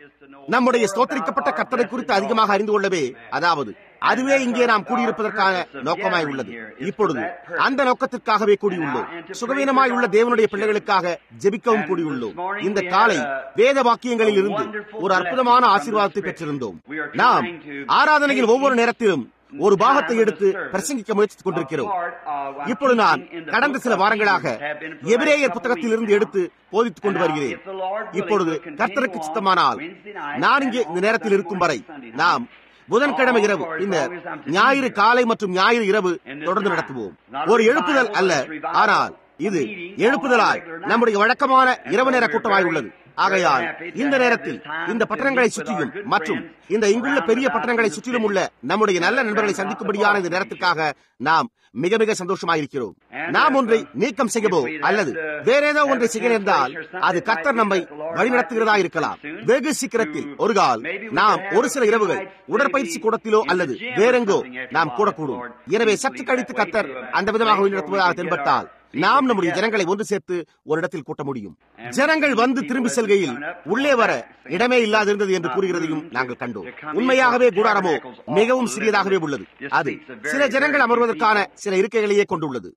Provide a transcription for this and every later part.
நம்முடைய ஸ்தோத்தரிக்கப்பட்ட கர்த்தரை குறித்து அதிகமாக அறிந்து கொள்ளவே அதாவது அதுவே இங்கே நாம் கூடியிருப்பதற்கான நோக்கமாய் உள்ளது இப்பொழுது அந்த நோக்கத்திற்காகவே கூடியுள்ளோம் சுகவீனமாய் உள்ள தேவனுடைய பிள்ளைகளுக்காக ஜெபிக்கவும் கூடியுள்ளோம் இந்த காலை வேத வாக்கியங்களில் இருந்து ஒரு அற்புதமான ஆசீர்வாதத்தை பெற்றிருந்தோம் நாம் ஆராதனையின் ஒவ்வொரு நேரத்திலும் ஒரு பாகத்தை எடுத்து பிரசங்கிக்க முயற்சித்துக் கொண்டிருக்கிறோம் இப்பொழுது நான் கடந்த சில வாரங்களாக எபிரேயர் புத்தகத்தில் இருந்து எடுத்து போதித்துக் கொண்டு வருகிறேன் இப்பொழுது கர்த்தருக்கு சித்தமானால் நான் இங்கே இந்த நேரத்தில் இருக்கும் வரை நாம் புதன்கிழமை இரவு பின்னர் ஞாயிறு காலை மற்றும் ஞாயிறு இரவு தொடர்ந்து நடத்துவோம் ஒரு எழுப்புதல் அல்ல ஆனால் இது எழுப்புதலாய் நம்முடைய வழக்கமான இரவு நேர கூட்டமாய் உள்ளது ஆகையால் இந்த நேரத்தில் இந்த பட்டணங்களை சுற்றியும் மற்றும் இந்த இங்குள்ள பெரிய பட்டணங்களை சுற்றிலும் உள்ள நம்முடைய நல்ல நண்பர்களை சந்திக்கும்படியான இந்த நேரத்திற்காக நாம் மிக மிக சந்தோஷமாயிருக்கிறோம் நாம் ஒன்றை நீக்கம் செய்யவோ அல்லது வேற ஏதோ ஒன்றை செய்ய நேர்ந்தால் அது கர்த்தர் நம்மை வழிநடத்துகிறதா இருக்கலாம் வெகு சீக்கிரத்தில் ஒரு கால் நாம் ஒரு சில இரவுகள் உடற்பயிற்சி கூடத்திலோ அல்லது வேறெங்கோ நாம் கூடக்கூடும் எனவே சற்று கழித்து கர்த்தர் அந்த விதமாக வழிநடத்துவதாக தென்பட்டால் நாம் நம்முடைய ஜனங்களை ஒன்று சேர்த்து ஒரு இடத்தில் கூட்ட முடியும் ஜனங்கள் வந்து திரும்பி செல்கையில் உள்ளே வர இடமே இல்லாதிருந்தது என்று கூறுகிறதையும் நாங்கள் கண்டோம் உண்மையாகவே கூடாரமோ மிகவும் சிறியதாகவே உள்ளது அது சில ஜனங்கள் அமர்வதற்கான சில இருக்கைகளையே கொண்டுள்ளது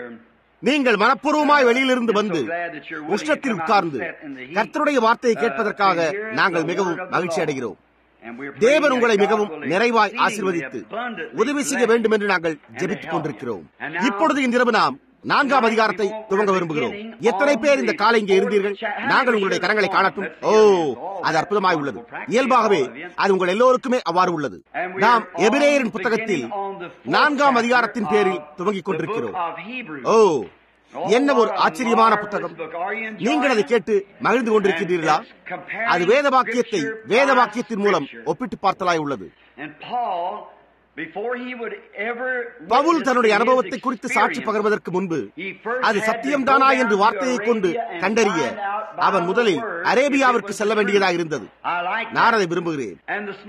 நீங்கள் மனப்பூர்வமாய் வெளியிலிருந்து வந்து உஷ்ணத்தில் உட்கார்ந்து கர்த்தருடைய வார்த்தையை கேட்பதற்காக நாங்கள் மிகவும் மகிழ்ச்சி அடைகிறோம் தேவன் உங்களை மிகவும் நிறைவாய் ஆசிர்வதித்து உதவி செய்ய வேண்டும் என்று நாங்கள் ஜெபித்துக் கொண்டிருக்கிறோம் இப்பொழுது இன்றிரவு நாம் நான்காம் அதிகாரத்தை துவங்க விரும்புகிறோம் எத்தனை பேர் இந்த காலை இங்கே இருந்தீர்கள் நாங்கள் உங்களுடைய கரங்களை காணட்டும் ஓ அது அற்புதமாய் உள்ளது இயல்பாகவே அது உங்கள் எல்லோருக்குமே அவ்வாறு உள்ளது நாம் எபிரேயரின் புத்தகத்தில் நான்காம் அதிகாரத்தின் பேரில் துவங்கிக் கொண்டிருக்கிறோம் ஓ என்ன ஒரு ஆச்சரியமான புத்தகம் நீங்கள் அதை கேட்டு மகிழ்ந்து கொண்டிருக்கிறீர்களா அது வேத வாக்கியத்தை வேத வாக்கியத்தின் மூலம் ஒப்பிட்டு பார்த்தலாய் உள்ளது பவுல் தன்னுடைய அனுபவத்தை குறித்து சாட்சி பகர்வதற்கு முன்பு அது சத்தியம்தானா என்று வார்த்தையை கொண்டு கண்டறிய அவன் முதலில் அரேபியாவிற்கு செல்ல வேண்டியதாக இருந்தது நான் அதை விரும்புகிறேன்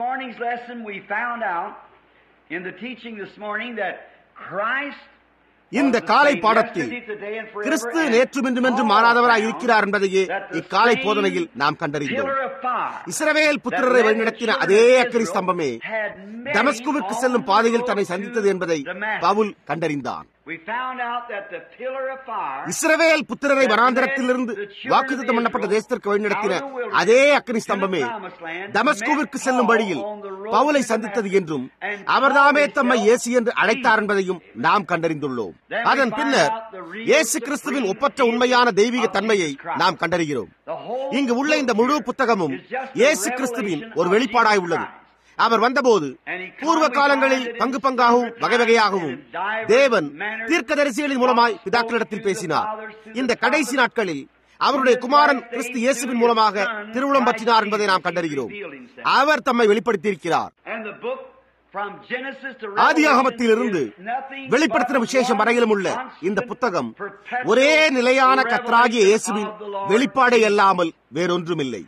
இந்த காலை பாடத்தில் கிறிஸ்து நேற்றும் இன்றுமென்றும் மாறாதவராய் இருக்கிறார் என்பதையே இக்காலை போதனையில் நாம் கண்டறிந்தோம் இஸ்ரவேல் புத்திரரை வழிநடத்தின அதே அக்கரி ஸ்தம்பமே தமஸ்குவிற்கு செல்லும் பாதையில் தன்னை சந்தித்தது என்பதை பவுல் கண்டறிந்தான் இஸ்ரவேல் புத்திரரை வனாந்திரத்திலிருந்து வாக்குத்தம் பண்ணப்பட்ட தேசத்திற்கு வழிநடத்தின அதே அக்னி ஸ்தம்பமே தமஸ்குவிற்கு செல்லும் வழியில் பவுலை சந்தித்தது என்றும் அவர்தாமே தம்மை இயேசு என்று அழைத்தார் என்பதையும் நாம் கண்டறிந்துள்ளோம் அதன் பின்னர் இயேசு கிறிஸ்துவின் ஒப்பற்ற உண்மையான தெய்வீக தன்மையை நாம் கண்டறிகிறோம் இங்கு உள்ள இந்த முழு புத்தகமும் இயேசு கிறிஸ்துவின் ஒரு வெளிப்பாடாய் உள்ளது அவர் வந்தபோது பூர்வ காலங்களில் பங்கு பங்காகவும் வகை வகையாகவும் தேவன் தீர்க்கதரிசிகளின் மூலமாய் பிதாக்களிடத்தில் பேசினார் இந்த கடைசி நாட்களில் அவருடைய குமாரன் கிறிஸ்து இயேசுவின் மூலமாக திருவுளம் பற்றினார் என்பதை நாம் கண்டறிகிறோம் அவர் தம்மை வெளிப்படுத்தியிருக்கிறார் ஆதியாகமத்திலிருந்து வெளிப்படுத்தின விசேஷம் வரையிலும் உள்ள இந்த புத்தகம் ஒரே நிலையான கத்ராகிய இயேசுவின் வெளிப்பாடே அல்லாமல் வேறொன்றுமில்லை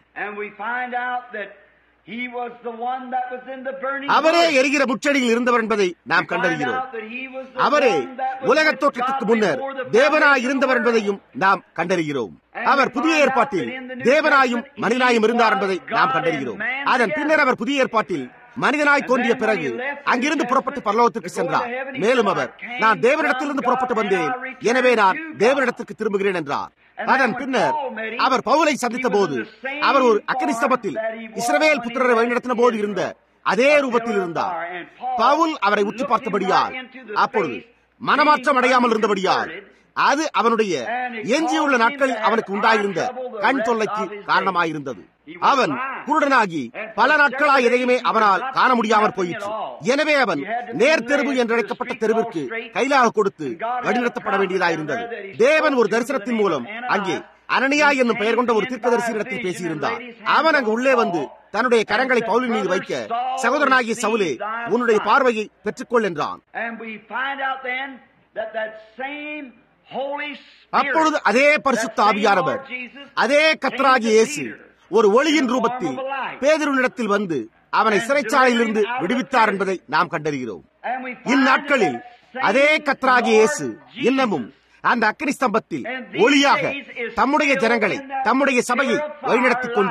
அவரே எரிகிற முச்சடியில் இருந்தவர் என்பதை நாம் கண்டறிகிறோம் அவரே உலக தோற்றத்துக்கு முன்னர் தேவனாய் இருந்தவர் என்பதையும் நாம் கண்டறிகிறோம் அவர் புதிய ஏற்பாட்டில் தேவனாயும் மனிதனாயும் இருந்தார் என்பதை நாம் கண்டறிகிறோம் அதன் பின்னர் அவர் புதிய ஏற்பாட்டில் மனிதனாய் தோன்றிய பிறகு அங்கிருந்து புறப்பட்டு பரலோகத்திற்கு சென்றார் மேலும் அவர் நான் தேவனிடத்திலிருந்து புறப்பட்டு வந்தேன் எனவே நான் தேவனிடத்திற்கு திரும்புகிறேன் என்றார் அதன் பின்னர் அவர் பவுலை சந்தித்த போது அவர் ஒரு அக்கனி ஸ்தபத்தில் இஸ்ரவேல் புத்திரரை வழிநடத்தின போது இருந்த அதே ரூபத்தில் இருந்தார் பவுல் அவரை உற்று பார்த்தபடியால் அப்பொழுது மனமாற்றம் அடையாமல் இருந்தபடியால் அது அவனுடைய எஞ்சியுள்ள நாட்களில் அவனுக்கு உண்டாயிருந்த கண் தொல்லைக்கு காரணமாயிருந்தது அவன் குருடனாகி பல நாட்களாய் எதையுமே அவனால் காண முடியாமற் போயிற்று எனவே அவன் நேர் தெருவு என்றழைக்கப்பட்ட தெருவிற்கு கைலாக கொடுத்து வழிநடத்தப்பட வேண்டியதாயிருந்தது தேவன் ஒரு தரிசனத்தின் மூலம் அங்கே அனனியா என்னும் பெயர் கொண்ட ஒரு தீர்க்கதரிசியிடத்தில் பேசியிருந்தார் அவன் அங்கு உள்ளே வந்து தன்னுடைய கரங்களை பவுலின் மீது வைக்க சகோதரனாகிய சவுலே உன்னுடைய பார்வையை பெற்றுக்கொள் என்றான் அப்பொழுது அதே பரிசுத்த ஆவியானவர் அதே கத்தராகிய இயேசு ஒரு ஒளியின் ரூபத்தில் பேதருனிடத்தில் வந்து அவனை சிறைச்சாலையிலிருந்து விடுவித்தார் என்பதை நாம் கண்டறிகிறோம் இந்நாட்களில் அதே கத்ராகிய இயேசு இன்னமும் அந்த அக்னி ஸ்தம்பத்தில் ஒளியாக தம்முடைய ஜனங்களை தம்முடைய சபையை வழிநடத்திக் கொண்டு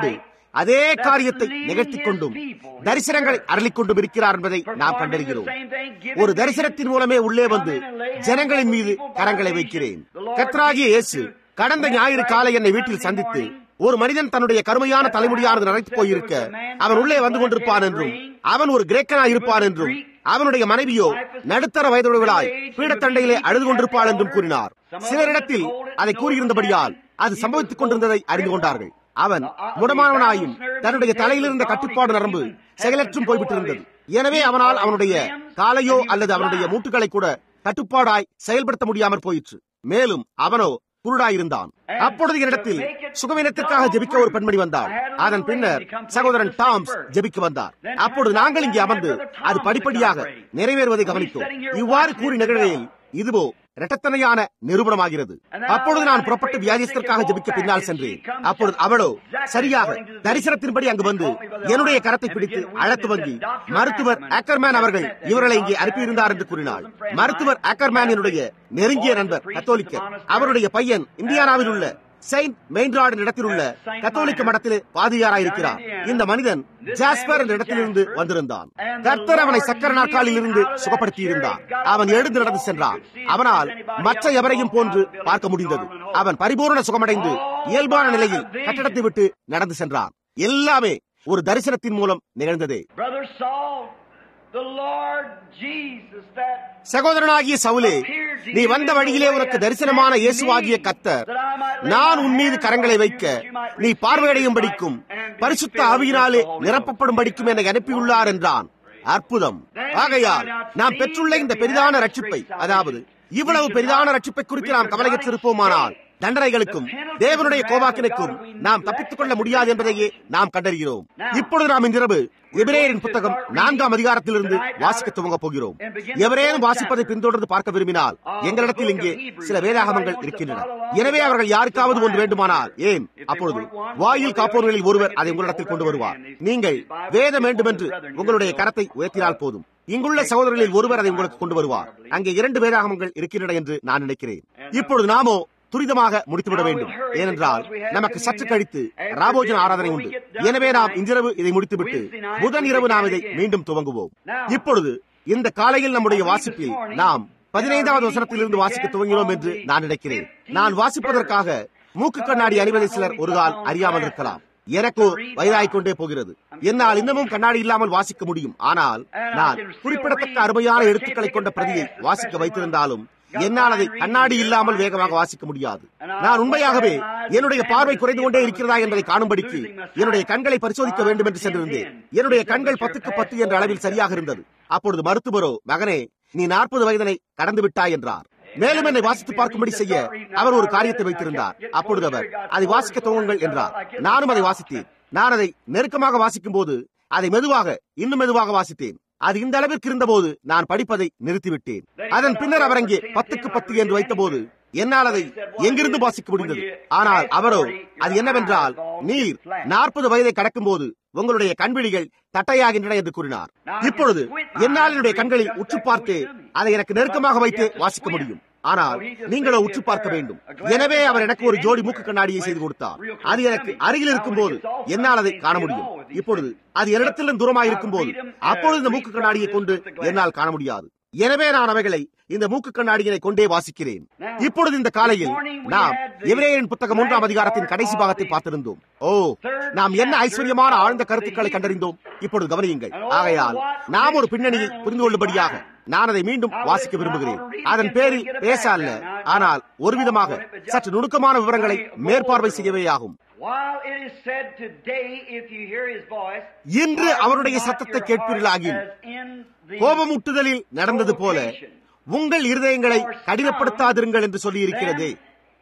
அதே காரியத்தை நிகழ்த்திக் கொண்டும் தரிசனங்களை அருளிக் கொண்டும் இருக்கிறார் என்பதை நாம் கண்டறிகிறோம் ஒரு தரிசனத்தின் மூலமே உள்ளே வந்து ஜனங்களின் மீது கரங்களை வைக்கிறேன் கத்ராகிய இயேசு கடந்த ஞாயிறு காலை என்னை வீட்டில் சந்தித்து ஒரு மனிதன் தன்னுடைய கருமையான தலைமுடியானது நரைத்து போயிருக்க அவன் உள்ளே வந்து கொண்டிருப்பான் என்றும் அவன் ஒரு கிரேக்கனா இருப்பான் என்றும் அவனுடைய மனைவியோ நடுத்தர வயதுடையவளாய் பீடத்தண்டையிலே அழுது கொண்டிருப்பாள் என்றும் கூறினார் சிலரிடத்தில் அதை கூறியிருந்தபடியால் அது சம்பவித்துக் கொண்டிருந்ததை அறிந்து கொண்டார்கள் அவன் முடமானவனாயும் தன்னுடைய தலையில் இருந்த கட்டுப்பாடு நரம்பு செயலற்றும் போய்விட்டிருந்தது எனவே அவனால் அவனுடைய காலையோ அல்லது அவனுடைய மூட்டுகளை கூட கட்டுப்பாடாய் செயல்படுத்த முடியாமற் போயிற்று மேலும் அவனோ குருடாயிருந்தான் அப்பொழுது என்னிடத்தில் சுகவீனத்திற்காக ஜெபிக்க ஒரு பெண்மணி வந்தாள் அதன் பின்னர் சகோதரன் டாம்ஸ் ஜெபிக்க வந்தார் அப்பொழுது நாங்கள் இங்கே அமர்ந்து அது படிப்படியாக நிறைவேறுவதை கவனித்தோம் இவ்வாறு கூறி நிகழ்கையில் இதுவோ இரட்டத்தனையான நிரூபணமாகிறது அப்பொழுது நான் புறப்பட்டு வியாதியத்திற்காக ஜெபிக்க பின்னால் சென்றேன் அப்பொழுது அவளோ சரியாக தரிசனத்தின்படி அங்கு வந்து என்னுடைய கரத்தை பிடித்து அழைத்து வங்கி மருத்துவர் ஆக்கர்மேன் அவர்கள் இவர்களை இங்கே அனுப்பியிருந்தார் என்று கூறினாள் மருத்துவர் ஆக்கர்மேனினுடைய நெருங்கிய நண்பர் கத்தோலிக்கர் அவருடைய பையன் இந்தியானாவில் உள்ள செயின்ட் மெயின்ராடு இடத்தில் உள்ள கத்தோலிக்க மடத்திலே பாதியாராயிருக்கிறார் இந்த மனிதன் ஜாஸ்பர் என்ற இடத்திலிருந்து வந்திருந்தான் கர்த்தர் அவனை சக்கர நாற்காலில் இருந்து சுகப்படுத்தி இருந்தார் அவன் எழுந்து நடந்து சென்றான் அவனால் மற்ற எவரையும் போன்று பார்க்க முடிந்தது அவன் பரிபூர்ண சுகமடைந்து இயல்பான நிலையில் கட்டடத்தை விட்டு நடந்து சென்றான் எல்லாமே ஒரு தரிசனத்தின் மூலம் நிகழ்ந்ததே Brother Saul, the Lord Jesus, that சகோதரனாகிய சவுலே நீ வந்த வழியிலே உனக்கு தரிசனமான இயேசுவாகிய கத்தர் நான் உன் மீது கரங்களை வைக்க நீ பார்வையடையும்படிக்கும் பரிசுத்த ஆவியினாலே நிரப்பப்படும் படிக்கும் என்னை அனுப்பியுள்ளார் என்றான் அற்புதம் ஆகையால் நாம் பெற்றுள்ள இந்த பெரிதான ரட்சிப்பை அதாவது இவ்வளவு பெரிதான ரட்சிப்பை குறித்து நாம் கவலையற்றிருப்போமானால் தண்டனைகளுக்கும் தேவனுடைய கோபாக்கினுக்கும் நாம் தப்பித்துக் கொள்ள முடியாது என்பதையே நாம் கண்டறிகிறோம் இப்பொழுது நாம் இன்றிரவு எபிரேயரின் புத்தகம் நான்காம் அதிகாரத்திலிருந்து வாசிக்க துவங்க போகிறோம் எவரேனும் வாசிப்பதை பின்தொடர்ந்து பார்க்க விரும்பினால் எங்களிடத்தில் இங்கே சில வேதாகமங்கள் இருக்கின்றன எனவே அவர்கள் யாருக்காவது ஒன்று வேண்டுமானால் ஏன் அப்பொழுது வாயில் காப்போர்களில் ஒருவர் அதை உங்களிடத்தில் கொண்டு வருவார் நீங்கள் வேதம் வேண்டும் என்று உங்களுடைய கரத்தை உயர்த்தினால் போதும் இங்குள்ள சகோதரர்களில் ஒருவர் அதை உங்களுக்கு கொண்டு வருவார் அங்கே இரண்டு வேதாகமங்கள் இருக்கின்றன என்று நான் நினைக்கிறேன் இப்பொழுது நாமோ துரிதமாக முடித்துவிட வேண்டும் ஏனென்றால் நமக்கு சற்று கழித்து ராபோஜன ஆராதனை உண்டு எனவே நாம் இன்றிரவு இதை முடித்துவிட்டு புதன் இரவு நாம் இதை மீண்டும் துவங்குவோம் இப்பொழுது இந்த காலையில் நம்முடைய வாசிப்பில் நாம் பதினைந்தாவது வசனத்திலிருந்து வாசிக்க துவங்கினோம் என்று நான் நினைக்கிறேன் நான் வாசிப்பதற்காக மூக்கு கண்ணாடி அணிவதை சிலர் ஒரு கால் அறியாமல் இருக்கலாம் எனக்கோ வயதாகிக் கொண்டே போகிறது என்னால் இன்னமும் கண்ணாடி இல்லாமல் வாசிக்க முடியும் ஆனால் நான் குறிப்பிடத்தக்க அருமையான எழுத்துக்களை கொண்ட பிரதியை வாசிக்க வைத்திருந்தாலும் என்னால் அதை கண்ணாடி இல்லாமல் வேகமாக வாசிக்க முடியாது நான் உண்மையாகவே என்னுடைய பார்வை குறைந்து கொண்டே இருக்கிறதா என்பதை காணும்படிக்கு என்னுடைய கண்களை பரிசோதிக்க வேண்டும் என்று சென்றிருந்தேன் என்னுடைய கண்கள் பத்துக்கு பத்து என்ற அளவில் சரியாக இருந்தது அப்பொழுது மருத்துவரோ மகனே நீ நாற்பது வயதனை கடந்து விட்டாய் என்றார் மேலும் என்னை வாசித்து பார்க்கும்படி செய்ய அவர் ஒரு காரியத்தை வைத்திருந்தார் அப்பொழுது அவர் அதை வாசிக்க துவங்குங்கள் என்றார் நானும் அதை வாசித்தேன் நான் அதை நெருக்கமாக வாசிக்கும் போது அதை மெதுவாக இன்னும் மெதுவாக வாசித்தேன் அது இந்த அளவிற்கு இருந்தபோது நான் படிப்பதை நிறுத்திவிட்டேன் அதன் பின்னர் அவர் அங்கே பத்துக்கு பத்து என்று வைத்தபோது என்னால் அதை எங்கிருந்து வாசிக்க முடிந்தது ஆனால் அவரோ அது என்னவென்றால் நீர் நாற்பது வயதை கடக்கும் போது உங்களுடைய கண்விழிகள் தட்டையாகின்றன என்று கூறினார் இப்பொழுது என்னால் என்னுடைய கண்களில் உற்று பார்த்து அதை எனக்கு நெருக்கமாக வைத்து வாசிக்க முடியும் ஆனால் நீங்களோ உற்று பார்க்க வேண்டும் எனவே அவர் எனக்கு ஒரு ஜோடி மூக்கு கண்ணாடியை செய்து கொடுத்தார் அது எனக்கு அருகில் இருக்கும் போது என்னால் அதை காண முடியும் இப்பொழுது அது என்னிடத்திலும் தூரமாக இருக்கும் போது அப்பொழுது இந்த மூக்கு கண்ணாடியை கொண்டு என்னால் காண முடியாது எனவே நான் அவைகளை இந்த மூக்கு கண்ணாடிகளை கொண்டே வாசிக்கிறேன் இப்பொழுது இந்த காலையில் நாம் எவரேயின் புத்தகம் மூன்றாம் அதிகாரத்தின் கடைசி பாகத்தை பார்த்திருந்தோம் ஓ நாம் என்ன ஐஸ்வர்யமான ஆழ்ந்த கருத்துக்களை கண்டறிந்தோம் இப்பொழுது கவனியுங்கள் ஆகையால் நாம் ஒரு பின்னணியை புரிந்து கொள்ளும்படியாக நான் அதை மீண்டும் வாசிக்க விரும்புகிறேன் அதன் பேரில் பேச அல்ல ஆனால் ஒரு விதமாக சற்று நுணுக்கமான விவரங்களை மேற்பார்வை செய்யவே ஆகும் While it is said today, if you hear his voice, இன்று அவருடைய சத்தத்தை கேட்பீர்களாகில் கோபமூட்டுதலில் நடந்தது போல உங்கள் இருதயங்களை கடினப்படுத்தாதிருங்கள் என்று சொல்லி இருக்கிறதே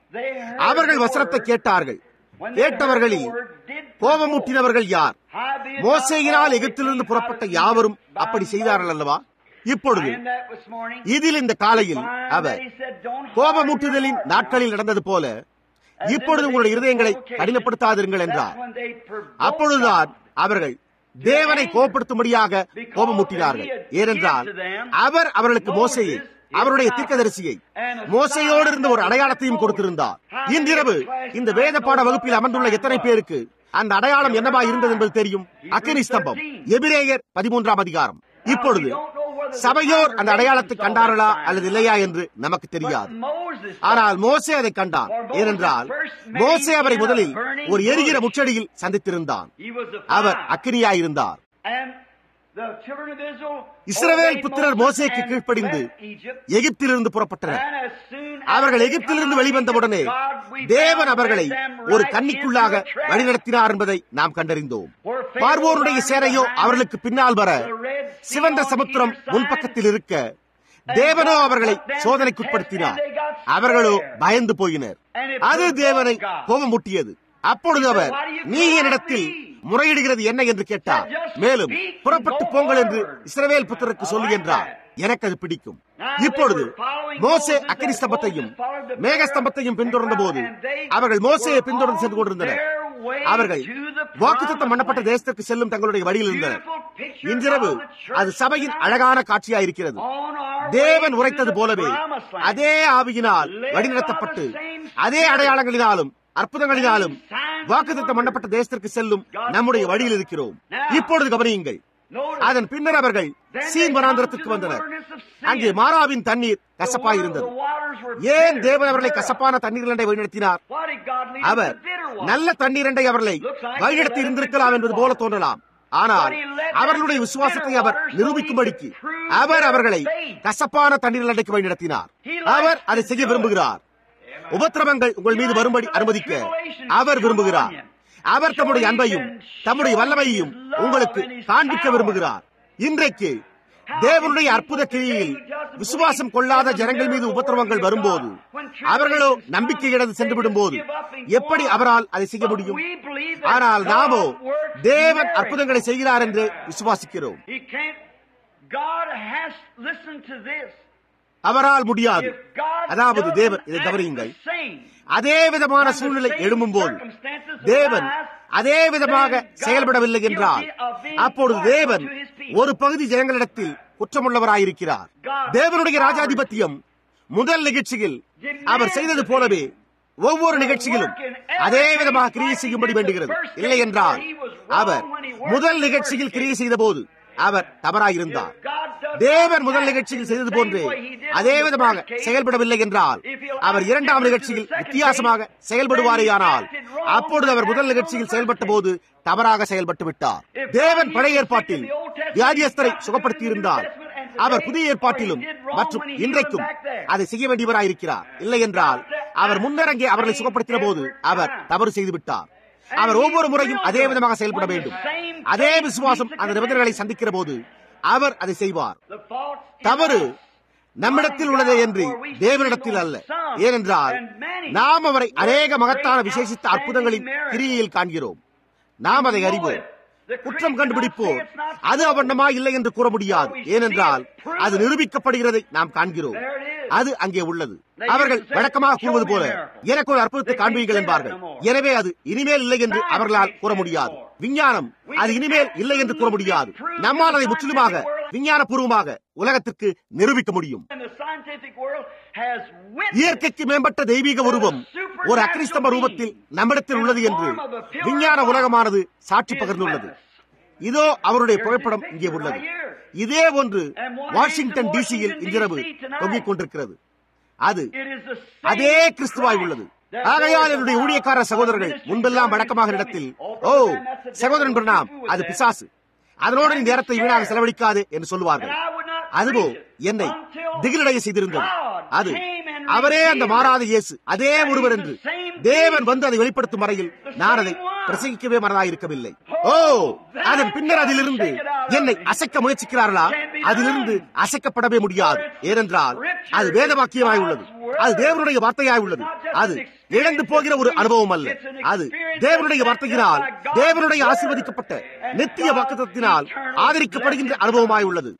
அவர்கள் வசனத்தை கேட்டார்கள் கேட்டவர்களில் கோபமூட்டினவர்கள் யார் மோசையினால் எகிப்திலிருந்து புறப்பட்ட யாவரும் அப்படி செய்தார்கள் அல்லவா இப்பொழுது இதில் இந்த காலையில் அவர் கோபமூட்டுதலின் நாட்களில் நடந்தது போல இப்பொழுது உங்களுடைய இருதயங்களை கடினப்படுத்தாதிருங்கள் என்றார் அப்பொழுதுதான் அவர்கள் தேவனை கோபப்படுத்தும்படியாக கோபமூட்டினார்கள் ஏனென்றால் அவர் அவர்களுக்கு மோசையை அவருடைய தீர்க்கதரிசியை மோசையோடு இருந்த ஒரு அடையாளத்தையும் கொடுத்திருந்தார் இன்றிரவு இந்த வேத பாட வகுப்பில் அமர்ந்துள்ள எத்தனை பேருக்கு அந்த அடையாளம் என்னவா இருந்தது என்பது தெரியும் அக்கினி ஸ்தம்பம் எபிரேயர் பதிமூன்றாம் அதிகாரம் இப்பொழுது சபையோர் அந்த அடையாளத்தை கண்டார்களா அல்லது இல்லையா என்று நமக்கு தெரியாது ஆனால் மோசே அதை கண்டான் ஏனென்றால் மோசே அவரை முதலில் ஒரு எரிகிற முச்சடியில் சந்தித்திருந்தான் அவர் அக்கினியாயிருந்தார் இஸ்ரவேல் புத்திரர் மோசேக்கு கீழ்ப்படிந்து எகிப்திலிருந்து புறப்பட்டனர் அவர்கள் எகிப்திலிருந்து வெளிவந்தவுடனே தேவன் அவர்களை ஒரு கன்னிக்குள்ளாக வழிநடத்தினார் என்பதை நாம் கண்டறிந்தோம் பார்வோருடைய சேனையோ அவர்களுக்கு பின்னால் வர சிவந்த சமுத்திரம் முன்பக்கத்தில் இருக்க தேவனோ அவர்களை சோதனைக்குட்படுத்தினார் அவர்களோ பயந்து போயினர் அது தேவனை கோபமூட்டியது அப்பொழுது அவர் நீ என்னிடத்தில் முறையிடுகிறது என்ன என்று கேட்டார் மேலும் புறப்பட்டு போங்கள் என்று இஸ்ரவேல் புத்தருக்கு சொல்லு என்றார் எனக்கு அது பிடிக்கும் இப்பொழுது மோசே அக்கினி ஸ்தம்பத்தையும் மேகஸ்தம்பத்தையும் பின்தொடர்ந்த போது அவர்கள் மோசையை பின்தொடர்ந்து சென்று கொண்டிருந்தனர் அவர்கள் வாக்குத்தத்தம் பண்ணப்பட்ட தேசத்திற்கு செல்லும் தங்களுடைய வழியில் இருந்தனர் இன்றிரவு அது சபையின் அழகான காட்சியா இருக்கிறது தேவன் உரைத்தது போலவே அதே ஆவியினால் வழிநடத்தப்பட்டு அதே அடையாளங்களினாலும் அற்புதங்களினாலும் வாக்குத்தத்தம் பண்ணப்பட்ட தேசத்திற்கு செல்லும் நம்முடைய வழியில் இருக்கிறோம் இப்பொழுது கவனியுங்கள் அதன் பின்னர் அவர்கள் சீன் வனாந்திரத்திற்கு வந்தனர் அங்கே மாறாவின் தண்ணீர் கசப்பாயிருந்தது ஏன் தேவன் அவர்களை கசப்பான தண்ணீர் வழிநடத்தினார் அவர் நல்ல தண்ணீரண்டை அவர்களை வழிநடத்தி இருந்திருக்கலாம் என்பது போல தோன்றலாம் ஆனால் அவர்களுடைய விசுவாசத்தை அவர் நிரூபிக்கும்படிக்கு அவர் அவர்களை கசப்பான தண்ணீர் அண்டைக்கு வழிநடத்தினார் அவர் அதை செய்ய விரும்புகிறார் உபத்திரவங்கள் உங்கள் மீது வரும்படி அனுமதிக்க அவர் விரும்புகிறார் அவர் தம்முடைய அன்பையும் தம்முடைய வல்லமையையும் உங்களுக்கு காண்பிக்க விரும்புகிறார் இன்றைக்கு தேவனுடைய அற்புத கிரியில் விசுவாசம் கொள்ளாத ஜனங்கள் மீது உபத்திரவங்கள் வரும்போது அவர்களோ நம்பிக்கை இழந்து சென்று விடும் போது எப்படி அவரால் அதை செய்ய முடியும் ஆனால் நாமோ தேவன் அற்புதங்களை செய்கிறார் என்று விசுவாசிக்கிறோம் அவரால் முடியாது அதாவது தேவன் இதை கவனியுங்கள் அதே விதமான சூழ்நிலை எழும்பும் போது தேவன் அதே விதமாக செயல்படவில்லை என்றால் அப்பொழுது தேவன் ஒரு பகுதி ஜனங்களிடத்தில் குற்றமுள்ளவராயிருக்கிறார் தேவனுடைய ராஜாதிபத்தியம் முதல் நிகழ்ச்சியில் அவர் செய்தது போலவே ஒவ்வொரு நிகழ்ச்சியிலும் அதே விதமாக கிரியை செய்யும்படி வேண்டுகிறது இல்லை என்றால் அவர் முதல் நிகழ்ச்சியில் கிரியை செய்த போது அவர் தவறாயிருந்தார் தேவன் முதல் நிகழ்ச்சியில் செய்தது போன்று அதே விதமாக செயல்படவில்லை என்றால் அவர் இரண்டாம் நிகழ்ச்சியில் வித்தியாசமாக செயல்படுவாரேயானால் அப்பொழுது அவர் முதல் நிகழ்ச்சியில் செயல்பட்ட போது தவறாக செயல்பட்டு விட்டார் தேவன் பழைய ஏற்பாட்டில் வியாதியஸ்தரை சுகப்படுத்தி இருந்தார் அவர் புதிய ஏற்பாட்டிலும் மற்றும் இன்றைக்கும் அதை செய்ய வேண்டியவராயிருக்கிறார் இல்லை என்றால் அவர் முன்னரங்கே அவர்களை சுகப்படுத்தின போது அவர் தவறு செய்துவிட்டார் அவர் ஒவ்வொரு முறையும் அதே விதமாக செயல்பட வேண்டும் அதே விசுவாசம் அந்த நிபந்தனைகளை சந்திக்கிற போது அவர் அதை செய்வார் தவறு நம்மிடத்தில் உள்ளதே என்று தேவனிடத்தில் அல்ல ஏனென்றால் நாம் அவரை அநேக மகத்தான விசேஷித்த அற்புதங்களின் கிரியையில் காண்கிறோம் நாம் அதை அறிவோம் குற்றம் கண்டுபிடிப்போர் அது அவண்ணமா இல்லை என்று கூற முடியாது ஏனென்றால் அது நிரூபிக்கப்படுகிறதை நாம் காண்கிறோம் அது அங்கே உள்ளது அவர்கள் வழக்கமாக கூறுவது போல எனக்கு ஒரு அற்புதத்தை காண்பீர்கள் என்பார்கள் எனவே அது இனிமேல் இல்லை என்று அவர்களால் கூற முடியாது விஞ்ஞானம் அது இனிமேல் இல்லை என்று கூற முடியாது நம்மால் அதை முற்றிலுமாக விஞ்ஞான பூர்வமாக உலகத்திற்கு நிரூபிக்க முடியும் இயற்கைக்கு மேம்பட்ட தெய்வீக உருவம் ஒரு அக்ரிஸ்தம்ப ரூபத்தில் நம்மிடத்தில் உள்ளது என்று விஞ்ஞான உலகமானது சாட்சி பகிர்ந்துள்ளது இதோ அவருடைய புகைப்படம் இங்கே உள்ளது இதே ஒன்று வாஷிங்டன் டிசியில் இன்றிரவு தொங்கிக் கொண்டிருக்கிறது அது அதே கிறிஸ்துவாய் உள்ளது ஆகையால் என்னுடைய ஊழியக்கார சகோதரர்கள் முன்பெல்லாம் வழக்கமாக இடத்தில் ஓ சகோதரன் பிரணாம் அது பிசாசு அதனோடு நீ நேரத்தை வீணாக செலவழிக்காது என்று சொல்லுவார்கள் அதுவோ என்னை திகிலடைய செய்திருந்தது அது அவரே அந்த மாறாத இயேசு அதே ஒருவர் என்று தேவன் வந்து அதை வெளிப்படுத்தும் வரையில் நான் அதை பிரசங்கிக்கவே மனதாயிருக்கவில்லை ஓ அதன் பின்னர் அதிலிருந்து என்னை அசைக்க முயற்சிக்கிறார்களா அதிலிருந்து அசைக்கப்படவே முடியாது ஏனென்றால் அது வேத வாக்கியமாய் உள்ளது அது தேவனுடைய வார்த்தையாய் உள்ளது அது இழந்து போகிற ஒரு அனுபவம் அல்ல அது தேவனுடைய வார்த்தையினால் தேவனுடைய ஆசீர்வதிக்கப்பட்ட நித்திய வாக்குத்தினால் ஆதரிக்கப்படுகின்ற அனுபவமாய் உள்ளது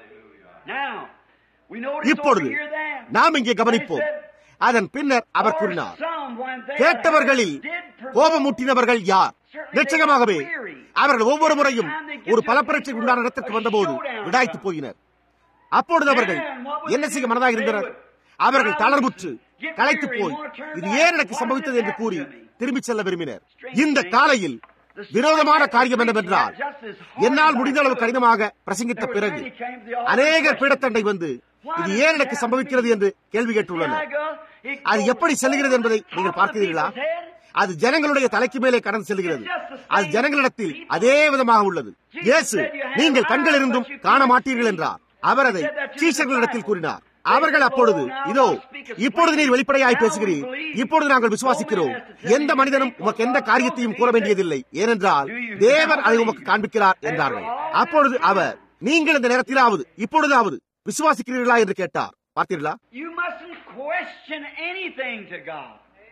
இப்பொழுது நாம் இங்கே கவனிப்போம் அதன் பின்னர் அவர் கூறினார் கேட்டவர்களில் கோபமூட்டினவர்கள் யார் நிச்சயமாகவே அவர்கள் ஒவ்வொரு முறையும் ஒரு பலப்பரட்சை உண்டான இடத்திற்கு வந்தபோது விடாய்த்து போயினர் அப்பொழுது அவர்கள் என்ன செய்ய மனதாக இருந்தனர் அவர்கள் தளர்வுற்று களைத்து போய் இது ஏன் எனக்கு சம்பவித்தது என்று கூறி திரும்பிச் செல்ல விரும்பினர் இந்த காலையில் விரோதமான காரியம் என்னவென்றால் என்னால் முடிந்த அளவு கடினமாக பிரசங்கித்த பிறகு அநேகர் பீடத்தண்டை வந்து இது ஏன் எனக்கு சம்பவிக்கிறது என்று கேள்வி கேட்டுள்ளனர் அது எப்படி செல்கிறது என்பதை நீங்கள் பார்க்கிறீர்களா அது ஜனங்களுடைய தலைக்கு மேலே கடந்து செல்கிறது அது ஜனங்களிடத்தில் அதே விதமாக உள்ளது இயேசு நீங்கள் கண்கள் இருந்தும் காண மாட்டீர்கள் என்றார் அவர் அதை சீசர்களிடத்தில் கூறினார் அவர்கள் அப்பொழுது இதோ இப்பொழுது நீர் வெளிப்படையாய் பேசுகிறீர் இப்பொழுது நாங்கள் விசுவாசிக்கிறோம் எந்த மனிதனும் உமக்கு எந்த காரியத்தையும் கூற வேண்டியதில்லை ஏனென்றால் தேவன் அதை உமக்கு காண்பிக்கிறார் என்றார்கள் அப்பொழுது அவர் நீங்கள் இந்த நேரத்திலாவது இப்பொழுதாவது விசுவாசிக்கிறீர்களா என்று கேட்டார் பார்த்தீர்களா You mustn't question anything to God.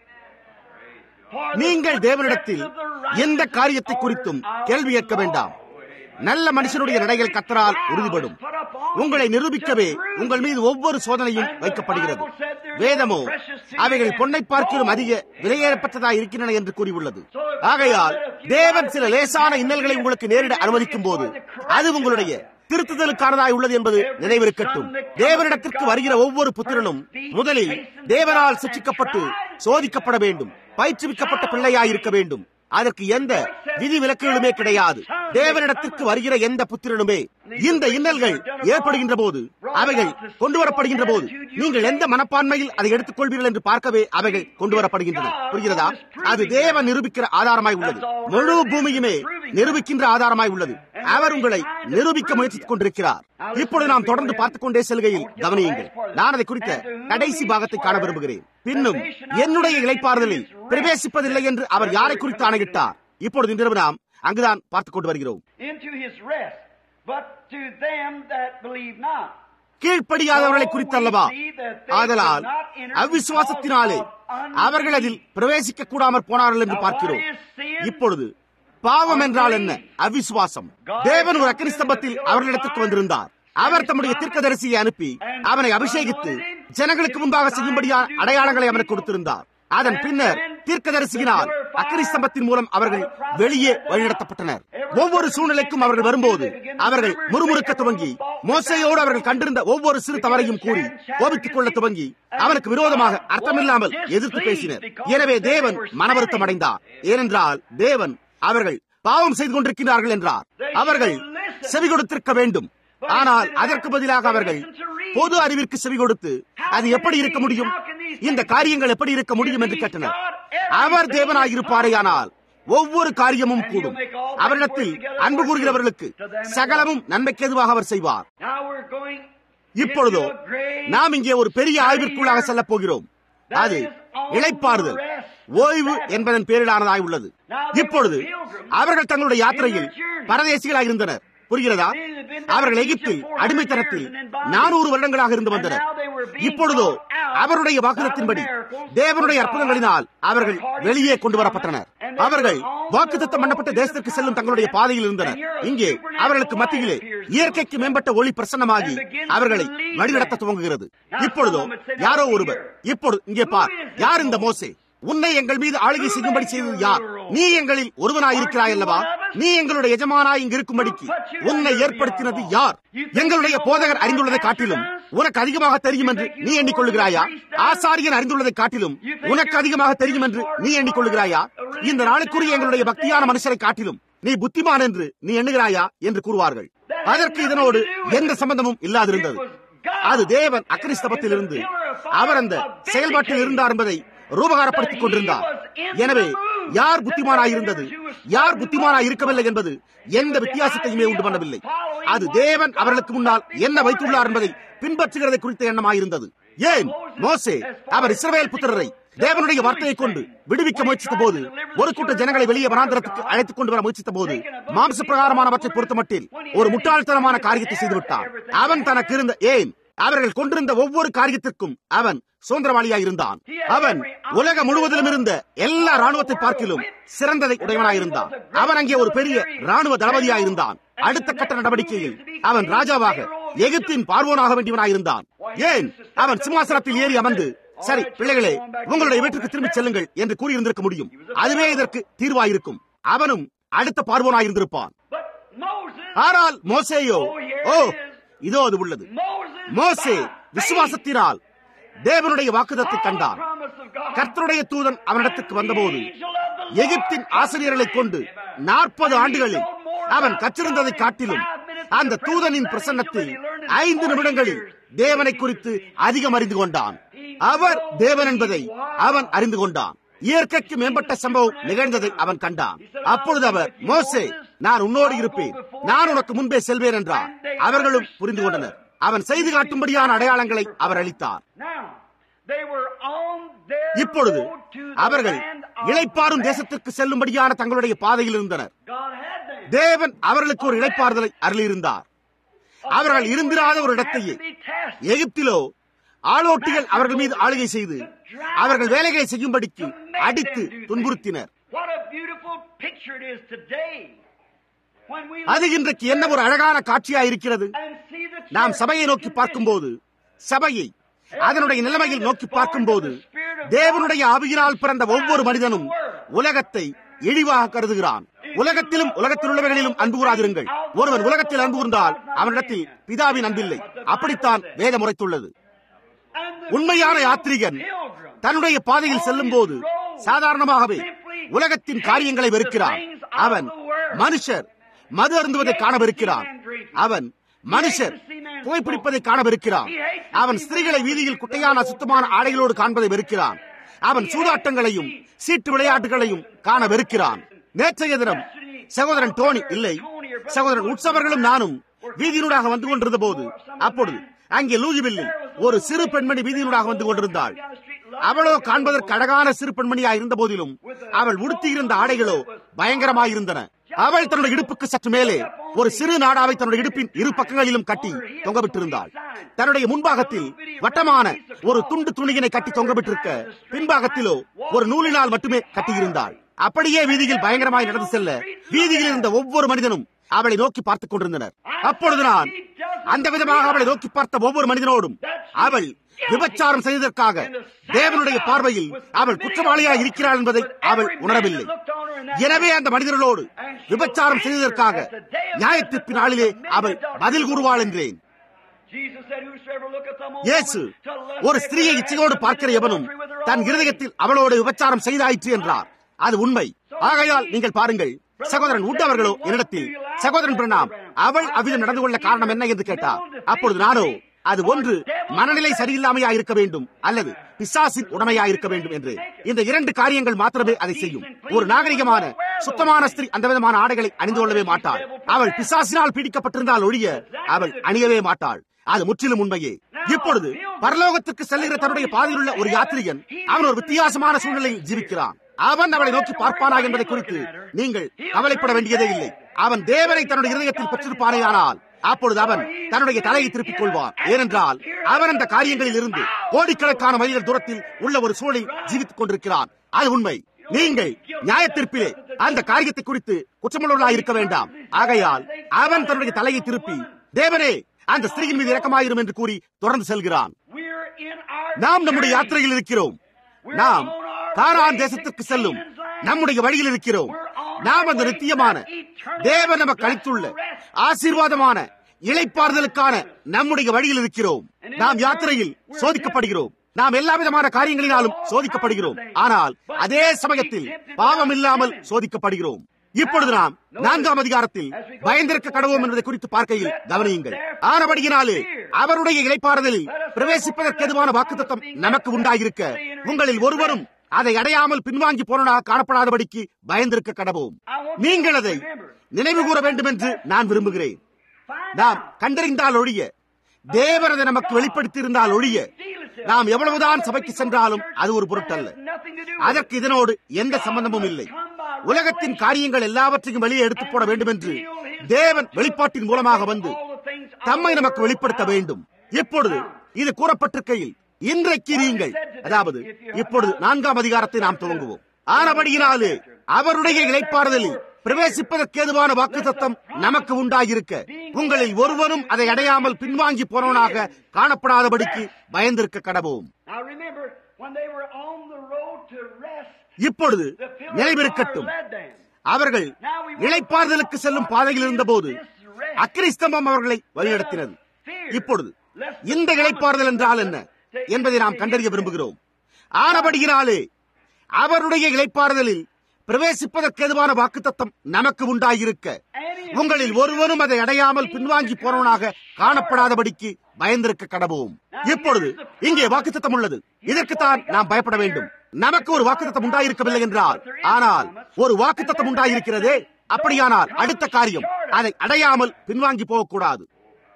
நீங்கள் தேவனிடத்தில் எந்த காரியத்தை குறித்தும் கேள்வி கேட்க வேண்டாம் நல்ல மனுஷனுடைய நடைகள் கத்தரால் உறுதிப்படும் உங்களை நிரூபிக்கவே உங்கள் மீது ஒவ்வொரு சோதனையும் வைக்கப்படுகிறது வேதமோ அவைகள் பொன்னை பார்க்கிலும் அதிக விலையேறப்பட்டதாக இருக்கின்றன என்று கூறியுள்ளது ஆகையால் தேவன் சில லேசான இன்னல்களை உங்களுக்கு நேரிட அனுமதிக்கும் போது அது உங்களுடைய திருத்துதலுக்கானதாய் உள்ளது என்பது நினைவிருக்கட்டும் தேவனிடத்திற்கு வருகிற ஒவ்வொரு புத்திரனும் முதலில் தேவனால் சிக்ஷிக்கப்பட்டு சோதிக்கப்பட வேண்டும் பயிற்றுவிக்கப்பட்ட பிள்ளையாய் இருக்க வேண்டும் அதற்கு எந்த விதி விலக்குகளுமே கிடையாது தேவனிடத்திற்கு வருகிற எந்த புத்திரனுமே இந்த இன்னல்கள் ஏற்படுகின்ற போது அவைகள் கொண்டு வரப்படுகின்ற போது நீங்கள் எந்த மனப்பான்மையில் அதை எடுத்துக் கொள்வீர்கள் என்று பார்க்கவே அவைகள் கொண்டு வரப்படுகின்றன புரிகிறதா அது தேவன் நிரூபிக்கிற ஆதாரமாய் உள்ளது முழு பூமியுமே நிரூபிக்கின்ற ஆதாரமாய் உள்ளது அவர் உங்களை நிரூபிக்க முயற்சித்துக் கொண்டிருக்கிறார் இப்பொழுது நாம் தொடர்ந்து பார்த்துக் கொண்டே செல்கையில் கவனியுங்கள் நான் அதை குறித்த கடைசி பாகத்தை காண விரும்புகிறேன் பின்னும் என்னுடைய இலைப்பாறுதலில் பிரவேசிப்பதில்லை என்று அவர் யாரை குறித்து ஆணையிட்டார் இப்பொழுது இன்றிரவு நாம் அங்குதான் பார்த்துக் கொண்டு வருகிறோம் Into his rest, but to them that believe not. கீழ்ப்படியாதவர்களை குறித்தல்லவா ஆதலால் அவ்விசுவாசத்தினாலே அவர்கள் அதில் பிரவேசிக்க கூடாமற் போனார்கள் என்று பார்க்கிறோம் இப்பொழுது பாவம் என்றால் என்ன அவிசுவாசம் தேவன் ஒரு அக்கினி ஸ்தம்பத்தில் அவர்களிடத்திற்கு வந்திருந்தார் அவர் தம்முடைய தீர்க்கதரிசியை அனுப்பி அவனை அபிஷேகித்து ஜனங்களுக்கு முன்பாக செய்யும்படியான அடையாளங்களை அவனுக்கு கொடுத்திருந்தார் அதன் பின்னர் தீர்க்கதரிசியினால் அக்கினி ஸ்தம்பத்தின் மூலம் அவர்கள் வெளியே வழிநடத்தப்பட்டனர் ஒவ்வொரு சூழ்நிலைக்கும் அவர்கள் வரும்போது அவர்கள் முறுமுறுக்க துவங்கி மோசையோடு அவர்கள் கண்டிருந்த ஒவ்வொரு சிறு தவறையும் கூறி கோபித்துக் கொள்ள துவங்கி அவனுக்கு விரோதமாக அர்த்தமில்லாமல் எதிர்த்து பேசினர் எனவே தேவன் மனவருத்தம் அடைந்தார் ஏனென்றால் தேவன் அவர்கள் பாவம் செய்து கொண்டிருக்கிறார்கள் என்றார் அவர்கள் செவி கொடுத்திருக்க வேண்டும் ஆனால் அதற்கு பதிலாக அவர்கள் பொது அறிவிற்கு செவி கொடுத்து அது எப்படி இருக்க முடியும் இந்த காரியங்கள் எப்படி இருக்க முடியும் என்று கேட்டனர் அவர் தேவனாயிருப்பாரேயானால் ஒவ்வொரு காரியமும் கூடும் அவரிடத்தில் அன்பு கூறுகிறவர்களுக்கு சகலமும் நன்மைக்கு எதுவாக அவர் செய்வார் Now we're going இப்பொழுதோ into a great நாம் இங்கே ஒரு பெரிய ஆய்விற்குள்ளாக செல்லப் போகிறோம் அது இளைப்பாறுதல் ஓய்வு என்பதன் பேரிலானதாய் உள்ளது இப்பொழுது அவர்கள் தங்களுடைய யாத்திரையில் பரதேசிகளாக இருந்தனர் புரிகிறதா அவர்கள் எகிப்தில் அடிமைத்தனத்தில் நானூறு வருடங்களாக இருந்து வந்தனர் இப்பொழுதோ அவருடைய வாக்குதத்தின்படி தேவனுடைய அற்புதங்களினால் அவர்கள் வெளியே கொண்டு வரப்பட்டனர் அவர்கள் வாக்குத்தத்தம் பண்ணப்பட்ட தேசத்திற்கு செல்லும் தங்களுடைய பாதையில் இருந்தனர் இங்கே அவர்களுக்கு மத்தியிலே இயற்கைக்கு மேம்பட்ட ஒளி பிரசன்னமாகி அவர்களை வழிநடத்த துவங்குகிறது இப்பொழுதோ யாரோ ஒருவர் இப்பொழுது இங்கே பார் யார் இந்த மோசே உன்னை எங்கள் மீது ஆளுகை செய்யும்படி செய்தது யார் நீ எங்களில் ஒருவனாயிருக்கிறாய் அல்லவா நீ எங்களுடைய எஜமானாய் இங்கு இருக்கும்படிக்கு உன்னை ஏற்படுத்தினது யார் எங்களுடைய போதகர் அறிந்துள்ளதை காட்டிலும் உனக்கு அதிகமாக தெரியும் என்று நீ எண்ணிக்கொள்ளுகிறாயா ஆசாரியன் அறிந்துள்ளதை காட்டிலும் உனக்கு அதிகமாக தெரியும் என்று நீ எண்ணிக்கொள்ளுகிறாயா இந்த நாளுக்குரிய எங்களுடைய பக்தியான மனுஷரை காட்டிலும் நீ புத்திமான் என்று நீ எண்ணுகிறாயா என்று கூறுவார்கள் அதற்கு இதனோடு எந்த சம்பந்தமும் இல்லாதிருந்தது அது தேவன் அக்ரிஸ்தபத்திலிருந்து அவர் அந்த செயல்பாட்டில் இருந்தார் என்பதை ரூபகாரப்படுத்திக் கொண்டிருந்தார் எனவே யார் புத்திமானாயிருந்தது யார் புத்திமானாய் இருக்கவில்லை என்பது எந்த வித்தியாசத்தையுமே உண்டு பண்ணவில்லை அது தேவன் அவர்களுக்கு முன்னால் என்ன வைத்துள்ளார் என்பதை பின்பற்றுகிறதை குறித்த எண்ணமாயிருந்தது ஏன் மோசே அவர் இஸ்ரவேல் புத்திரரை தேவனுடைய வார்த்தையை கொண்டு விடுவிக்க முயற்சித்த போது ஒரு கூட்ட ஜனங்களை வெளியே வனாந்திரத்துக்கு அழைத்துக் கொண்டு வர முயற்சித்த போது மாம்ச பிரகாரமானவற்றை பொறுத்தமட்டில் ஒரு முட்டாள்தனமான காரியத்தை செய்துவிட்டார் அவன் தனக்கு இருந்த ஏன் அவர்கள் கொண்டிருந்த ஒவ்வொரு காரியத்திற்கும் அவன் சுதந்திரவாளியாய் இருந்தான் அவன் உலகம் முழுவதிலும் இருந்த எல்லா ராணுவத்தை பார்க்கிலும் சிறந்ததை உடையவனாயிருந்தான் அவன் அங்கே ஒரு பெரிய ராணுவ தளபதியாயிருந்தான் அடுத்த கட்ட நடவடிக்கையில் அவன் ராஜாவாக எகிப்தின் பார்வோனாக வேண்டியவனாயிருந்தான் ஏன் அவன் சிம்மாசனத்தில் ஏறி அமர்ந்து சரி பிள்ளைகளே உங்களுடைய வீட்டுக்கு திரும்பிச் செல்லுங்கள் என்று கூறியிருந்திருக்க முடியும் அதுவே இதற்கு தீர்வாயிருக்கும் அவனும் அடுத்த பார்வோனாயிருந்திருப்பான் But Moses, ஆனால் மோசேயோ ஓ இதோ அது உள்ளது Moses மோசே by faith, விசுவாசத்தினால் தேவனுடைய வாக்குதத்தை all கண்டான் the promise of God, கர்த்தருடைய தூதன் அவனிடத்துக்கு வந்தபோது the angel of the எகிப்தின் ஆசிரியர்களைக் கொண்டு நாற்பது ஆண்டுகளில் அவன் கற்றிருந்ததை காட்டிலும் அந்த தூதனின் பிரசன்னத்தில் ஐந்து நிமிடங்களில் தேவனை குறித்து அதிகம் அறிந்து கொண்டான் அவர் தேவன் என்பதை அவன் அறிந்து கொண்டான் இயற்கைக்கு மேம்பட்ட சம்பவம் நிகழ்ந்ததை அவன் கண்டான் அப்பொழுது அவர் மோசே நான் உன்னோடு இருப்பேன் நான் உனக்கு முன்பே செல்வேன் என்றார் அவர்களும் புரிந்து கொண்டனர் அவன் செய்து காட்டும்படியான அடையாளங்களை அவர் அளித்தார் Now, they were on their இப்பொழுது road to the அவர்கள் land of இளைப்பாறும் rest. தேசத்திற்கு செல்லும்படியான தங்களுடைய பாதையில் இருந்தனர் God had them. தேவன் அவர்களுக்கு ஒரு இளைப்பாறுதலை அருளியிருந்தார் அவர்கள் இருந்திராத ஒரு இடத்தையே Had to be tested. எகிப்திலோ ஆளோட்டிகள் அவர்கள் மீது ஆளுகை செய்து அவர்கள் வேலைகளை செய்யும்படிக்கு அடித்து துன்புறுத்தினர் What a beautiful picture it is today. When we அது இன்றைக்கு என்ன ஒரு அழகான காட்சியா இருக்கிறது and see the நாம் church சபையை நோக்கி பார்க்கும்போது சபையை அதனுடைய நிலைமையில் நோக்கி பார்க்கும்போது தேவனுடைய ஆவியினால் பிறந்த ஒவ்வொரு மனிதனும் உலகத்தை இழிவாக கருதுகிறான் உலகத்திலும் உலகத்தில் உள்ளவர்களிலும் அன்பு கூறாதிருங்கள் ஒருவன் உலகத்தில் அன்பு கூர்ந்தால் அவனிடத்தில் பிதாவின் அன்பில்லை அப்படித்தான் வேதம் உரைத்துள்ளது and the உண்மையான யாத்ரீகன் pilgrim தன்னுடைய பாதையில் செல்லும் போது சாதாரணமாகவே உலகத்தின் காரியங்களை வெறுக்கிறான் அவன் மனுஷர் மது அருந்துவதை காணவிருக்கிறான் அவன் மனுஷர் புகைப்பிடிப்பதை காணவிருக்கிறான் அவன் ஸ்திரீகளை வீதியில் குட்டையான அசுத்தமான ஆடைகளோடு காண்பதை வெறுக்கிறான் அவன் சூதாட்டங்களையும் சீட்டு விளையாட்டுகளையும் காண வெறுக்கிறான் நேற்றைய தினம் சகோதரன் டோனி இல்லை சகோதரன் உற்சவர்களும் நானும் வீதியினூடாக வந்து கொண்டிருந்த போது அப்பொழுது அங்கே லூயிவில்லில் ஒரு சிறு பெண்மணி வீதியினூடாக வந்து கொண்டிருந்தாள் அவளோ காண்பதற்கு அழகான சிறு பெண்மணியாய் இருந்த போதிலும் அவள் உடுத்தியிருந்த ஆடைகளோ பயங்கரமாயிருந்தன அவள் தன்னுடைய இடுப்புக்கு சற்று மேலே ஒரு சிறு நாடாவை தன்னுடைய இடுப்பின் இரு பக்கங்களிலும் கட்டி தொங்கவிட்டிருந்தாள் தன்னுடைய முன்பாகத்தில் வட்டமான ஒரு துண்டு துணியினை கட்டி தொங்கவிட்டிருக்க பின்பாகத்திலோ ஒரு நூலினால் மட்டுமே கட்டியிருந்தாள் அப்படியே வீதியில் பயங்கரமாய் நடந்து செல்ல வீதியில் இருந்த ஒவ்வொரு மனிதனும் அவளை நோக்கி பார்த்துக் கொண்டிருந்தனர் அப்பொழுது நான் அந்த விதமாக அவளை நோக்கி பார்த்த ஒவ்வொரு மனிதனோடும் அவள் விபச்சாரம் செய்ததற்காக தேவனுடைய பார்வையில் அவள் குற்றவாளியாக இருக்கிறாள் என்பதை அவள் உணரவில்லை எனவே அந்த மனிதர்களோடு விபச்சாரம் செய்ததற்காக நியாயத்திற்கு நாளிலே அவள் பதில் கூறுவாள் என்றேன் Jesus said, Whosoever looketh on a இயேசு woman to lust ஒரு after ஸ்திரீயை her இச்சையோடு has பார்க்கிற committed எவனும் adultery with her than already. இருதயத்தில் அவளோடு விபச்சாரம் செய்தாயிற்று என்றார் அது உண்மை ஆகையால் நீங்கள் பாருங்கள் சகோதரன் உட் அவர்களோ என்னிடத்தில் சகோதரன் பிரணாம் அவள் அவ்விதம் நடந்து கொள்ள காரணம் என்ன என்று கேட்டார் அப்பொழுது நானோ அது ஒன்று மனநிலை சரியில்லாமையா இருக்க வேண்டும் அல்லது பிசாசின் உடமையா இருக்க வேண்டும் என்று இந்த இரண்டு காரியங்கள் மாத்திரமே அதை செய்யும் ஒரு நாகரிகமான சுத்தமான ஸ்திரீ அந்த விதமான ஆடைகளை அணிந்து கொள்ளவே மாட்டாள் அவள் பிசாசினால் பீடிக்கப்பட்டிருந்தால் ஒழிய அவள் அணியவே மாட்டாள் அது முற்றிலும் உண்மையே இப்பொழுது பரலோகத்துக்கு செல்லுகிற தன்னுடைய பாதையில் உள்ள ஒரு யாத்ரிகன் அவன் ஒரு வித்தியாசமான சூழ்நிலையில் ஜீவிக்கிறான் அவன் அவளை நோக்கி பார்ப்பானா என்பதை குறித்து நீங்கள் கவலைப்பட வேண்டியதே இல்லை அவன் தேவனை தன்னுடைய இதயத்தில் பெற்றிருப்பானேயானால் அப்பொழுது அவன் தன்னுடைய தலையை திருப்பிக் கொள்வான் ஏனென்றால் அவன் அந்த காரியங்களில் இருந்து கோடிக்கணக்கான மைல்கள் தூரத்தில் உள்ள ஒரு சூழலில் ஜீவித்துக் கொண்டிருக்கிறான் அது உண்மை நீங்கள் நியாயத்திற்பிலே அந்த காரியத்தை குறித்து குற்றமுள்ளவர்களாக இருக்க வேண்டாம் ஆகையால் அவன் தன்னுடைய தலையை திருப்பி தேவனே அந்த ஸ்திரீயின் மீது இரக்கமாயிரும் என்று கூறி தொடர்ந்து செல்கிறான் We're in our நாம் நம்முடைய journey. யாத்திரையில் இருக்கிறோம் நாம் காரான் தேசத்திற்கு செல்லும் நம்முடைய வழியில் இருக்கிறோம் நாம் அந்த நித்தியமான தேவன் நமக்கு அளித்துள்ள ஆசீர்வாதமான இளைப்பாறுதலுக்கான நம்முடைய வழியில் இருக்கிறோம் நாம் யாத்திரையில் சோதிக்கப்படுகிறோம் நாம் எல்லா விதமான காரியங்களினாலும் சோதிக்கப்படுகிறோம் ஆனால் அதே சமயத்தில் பாவம் இல்லாமல் சோதிக்கப்படுகிறோம் இப்பொழுது நாம் நான்காம் அதிகாரத்தில் பயந்திருக்க கடவோம் என்பதை குறித்து பார்க்கையில் கவனியுங்கள் ஆனபடியினாலே அவருடைய இளைப்பாறுதலில் பிரவேசிப்பதற்கு எதுவான வாக்குத்தத்தம் நமக்கு உண்டாகியிருக்க உங்களில் ஒருவரும் அதை அடையாமல் பின்வாங்கி போனதாக காணப்படாதபடிக்கு பயந்திருக்க கடவோம் நீங்கள் அதை நினைவு கூற வேண்டும் என்று நான் விரும்புகிறேன் நாம் கண்டறிந்தால் ஒழிய தேவர் அதை நமக்கு வெளிப்படுத்தி இருந்தால் ஒழிய நாம் எவ்வளவுதான் சபைக்கு சென்றாலும் அது ஒரு பொருட்டல்ல அதற்கு இதனோடு எந்த சம்பந்தமும் இல்லை உலகத்தின் காரியங்கள் எல்லாவற்றையும் வெளியே எடுத்து போட வேண்டும் என்று தேவன் வெளிப்பாட்டின் மூலமாக வந்து தம்மை நமக்கு வெளிப்படுத்த வேண்டும் இப்பொழுது இது கூறப்பட்டிருக்கையில் இன்றைக்கு நீங்கள் அதாவது இப்பொழுது நான்காம் அதிகாரத்தை நாம் துவங்குவோம் ஆனபடியினாலே அவருடைய இழைப்பாறுதலில் பிரவேசிப்பதற்கு ஏதுவான வாக்கு தத்தம் நமக்கு உண்டாகியிருக்க உங்களில் ஒருவரும் அதை அடையாமல் பின்வாங்கி போனவனாக காணப்படாதபடிக்கு பயந்திருக்க கடவோம் Now remember, when they were on the road to rest, இப்பொழுது the pillar of fire நினைவிருக்கட்டும் led them. அவர்கள் இழைப்பாறுதலுக்கு செல்லும் பாதையில் இருந்தபோது அக்கிரிஸ்தம்பம் அவர்களை வழிநடத்தினது இப்பொழுது இந்த இழைப்பாறுதல் என்றால் என்ன என்பதை நாம் கண்டறிய விரும்புகிறோம் ஆனபடியினாலே அவருடைய இழைப்பாறுதலில் பிரவேசிப்பதற்கு எதுவான வாக்குத்தத்தம் நமக்கு உண்டாயிருக்க உங்களில் ஒருவனும் அதை அடையாமல் பின்வாங்கி போனவனாக காணப்படாதபடிக்கு பயந்திருக்க கடவோம் இப்பொழுது இங்கே வாக்குத்தத்தம் உள்ளது இதற்குத்தான் நாம் பயப்பட வேண்டும் நமக்கு ஒரு வாக்குத்தத்தம் உண்டாயிருக்கவில்லை என்றால் ஆனால் ஒரு வாக்குத்தத்தம் உண்டாயிருக்கிறதே அப்படியானால் அடுத்த காரியம் அதை அடையாமல் பின்வாங்கி போகக்கூடாது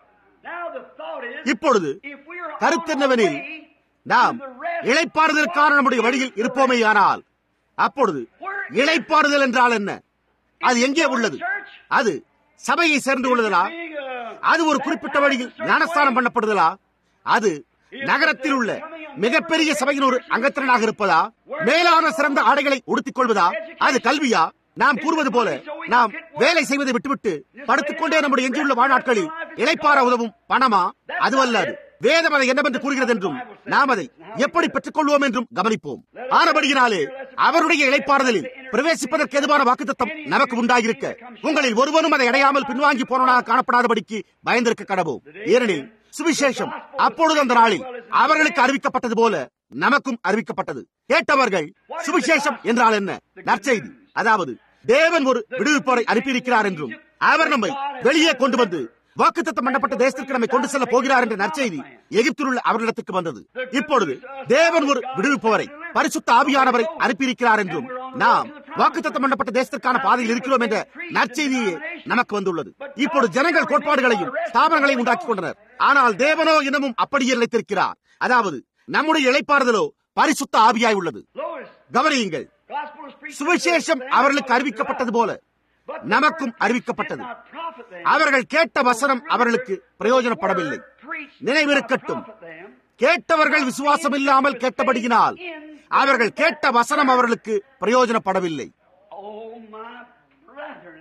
Now the thought is, இப்பொழுது if we are கருத்தென்னவெனில் on our way நாம் to the rest இளைப்பாறுதலுக்கான நம்முடைய வழியில் இருப்போமேயானால் அப்பொழுது இளைப்பாறுதல் என்றால் என்ன அது எங்கே உள்ளது அது சபையை சேர்ந்து கொள்ளுதலா being a அது ஒரு குறிப்பிட்ட வழியில் ஞானஸ்தானம் பண்ணப்படுதலா அது நகரத்தில் உள்ள மிகப்பெரிய சபையின் ஒரு அங்கத்தினராக இருப்பதா மேலான சிறந்த ஆடைகளை உடுத்திக் கொள்வதா அது கல்வியா நாம் கூறுவது போல நாம் வேலை செய்வதை விட்டுவிட்டு படுத்துக்கொண்டே நம்முடைய எஞ்சியுள்ள வாழ்நாட்களில் இளைப்பாற உதவும் பணமா அதுவல்ல அது வேதம் அதை என்னவென்று கூறுகிறது என்றும் நாம் அதை எப்படி பெற்றுக் கொள்வோம் என்றும் கவனிப்போம் ஆனபடியினாலே அவருடைய இளைப்பாறுதலில் பிரவேசிப்பதற்கு எதுவான வாக்குத்தத்தம் நமக்கு உண்டாகிருக்க உங்களில் ஒருவனும் அதை அடையாமல் பின்வாங்கி போனவனாக காணப்படாதபடிக்கு பயந்திருக்க கடவோம் ஏனெனில் சுவிசேஷம் அப்பொழுது அந்த நாளில் அவர்களுக்கு அறிவிக்கப்பட்டது போல நமக்கும் அறிவிக்கப்பட்டது கேட்டவர்கள் சுவிசேஷம் என்றால் என்ன நற்செய்தி அதாவது தேவன் ஒரு விடுவிப்போரை அனுப்பியிருக்கிறார் என்றும் அவர் நம்மை வெளியே கொண்டு வந்து வாக்குத்தத்தம் பண்ணப்பட்ட தேசத்திற்கு நம்மை கொண்டு செல்ல போகிறார் என்ற நற்செய்தி எகிப்தில் உள்ள அவர்களிடத்துக்கு வந்தது இப்பொழுது தேவன் ஒரு விடுவிப்பவரை பரிசுத்த ஆவியானவரை அனுப்பியிருக்கிறார் என்றும் நாம் வாக்குத்தத்தம் பண்ணப்பட்ட தேசத்திற்கான பாதையில் இருக்கிறோம் என்ற நற்செய்தியே நமக்கு வந்துள்ளது இப்பொழுது ஜனங்கள் கோட்பாடுகளையும் ஸ்தாபனங்களையும் உண்டாக்கிக் கொண்டனர் ஆனால் தேவனோ இன்னமும் அப்படியே நிலைத்திருக்கிறார் அதாவது நம்முடைய இளைப்பாறுதலோ பரிசுத்த ஆவியாய் உள்ளது Lois, கவனியுங்கள் gospel is preached சுவிசேஷம் அவர்களுக்கு அறிவிக்கப்பட்டது போல But the நமக்கும் word அறிவிக்கப்பட்டது did not profit them. அவர்கள் கேட்ட வசனம் அவர்களுக்கு பிரயோஜனப்படவில்லை Preached நினைவிருக்கட்டும் did not profit them. கேட்டவர்கள் விசுவாசம் இல்லாமல் கேட்டபடியினால் அவர்கள் கேட்ட வசனம் அவர்களுக்கு பிரயோஜனப்படவில்லை Oh, my brethren,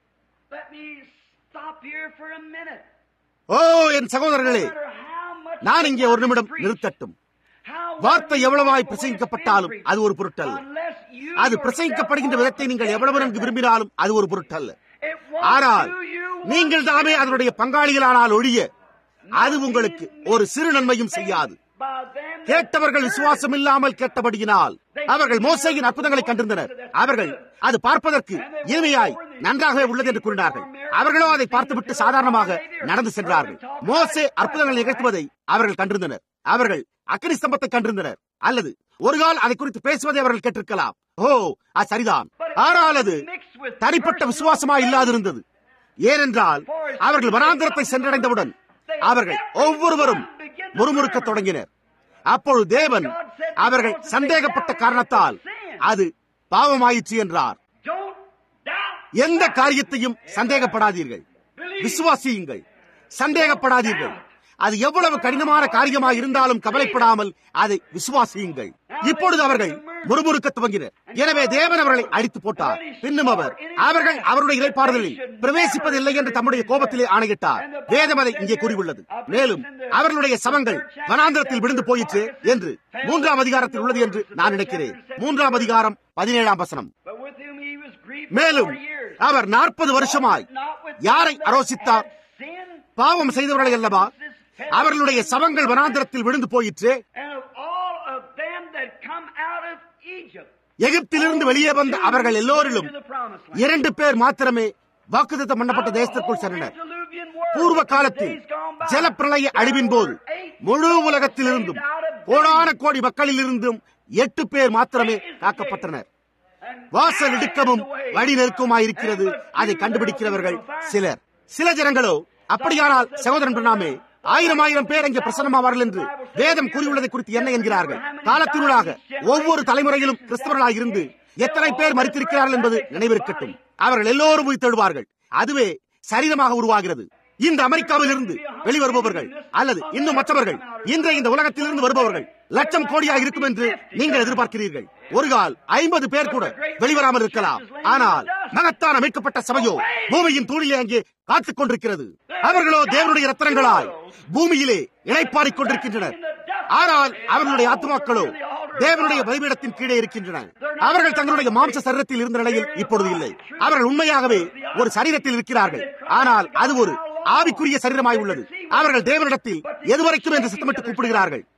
let me stop here for a minute. ஓ என் சகோதரர்களே No matter how much நான் இங்கே ஒரு நிமிடம் preached, நிறுத்தட்டும் how வார்த்தை well எவ்வளவாய் you பிரசங்கிக்கப்பட்டாலும் அது ஒரு பொருட்டல்ல unless you அது yourself பிரசங்கிக்கப்படுகின்ற are விதத்தை நீங்கள் எவ்வளவு நன்கு விரும்பினாலும் அது ஒரு பொருட்டல்ல It won't ஆனால் do you one நீங்கள் தாமே அதனுடைய பங்காளிகளானால் ஒழிய அது உங்களுக்கு ஒரு சிறு நன்மையும் செய்யாது by them that கேட்டவர்கள் விசுவாசம் இல்லாமல் கேட்டபடியினால் அவர்கள் மோசையின் அற்புதங்களை கண்டிருந்தனர் அவர்கள் அது பார்ப்பதற்கு இனிமையாய் நன்றாகவே உள்ளது என்று கூறினார்கள் அவர்களோ அதை பார்த்துவிட்டு சாதாரணமாக நடந்து சென்றார்கள் மோசே அற்புதங்கள் நிகழ்த்துவதை அவர்கள் கண்டிருந்தனர் அவர்கள் அக்னி ஸ்தம்பத்தை கண்டிருந்தனர் அல்லது ஒரு கால் அதை குறித்து பேசுவதை அவர்கள் கேட்டிருக்கலாம் ஓ அது சரிதான் ஆனால் அது தனிப்பட்ட விசுவாசமா இல்லாதிருந்தது ஏனென்றால் அவர்கள் வனாந்திரத்தை சென்றடைந்தவுடன் அவர்கள் ஒவ்வொருவரும் முறுமுறுக்கத் தொடங்கினர் அப்பொழுது தேவன் அவர்கள் சந்தேகப்பட்ட காரணத்தால் அது பாவமாயிற்று என்றார் don't doubt. எந்த காரியத்தையும் சந்தேகப்படாதீர்கள் விசுவாசியுங்கள் சந்தேகப்படாதீர்கள் அது எவ்வளவு கடினமான காரியமாக இருந்தாலும் கவலைப்படாமல் அதை விசுவாசியுங்கள் இப்பொழுது அவர்கள் முறுமுறுக்க துவங்கினர் எனவே தேவன் அவர்களை அடித்து போட்டார் பின்னும் அவர் அவர்கள் அவருடைய இலைப்பாறுதலில் பிரவேசிப்பதில்லை என்று தம்முடைய கோபத்திலே ஆணையிட்டார் வேதம் அதை இங்கே கூறியுள்ளது மேலும் அவர்களுடைய சமங்கள் வனாந்திரத்தில் விழுந்து போயிற்று என்று மூன்றாம் அதிகாரத்தில் உள்ளது என்று நான் நினைக்கிறேன் மூன்றாம் அதிகாரம் பதினேழாம் வசனம் But with whom he was grieved மேலும் for years. அவர் நாற்பது வருஷமாய் யாரை அரோசித்தார் Sin பாவம் செய்தவர்களை அல்லவா அவர்களுடைய சவங்கள் வனாந்திரத்தில் விழுந்து போயிற்று and of all of them that come out of Egypt. எகிப்திலிருந்து வெளியே வந்த அவர்கள் எல்லோரிலும் to the promised land. இரண்டு பேர் மாத்திரமே வாக்குத்தத்தம் பண்ணப்பட்ட தேசத்திற்குள் சென்றனர் பூர்வ காலத்தில் ஜலப்பிரளய அழிவின் போது முழு உலகத்திலிருந்தும் கோடான கோடி மக்களிலிருந்தும் எட்டு பேர் மாத்திரமே காக்கப்பட்டனர் வாசல் இடுக்கமும் வழி நெருக்கமாயிருக்கிறது அதை கண்டுபிடிக்கிறவர்கள் சிலர் சில ஜனங்களோ அப்படியானால் சகோதரன் பிரணாமே ஆயிரம் ஆயிரம் பேர் அங்கே பிரசன்னமாவார்கள் என்று வேதம் கூறியுள்ளதை குறித்து என்ன என்கிறார்கள் காலத்தினூடாக ஒவ்வொரு தலைமுறையிலும் கிறிஸ்தவர்களாக இருந்து எத்தனை பேர் மறித்திருக்கிறார்கள் என்பது நினைவிருக்கட்டும் அவர்கள் எல்லோரும் உயிர்த்தெழுவார்கள் அதுவே சரீரமாக உருவாகிறது இந்த அமெரிக்காவில் இருந்து வெளிவருபவர்கள் அல்லது இன்னும் மற்றவர்கள் இன்றைய இந்த உலகத்திலிருந்து வருபவர்கள் லட்சம் கோடியாக இருக்கும் என்று நீங்கள் எதிர்பார்க்கிறீர்கள் ஒரு கால் ஐம்பது பேர் கூட வெளிவராமல் இருக்கலாம் ஆனால் மகத்தான மீட்கப்பட்ட சபையோ பூமியின் தூணிலே அங்கே காத்துக் கொண்டிருக்கிறது அவர்களோ தேவனுடைய ரத்தனங்களாய் பூமியிலே இணைப்பாடிக் கொண்டிருக்கின்றனர் ஆனால் அவர்களுடைய ஆத்மாக்களோ தேவனுடைய பலிபீடத்தின் கீழே இருக்கின்றன அவர்கள் தங்களுடைய மாம்ச சரீரத்தில் இருந்த நிலையில் இப்பொழுது இல்லை அவர்கள் உண்மையாகவே ஒரு சரீரத்தில் இருக்கிறார்கள் ஆனால் அது ஒரு ஆவிக்குரிய சரீரமாய் உள்ளது அவர்கள் தேவனிடத்தில் எதுவரைக்கும் என்று சத்தமிட்டு கூப்பிடுகிறார்கள்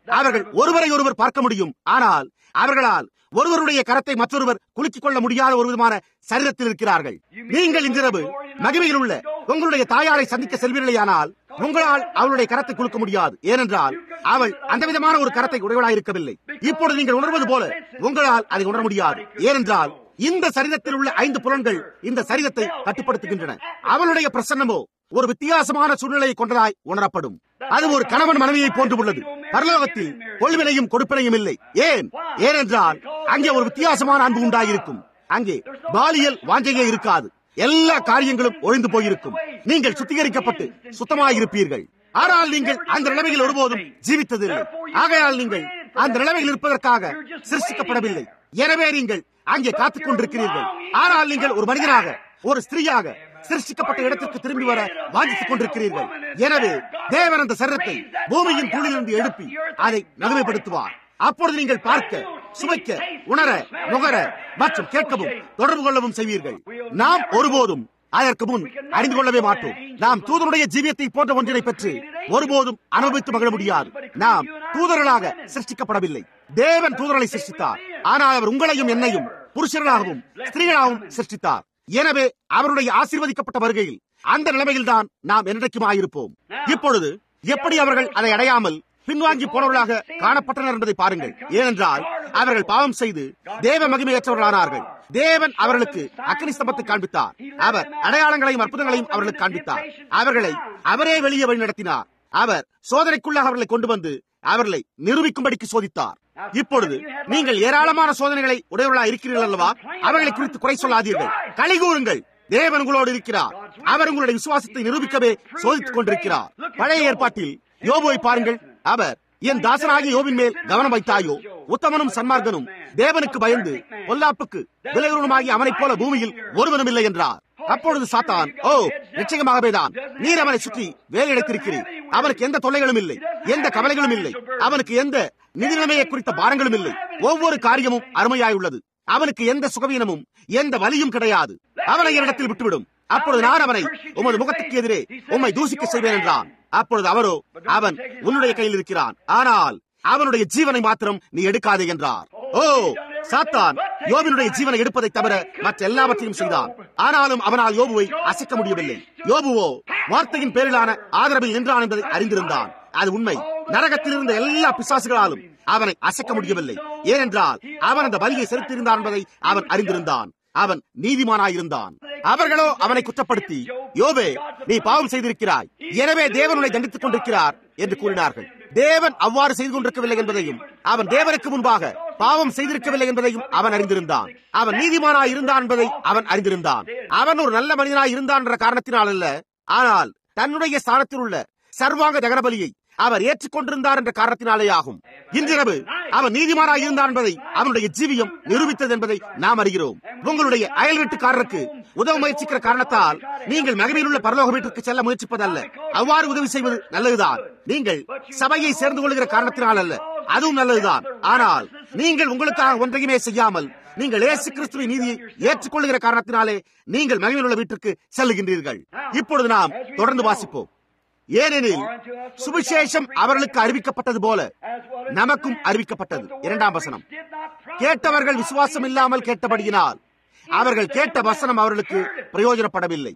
அவர்கள் ஒருவரை ஒருவர் பார்க்க முடியும் ஆனால் அவர்களால் ஒருவருடைய கரத்தை மற்றொருவர் குலுக்கிக் கொள்ள முடியாத ஒரு விதமான சரீரத்தில் இருக்கிறார்கள் நீங்கள் இன்றிரவு மகிமையில் உள்ள உங்களுடைய தாயாரை சந்திக்க செல்வீர்களேயானால் உங்களால் அவளுடைய கரத்தை குலுக்க முடியாது ஏனென்றால் அவள் அந்த விதமான ஒரு கரத்தை உடையவளாக இருக்கவில்லை இப்பொழுது நீங்கள் உணர்வது போல உங்களால் அதை உணர முடியாது ஏனென்றால் இந்த சரீரத்தில் உள்ள ஐந்து புலன்கள் இந்த சரீரத்தை கட்டுப்படுத்துகின்றன அவளுடைய பிரசன்னமோ ஒரு வித்தியாசமான சூழ்நிலையை கொண்டதாய் உணரப்படும் அது ஒரு கணவன் மனைவியை போன்று உள்ளது பரலோகத்தில் கொள்வினையும் கொடுப்பினையும் இல்லை ஏன் ஏனென்றால் அங்கே ஒரு வித்தியாசமான அன்பு உண்டாயிருக்கும் அங்கே பாலியல் வாஞ்சையே இருக்காது எல்லா காரியங்களும் ஒழிந்து போயிருக்கும் நீங்கள் சுத்திகரிக்கப்பட்டு சுத்தமாயிருப்பீர்கள் ஆனால் நீங்கள் அந்த நிலைமையில் ஒருபோதும் ஜீவித்ததில்லை ஆகையால் நீங்கள் அந்த நிலைமையில் இருப்பதற்காக சிருஷ்டிக்கப்படவில்லை எனவே நீங்கள் அங்கே காத்துக் கொண்டிருக்கிறீர்கள் ஆனால் நீங்கள் ஒரு மனிதனாக ஒரு ஸ்திரீயாக சிருஷ்டிக்கப்பட்ட இடத்திற்கு திரும்பி வர வாஞ்சித்துக் கொண்டிருக்கிறீர்கள் எனவே தேவன் அந்த சரீரத்தை பூமியின் தூளிலிருந்து எழுப்பி அதை நகமைப்படுத்துவார் அப்பொழுது நீங்கள் பார்க்க சுவைக்க உணர நுகர மற்றும் கேட்கவும் தொடர்பு கொள்ளவும் செய்வீர்கள் நாம் ஒருபோதும் அதற்கு முன் அறிந்து கொள்ளவே மாட்டோம் நாம் தூதருடைய ஜீவியத்தை போன்ற ஒன்றினை பெற்று ஒருபோதும் அனுபவித்து மகிழ முடியாது நாம் தூதர்களாக சிருஷ்டிக்கப்படவில்லை தேவன் தூதர்களை சிருஷ்டித்தார் ஆனால் அவர் உங்களையும் என்னையும் புருஷர்களாகவும் ஸ்திரீகளாகவும் சிருஷ்டித்தார் எனவே அவருடைய ஆசீர்வதிக்கப்பட்ட வருகையில் அந்த நிலைமையில் தான் நாம் என்றைக்கும் ஆயிருப்போம் இப்பொழுது எப்படி அவர்கள் அதை அடையாமல் பின்வாங்கி போனவர்களாக காணப்பட்டனர் என்பதை பாருங்கள் ஏனென்றால் அவர்கள் பாவம் செய்து தேவ மகிமையற்றவர்களானார்கள் தேவன் அவர்களுக்கு அக்னி ஸ்தம்பத்தை காண்பித்தார் அவர் அடையாளங்களையும் அற்புதங்களையும் அவர்களுக்கு காண்பித்தார் அவர்களை அவரே வெளியே வழி நடத்தினார் அவர் சோதனைக்குள்ளாக அவர்களை கொண்டு வந்து அவர்களை நிரூபிக்கும்படிக்கு சோதித்தார் இப்பொழுது நீங்கள் ஏராளமான சோதனைகளை உடையவர்களா இருக்கிறீர்கள் அல்லவா அவர்களை குறித்து குறை சொல்லாதீர்கள் களி கூறுங்கள் தேவன் உங்களோடு இருக்கிறார் அவர் உங்களுடைய விசுவாசத்தை நிரூபிக்கவே சோதித்துக் கொண்டிருக்கிறார் பழைய ஏற்பாட்டில் யோபுவை பாருங்கள் அவர் என் தாசனாகிய யோபின் மேல் கவனம் வைத்தாயோ உத்தமனும் சன்மார்க்கனும் தேவனுக்கு பயந்து பொல்லாப்புக்கு விலையுறமாகிய அவனைப் போல பூமியில் ஒருவனும் இல்லை என்றார் அப்பொழுது சாத்தான் ஓ நிச்சயமாகவே தான் நீர் அவனை சுற்றி வேலையடைத்திருக்கிறீர் அவனுக்கு எந்த தொல்லைகளும் இல்லை எந்த கவலைகளும் இல்லை அவனுக்கு எந்த நிதி நிலைமையை குறித்த பாரங்களும் இல்லை ஒவ்வொரு காரியமும் அருமையாயுள்ளது அவனுக்கு எந்த சுகவீனமும் எந்த வலியும் கிடையாது அவனை என்னிடத்தில் விட்டுவிடும் அப்பொழுது நான் அவனை உமது முகத்துக்கு எதிரே உம்மை தூசிக்க செய்வேன் என்றான் அப்பொழுது அவரோ அவன் உன்னுடைய கையில் இருக்கிறான் ஆனால் அவனுடைய ஜீவனை மாத்திரம் நீ எடுக்காதே என்றார் ஓ சாத்தான் யோபினுடைய ஜீவனை எடுப்பதை தவிர மற்ற எல்லாவற்றையும் செய்தான் ஆனாலும் அவனால் யோபுவை அசைக்க முடியவில்லை யோபுவோ வார்த்தையின் பேரிலான ஆதரவில் நின்றான் என்பதை அறிந்திருந்தான் அது உண்மை நரகத்தில் இருந்த எல்லா பிசாசுகளாலும் அவனை அசைக்க முடியவில்லை ஏனென்றால் அவன் அந்த வலியை செலுத்தியிருந்தான் என்பதை அவன் அறிந்திருந்தான் அவன் நீதிமானாயிருந்தான் அவர்களோ அவனை குற்றப்படுத்தி யோபே நீ பாவம் செய்திருக்கிறாய் எனவே தேவன் உன்னை தண்டித்துக் கொண்டிருக்கிறார் என்று கூறினார்கள் தேவன் அவ்வாறு செய்து கொண்டிருக்கவில்லை என்பதையும் அவன் தேவனுக்கு முன்பாக பாவம் செய்திருக்கவில்லை என்பதையும் அவன் அறிந்திருந்தான் அவன் நீதிமானாய் இருந்தான் என்பதை அவன் அறிந்திருந்தான் அவன் ஒரு நல்ல மனிதனாய் இருந்தான் என்ற காரணத்தினால் அல்ல ஆனால் தன்னுடைய ஸ்தானத்தில் உள்ள சர்வாங்க தகனபலியை அவர் ஏற்றுக்கொண்டிருந்தார் என்ற காரணத்தினாலே ஆகும் இன்றிரவு அவன் நீதிமானாய் இருந்தான் என்பதை அவனுடைய ஜீவியம் நிரூபித்தது என்பதை நாம் அறிகிறோம் உங்களுடைய அயல் வீட்டுக்காரருக்கு உதவ முயற்சிக்கிற காரணத்தால் நீங்கள் மகிமையில் உள்ள பரலோக வீட்டிற்கு செல்ல முயற்சிப்பதல்ல அவ்வாறு உதவி செய்வது நல்லதுதான் நீங்கள் சபையை சேர்ந்து கொள்கிற காரணத்தினால் அல்ல அதுவும் நல்லதுதான் ஆனால் நீங்கள் உங்களுக்காக ஒன்றையுமே செய்யாமல் நீங்கள் ஏசு கிறிஸ்துவின் நீதியை ஏற்றுக்கொள்கிற காரணத்தினாலே நீங்கள் மகிமையில் உள்ள வீட்டிற்கு செல்லுகின்றீர்கள் இப்பொழுது நாம் தொடர்ந்து வாசிப்போம் ஏனெனில் சுவிசேஷம் அவர்களுக்கு அறிவிக்கப்பட்டது போல நமக்கும் அறிவிக்கப்பட்டது இரண்டாம் வசனம் கேட்டவர்கள் விசுவாசம் இல்லாமல் கேட்டபடியினால் அவர்கள் கேட்ட வசனம் அவர்களுக்கு பிரயோஜனப்படவில்லை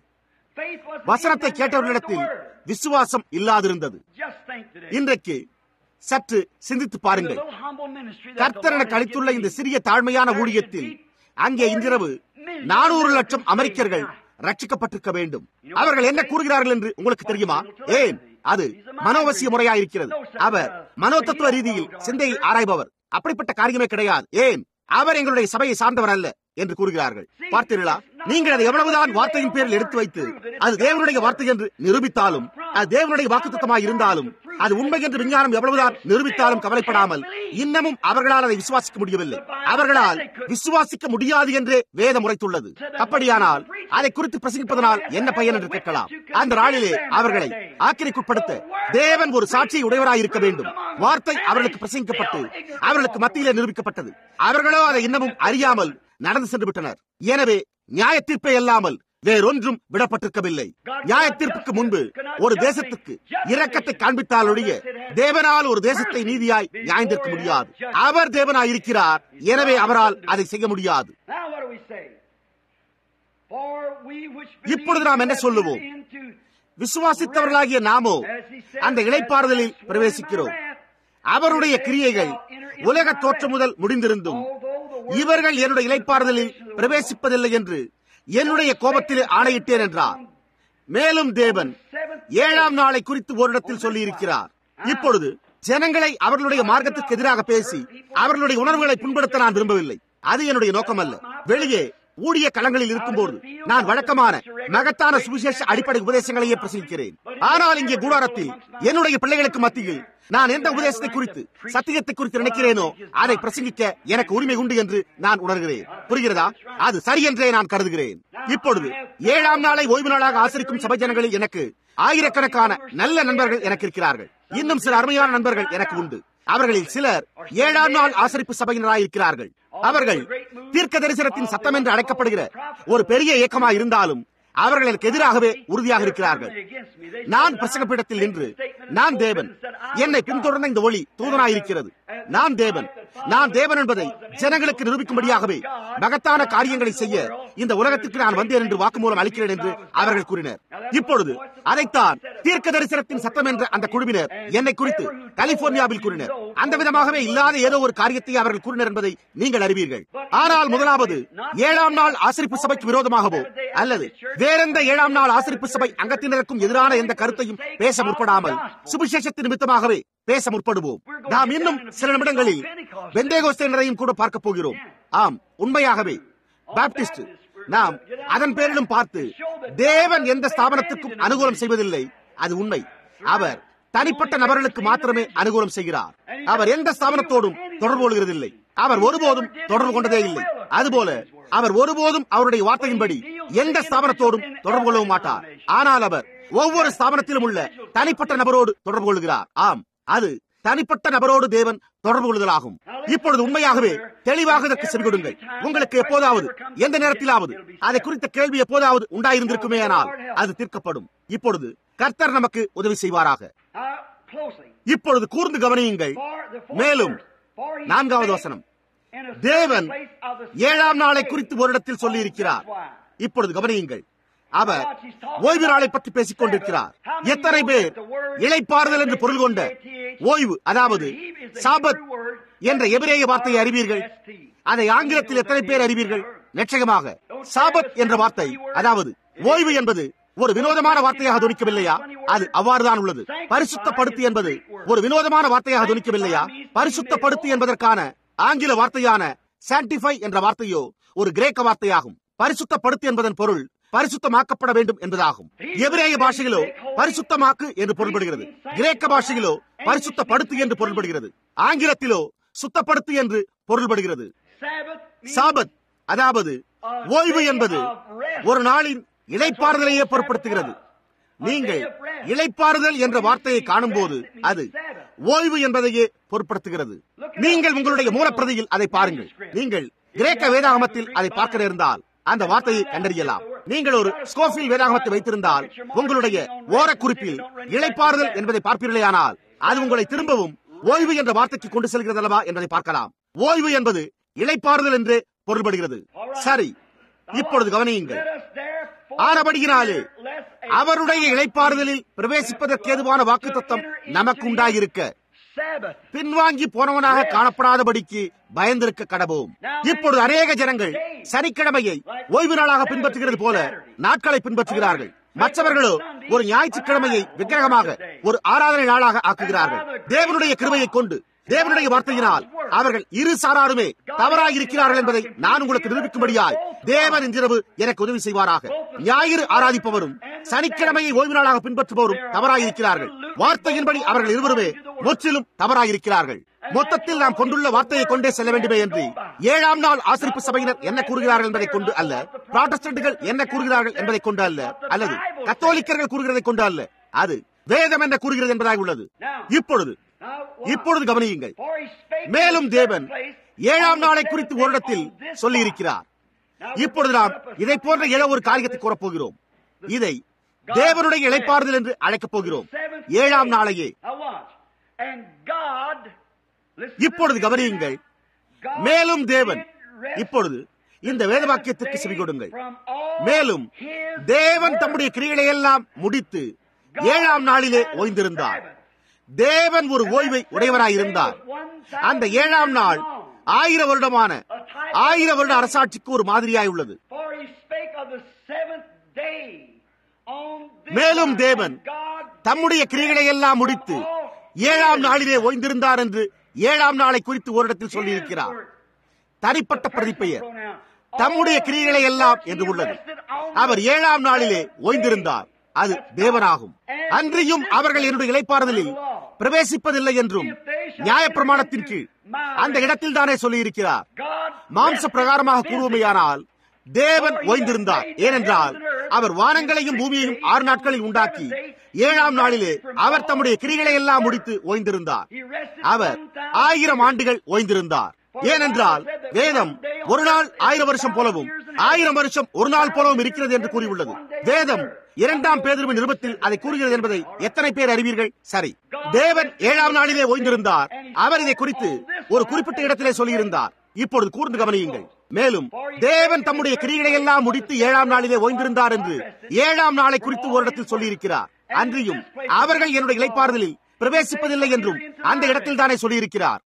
வசனத்தை கேட்டவர்களிடத்தில் விசுவாசம் இல்லாதிருந்தது இன்றைக்கு சற்று சிந்தித்து பாருங்கள் கர்த்தர் எனக்கு அளித்துள்ள இந்த சிறிய தாழ்மையான ஊழியத்தில் அங்கே இன்றிரவு நானூறு லட்சம் அமெரிக்கர்கள் ரட்சிக்கப்பட்டிருக்க வேண்டும் அவர்கள் என்ன கூறுகிறார்கள் என்று உங்களுக்கு தெரியுமா ஏன் அது மனோவசிய முறையாயிருக்கிறது அவர் மனோதத்துவ ரீதியில் சிந்தையை ஆராய்பவர் அப்படிப்பட்ட காரியமே கிடையாது ஏன் அவர் எங்களுடைய சபையை சார்ந்தவர் அல்ல என்று கூறுகிறார்கள் பார்த்தீர்களா நீங்கள் அதை எவ்வளவுதான் வார்த்தையின் பேரில் எடுத்து வைத்து அது தேவனுடைய வார்த்தை என்று நிரூபித்தாலும் அது தேவனுடைய வாக்குத்தமாய் இருந்தாலும் அது உண்மை என்று விஞ்ஞானம் எவ்வளவுதான் நிரூபித்தாலும் கவலைப்படாமல் இன்னமும் அவர்களால் அதை விசுவாசிக்க முடியவில்லை அவர்களால் விசுவாசிக்க முடியாது என்றே வேதம் உரைத்துள்ளது அப்படியானால் அதை குறித்து பிரசங்கிப்பதனால் என்ன பயன் என்று கேட்கலாம் அந்த நாளிலே அவர்களை ஆக்கிரைக்குட்படுத்த தேவன் ஒரு சாட்சியை உடையவராய் இருக்க வேண்டும் வார்த்தை அவர்களுக்கு பிரசங்கிக்கப்பட்டு அவர்களுக்கு மத்தியிலே நிரூபிக்கப்பட்டது அவர்களோ அதை இன்னமும் அறியாமல் நடந்து சென்று விட்டனர் எனவே நியாய தீர்ப்பை அல்லாமல் வேறொன்றும் விடப்பட்டிருக்கவில்லை நியாய தீர்ப்புக்கு முன்பு ஒரு தேசத்துக்கு இரக்கத்தை காண்பித்தால் ஒழிய தேவனால் ஒரு தேசத்தை நீதியாய் நியாய்ந்திருக்க முடியாது அவர் தேவனாய் இருக்கிறார் எனவே அவரால் அதை செய்ய முடியாது Now what do we say? For we which இப்பொழுது நாம் என்ன சொல்லுவோம்? விசுவாசித்தவர்களாகிய நாமோ அந்த இளைப்பாறுதலில் பிரவேசிக்கிறோம் அவருடைய கிரியைகள் உலக தோற்றம் முதல் முடிந்திருந்தும் இவர்கள் என்னுடைய இலைப்பாறுதலில் பிரவேசிப்பதில்லை என்று என்னுடைய கோபத்தில் ஆணையிட்டேன் என்றார் மேலும் தேவன் ஏழாம் நாளை குறித்து ஓரிடத்தில் சொல்லியிருக்கிறார் இப்பொழுது ஜனங்களை அவர்களுடைய மார்க்கத்துக்கு எதிராக பேசி அவர்களுடைய உணர்வுகளை புண்படுத்த நான் விரும்பவில்லை அது என்னுடைய நோக்கம் அல்ல வெளியே ஊழிய களங்களில் இருக்கும்போது நான் வழக்கமான மகத்தான சுவிசேஷ அடிப்படை உபதேசங்களையே பிரசங்கிக்கிறேன் ஆனால் இங்கே கூடாரத்தில் என்னுடைய பிள்ளைகளுக்கு மத்தியில் நான் எந்த உபதேசத்தை குறித்து சத்தியத்தை குறித்து நினைக்கிறேனோ அதை பிரசங்கிக்க எனக்கு உரிமை உண்டு என்று நான் உணர்கிறேன் புரிகிறதா அது சரி என்றே நான் கருதுகிறேன் இப்பொழுது ஏழாம் நாளை ஓய்வு நாளாக ஆசரிக்கும் சபை ஜனங்களில் எனக்கு ஆயிரக்கணக்கான நல்ல நண்பர்கள் எனக்கு இருக்கிறார்கள் இன்னும் சில அருமையான நண்பர்கள் எனக்கு உண்டு அவர்களில் சிலர் ஏழாம் நாள் ஆசரிப்பு சபையினராய் இருக்கிறார்கள் அவர்கள் தீர்க்க தரிசனத்தின் சத்தம் என்று அழைக்கப்படுகிற ஒரு பெரிய இயக்கமாய் இருந்தாலும் அவர்கள் எனக்கு எதிராகவே உறுதியாக இருக்கிறார்கள் நான் பிரசங்கப்பீடத்தில் நின்று நான் தேவன் என்னை பின்தொடர்ந்த இந்த ஒளி தூதனாயிருக்கிறது நான் தேவன் நான் தேவன் என்பதை ஜனங்களுக்கு நிரூபிக்கும்படியாகவே மகத்தான காரியங்களை செய்ய இந்த உலகத்திற்கு நான் வந்தேன் என்று வாக்குமூலம் அளிக்கிறேன் என்று அவர்கள் கூறினர் இப்பொழுது அதைத்தான் தீர்க்க தரிசனத்தின் சத்தம் என்ற அந்த குழுவினர் என்னை குறித்து கலிபோர்னியாவில் கூறினர் அந்த விதமாகவே இல்லாத ஏதோ ஒரு காரியத்தை அவர்கள் கூறினர் என்பதை நீங்கள் அறிவீர்கள் ஆனால் முதலாவது ஏழாம் நாள் ஆசிரிப்பு சபைக்கு விரோதமாகவோ அல்லது வேறெந்த ஏழாம் நாள் ஆசிரிப்பு சபை அங்கத்தினருக்கும் எதிரான எந்த கருத்தையும் பேச முற்படாமல் சுவிசேஷத்தின் நிமித்தமாகவே பேச முற்படுவோம் நாம் இன்னும் சில நிமிடங்களில் பெந்தேகோஸ்தேனரையும் கூட பார்க்க போகிறோம் ஆம் உண்மையாகவே பாப்டிஸ்ட் நாம் அதன் பேரிலும் பார்த்து தேவன் எந்த ஸ்தாபனத்துக்கும் அனுகூலம் செய்வதில்லை அது உண்மை அவர் தனிப்பட்ட நபர்களுக்கு மாத்திரமே அனுகூலம் செய்கிறார் அவர் எந்த ஸ்தாபனத்தோடும் தொடர்பு கொள்கிறதில்லை அவர் ஒருபோதும் தொடர்பு கொண்டதே இல்லை அதுபோல அவர் ஒருபோதும் அவருடைய வார்த்தையின்படி எந்த ஸ்தாபனத்தோடும் தொடர்பு கொள்ளவும் மாட்டார் ஆனால் அவர் ஒவ்வொரு ஸ்தாபனத்திலும் உள்ள தனிப்பட்ட நபரோடு தொடர்பு கொள்கிறார் ஆம் அது தனிப்பட்ட நபரோடு தேவன் தொடர்பு கொள்ளுதலாகும் இப்பொழுது உண்மையாகவே தெளிவாக இதற்கு செவி கொடுங்கள் உங்களுக்கு எப்போதாவது எந்த நேரத்திலாவது அதை குறித்த கேள்வி எப்போதாவது உண்டாயிருந்திருக்குமே ஆனால் அது தீர்க்கப்படும் இப்பொழுது கர்த்தர் நமக்கு உதவி செய்வாராக Now, closely. இப்பொழுது கூர்ந்து கவனியுங்கள் For the fourth மேலும் verse, for he நான்காவது spake வசனம் in a தேவன் certain place of the ஏழாம் நாளை seventh குறித்து day. ஒரு இடத்தில் சொல்லி இருக்கிறார் Oh, that's why. இப்பொழுது கவனியுங்கள் அவர் ஓய்வு நாளை பற்றி பேசிக் கொண்டிருக்கிறார் எத்தனை பேர் இளைப்பாறுதல் என்று பொருள் கொண்ட ஓய்வு அதாவது சாபத் என்ற எபிரேய வார்த்தையை அறிவீர்கள் அதை ஆங்கிலத்தில் எத்தனை பேர் அறிவீர்கள் நிச்சயமாக சாபத் என்ற வார்த்தை அதாவது ஓய்வு என்பது ஒரு வினோதமான வார்த்தையாக துணிக்கவில்லையா அது அவ்வாறுதான் உள்ளது பரிசுத்தப்படுத்து என்பது ஒரு வினோதமான வார்த்தையாக துணிக்கவில்லையா பரிசுத்தப்படுத்து என்பதற்கான ஆங்கில வார்த்தையான சான்டிஃபை என்ற வார்த்தையோ ஒரு கிரேக்க வார்த்தையாகும் பரிசுத்தப்படுத்து என்பதன் பொருள் பரிசுத்தமாக்கப்பட வேண்டும் என்பதாகும் எபிரேய பாஷையிலோ பரிசுத்தமாக்கு என்று பொருள்படுகிறது கிரேக்க பாஷையிலோ பரிசுத்தப்படுத்து என்று பொருள்படுகிறது ஆங்கிலத்திலோ சுத்தப்படுத்து என்று பொருள்படுகிறது சாபத் அதாவது ஓய்வு என்பது ஒரு நாளின் இளைப்பாறுதலையே பொருட்படுத்துகிறது நீங்கள் இளைப்பாறுதல் என்ற வார்த்தையை காணும்போது அது ஓய்வு என்பதையே பொருட்படுத்துகிறது நீங்கள் உங்களுடைய மூலப்பிரதியில் அதை பாருங்கள் நீங்கள் கிரேக்க வேதாகமத்தில் அதை பார்க்க நேர்ந்தால் அந்த வார்த்தையை கண்டறியலாம் நீங்கள் ஒரு ஸ்கோஃபில் வேதாகமத்தை வைத்திருந்தால் உங்களுடைய ஓரக்குறிப்பில் இளைப்பாறுதல் என்பதை பார்ப்பீர்களேயானால் அது உங்களை திரும்பவும் ஓய்வு என்ற வார்த்தைக்கு கொண்டு செல்கிறது அல்லவா என்பதை பார்க்கலாம் ஓய்வு என்பது இளைப்பாறுதல் என்று பொருள்படுகிறது சரி இப்பொழுது கவனியுங்கள் ஆனபடியினாலே அவருடைய இளைப்பாறுதலில் பிரவேசிப்பதற்கு ஏதுவான வாக்கு தத்தம் நமக்கு உண்டாகியிருக்க பின்வாங்கி போனவனாக காணப்படாதபடிக்கு பயந்திருக்க கடவோம் இப்பொழுது அநேக ஜனங்கள் சனிக்கிழமையை ஓய்வு நாளாக பின்பற்றுகிறது போல நாட்களை பின்பற்றுகிறார்கள் மற்றவர்களோ ஒரு ஞாயிற்றுக்கிழமையை விக்கிரகமாக ஒரு ஆராதனை நாளாக ஆக்குகிறார்கள் தேவனுடைய கிருமையை கொண்டு தேவனுடைய வார்த்தையினால் அவர்கள் இரு சாராருமே தவறாக இருக்கிறார்கள் என்பதை நான் உங்களுக்கு நிரூபிக்கும்படியாய் தேவன் இன்றிரவு எனக்கு உதவி செய்வாராக ஞாயிறு ஆராதிப்பவரும் சனிக்கிழமையை ஓய்வு நாளாக பின்பற்றுபவரும் தவறாக இருக்கிறார்கள் வார்த்தையின்படி அவர்கள் இருவருமே முற்றிலும் தவறாக இருக்கிறார்கள் மொத்தத்தில் நாம் கொண்டுள்ள வார்த்தையை கொண்டே செல்ல வேண்டுமே என்று ஏழாம் நாள் ஆசிரிப்பு சபையினர் என்ன கூறுகிறார்கள் என்பதை கொண்டு அல்ல புராட்டஸ்டன்ட்கள் என்ன கூறுகிறார்கள் என்பதை கொண்டு அல்ல அல்லது கத்தோலிக்கர்கள் கூறுகிறதை கொண்டு அல்ல அது வேதம் என்ன கூறுகிறது என்பதாக உள்ளது இப்பொழுது இப்பொழுது கவனியுங்கள் மேலும் தேவன் ஏழாம் நாளை குறித்து ஓரிடத்தில் சொல்லி இருக்கிறார் இப்பொழுது நாம் இதை போன்ற ஏதோ ஒரு காரியத்தை கூறப்போகிறோம் இதை தேவனுடைய இழைப்பாறுதல் என்று அழைக்கப் போகிறோம் ஏழாம் நாளையே Now watch. And God, listen இப்பொழுது to this. கவனியுங்கள் God மேலும் தேவன் did rest இப்பொழுது இந்த வேத வாக்கியத்திற்கு செவி கொடுங்கள் from all மேலும் his தேவன் work. தம்முடைய கிரியைகளை எல்லாம் முடித்து ஏழாம் நாளிலே ஓய்ந்திருந்தார் தேவன் ஒரு ஓய்வை உடையவராயிருந்தார் அந்த ஏழாம் நாள் ஆயிரம் வருடமான ஆயிரம் வருட அரசாட்சிக்கு ஒரு மாதிரியாய் உள்ளது For he spake of the seventh day on this மேலும் night, தேவன் and God தம்முடைய கிரியைகளை எல்லாம் முடித்து ஏழாம் நாளிலே ஓய்ந்திருந்தார் என்று ஏழாம் நாளை குறித்து ஓரிடத்தில் சொல்லியிருக்கிறார் தனிப்பட்ட பிரதிப்பெயர் தம்முடைய கிரியைகளை எல்லாம் என்று உள்ளது அவர் ஏழாம் நாளிலே ஓய்ந்திருந்தார் அது தேவனாகும் அன்றியும் அவர்கள் என்னுடைய இலைப்பாறுதலில் பிரவேசிப்பதில்லை என்றும் நியாயப்பிரமாணத்தின் கீழ் அந்த இடத்தில் தானே சொல்லியிருக்கிறார் மாம்ச பிரகாரமாக கூறுவோமையானால் தேவன் ஓய்ந்திருந்தார் ஏனென்றால் அவர் வானங்களையும் பூமியையும் ஆறு நாட்களில் உண்டாக்கி ஏழாம் நாளிலே அவர் தம்முடைய கிரிகளை எல்லாம் முடித்து ஓய்ந்திருந்தார் அவர் ஆயிரம் ஆண்டுகள் ஓய்ந்திருந்தார் ஏனென்றால் வேதம் ஒரு நாள் ஆயிரம் வருஷம் போலவும் ஆயிரம் வருஷம் ஒரு நாள் போலவும் இருக்கிறது என்று கூறியுள்ளது வேதம் இரண்டாம் பேதர்வின் நிருபத்தில் அதை கூறுகிறது என்பதை எத்தனை பேர் அறிவீர்கள் சரி தேவன் ஏழாம் நாளிலே ஓய்ந்திருந்தார் அவர் இதை குறித்து ஒரு குறிப்பிட்ட இடத்திலே சொல்லியிருந்தார் இப்பொழுது கூர்ந்து கவனியுங்கள் மேலும் தேவன் தம்முடைய கிரிகளை எல்லாம் முடித்து ஏழாம் நாளிலே ஓய்ந்திருந்தார் என்று ஏழாம் நாளை குறித்து ஒரு இடத்தில் சொல்லியிருக்கிறார் அன்றியும் அவர்கள் என்னுடைய இலைப்பாறுதலில் பிரவேசிப்பதில்லை என்றும் அந்த இடத்தில் தானே சொல்லியிருக்கிறார்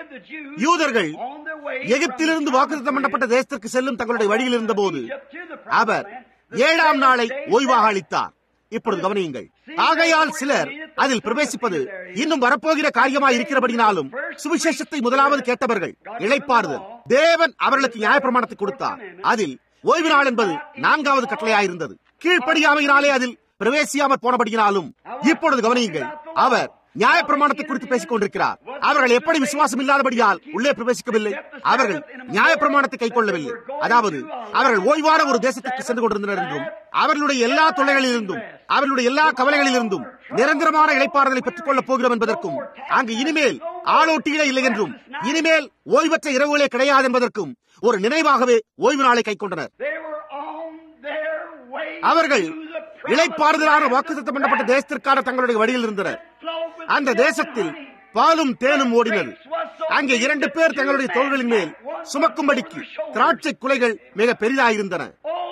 யூதர்கள் எகிப்திலிருந்து வாக்குத்தம் பண்ணப்பட்ட தேசத்திற்கு செல்லும் தங்களுடைய வழியில் இருந்தபோது அவர் ஏழாம் நாளை ஓய்வாக அளித்தார் இப்பொழுது கவனியுங்கள் ஆகையால் சிலர் அதில் பிரவேசிப்பது இன்னும் வரப்போகிற காரியமாய் இருக்கிறபடினாலும் சுவிசேஷத்தை முதலாவது கேட்டவர்கள் இழைப்பார்கள் தேவன் அவர்களுக்கு நியாயப்பிரமாணத்தை கொடுத்தார் அதில் ஓய்வு நாள் என்பது நான்காவது கட்டளையாயிருந்தது கீழ்ப்படியாமையினாலே அதில் பிரவேசியாமற் போனபடியினாலும் இப்பொழுது கவனியுங்கள் அவர் நியாயப்பிரமாணத்தை குறித்து பேசிக் கொண்டிருக்கிறார் அவர்கள் எப்படி விசுவாசம் இல்லாதபடியால் உள்ளே பிரவேசிக்கவில்லை அவர்கள் நியாயப்பிரமாணத்தை கை கொள்ளவில்லை அதாவது அவர்கள் ஓய்வான ஒரு தேசத்திற்கு சென்று கொண்டிருந்தனர் என்றும் அவர்களுடைய எல்லா தொல்லைகளிலிருந்தும் அவர்களுடைய எல்லா கவலைகளிலிருந்தும் நிரந்தரமான இழைப்பாறுதலை பெற்றுக் கொள்ளப் போகிறோம் என்பதற்கும் அங்கு இனிமேல் ஆளோட்டிகளே இல்லை என்றும் இனிமேல் ஓய்வற்ற இரவுகளே கிடையாது என்பதற்கும் ஒரு நினைவாகவே ஓய்வு நாளை கை கொண்டனர் அவர்கள் இழைப்பாறுதலான வாக்குத்தம் பண்ணப்பட்ட தேசத்திற்கான தங்களுடைய வழியில் இருந்தனர் அந்த தேசத்தில் பாலும் தேனும் ஓடினது அங்கே இரண்டு பேர் தங்களுடைய தோள்களின் மேல் சுமக்கும்படிக்கு திராட்சை குலைகள் மிக பெரிதாயிருந்தன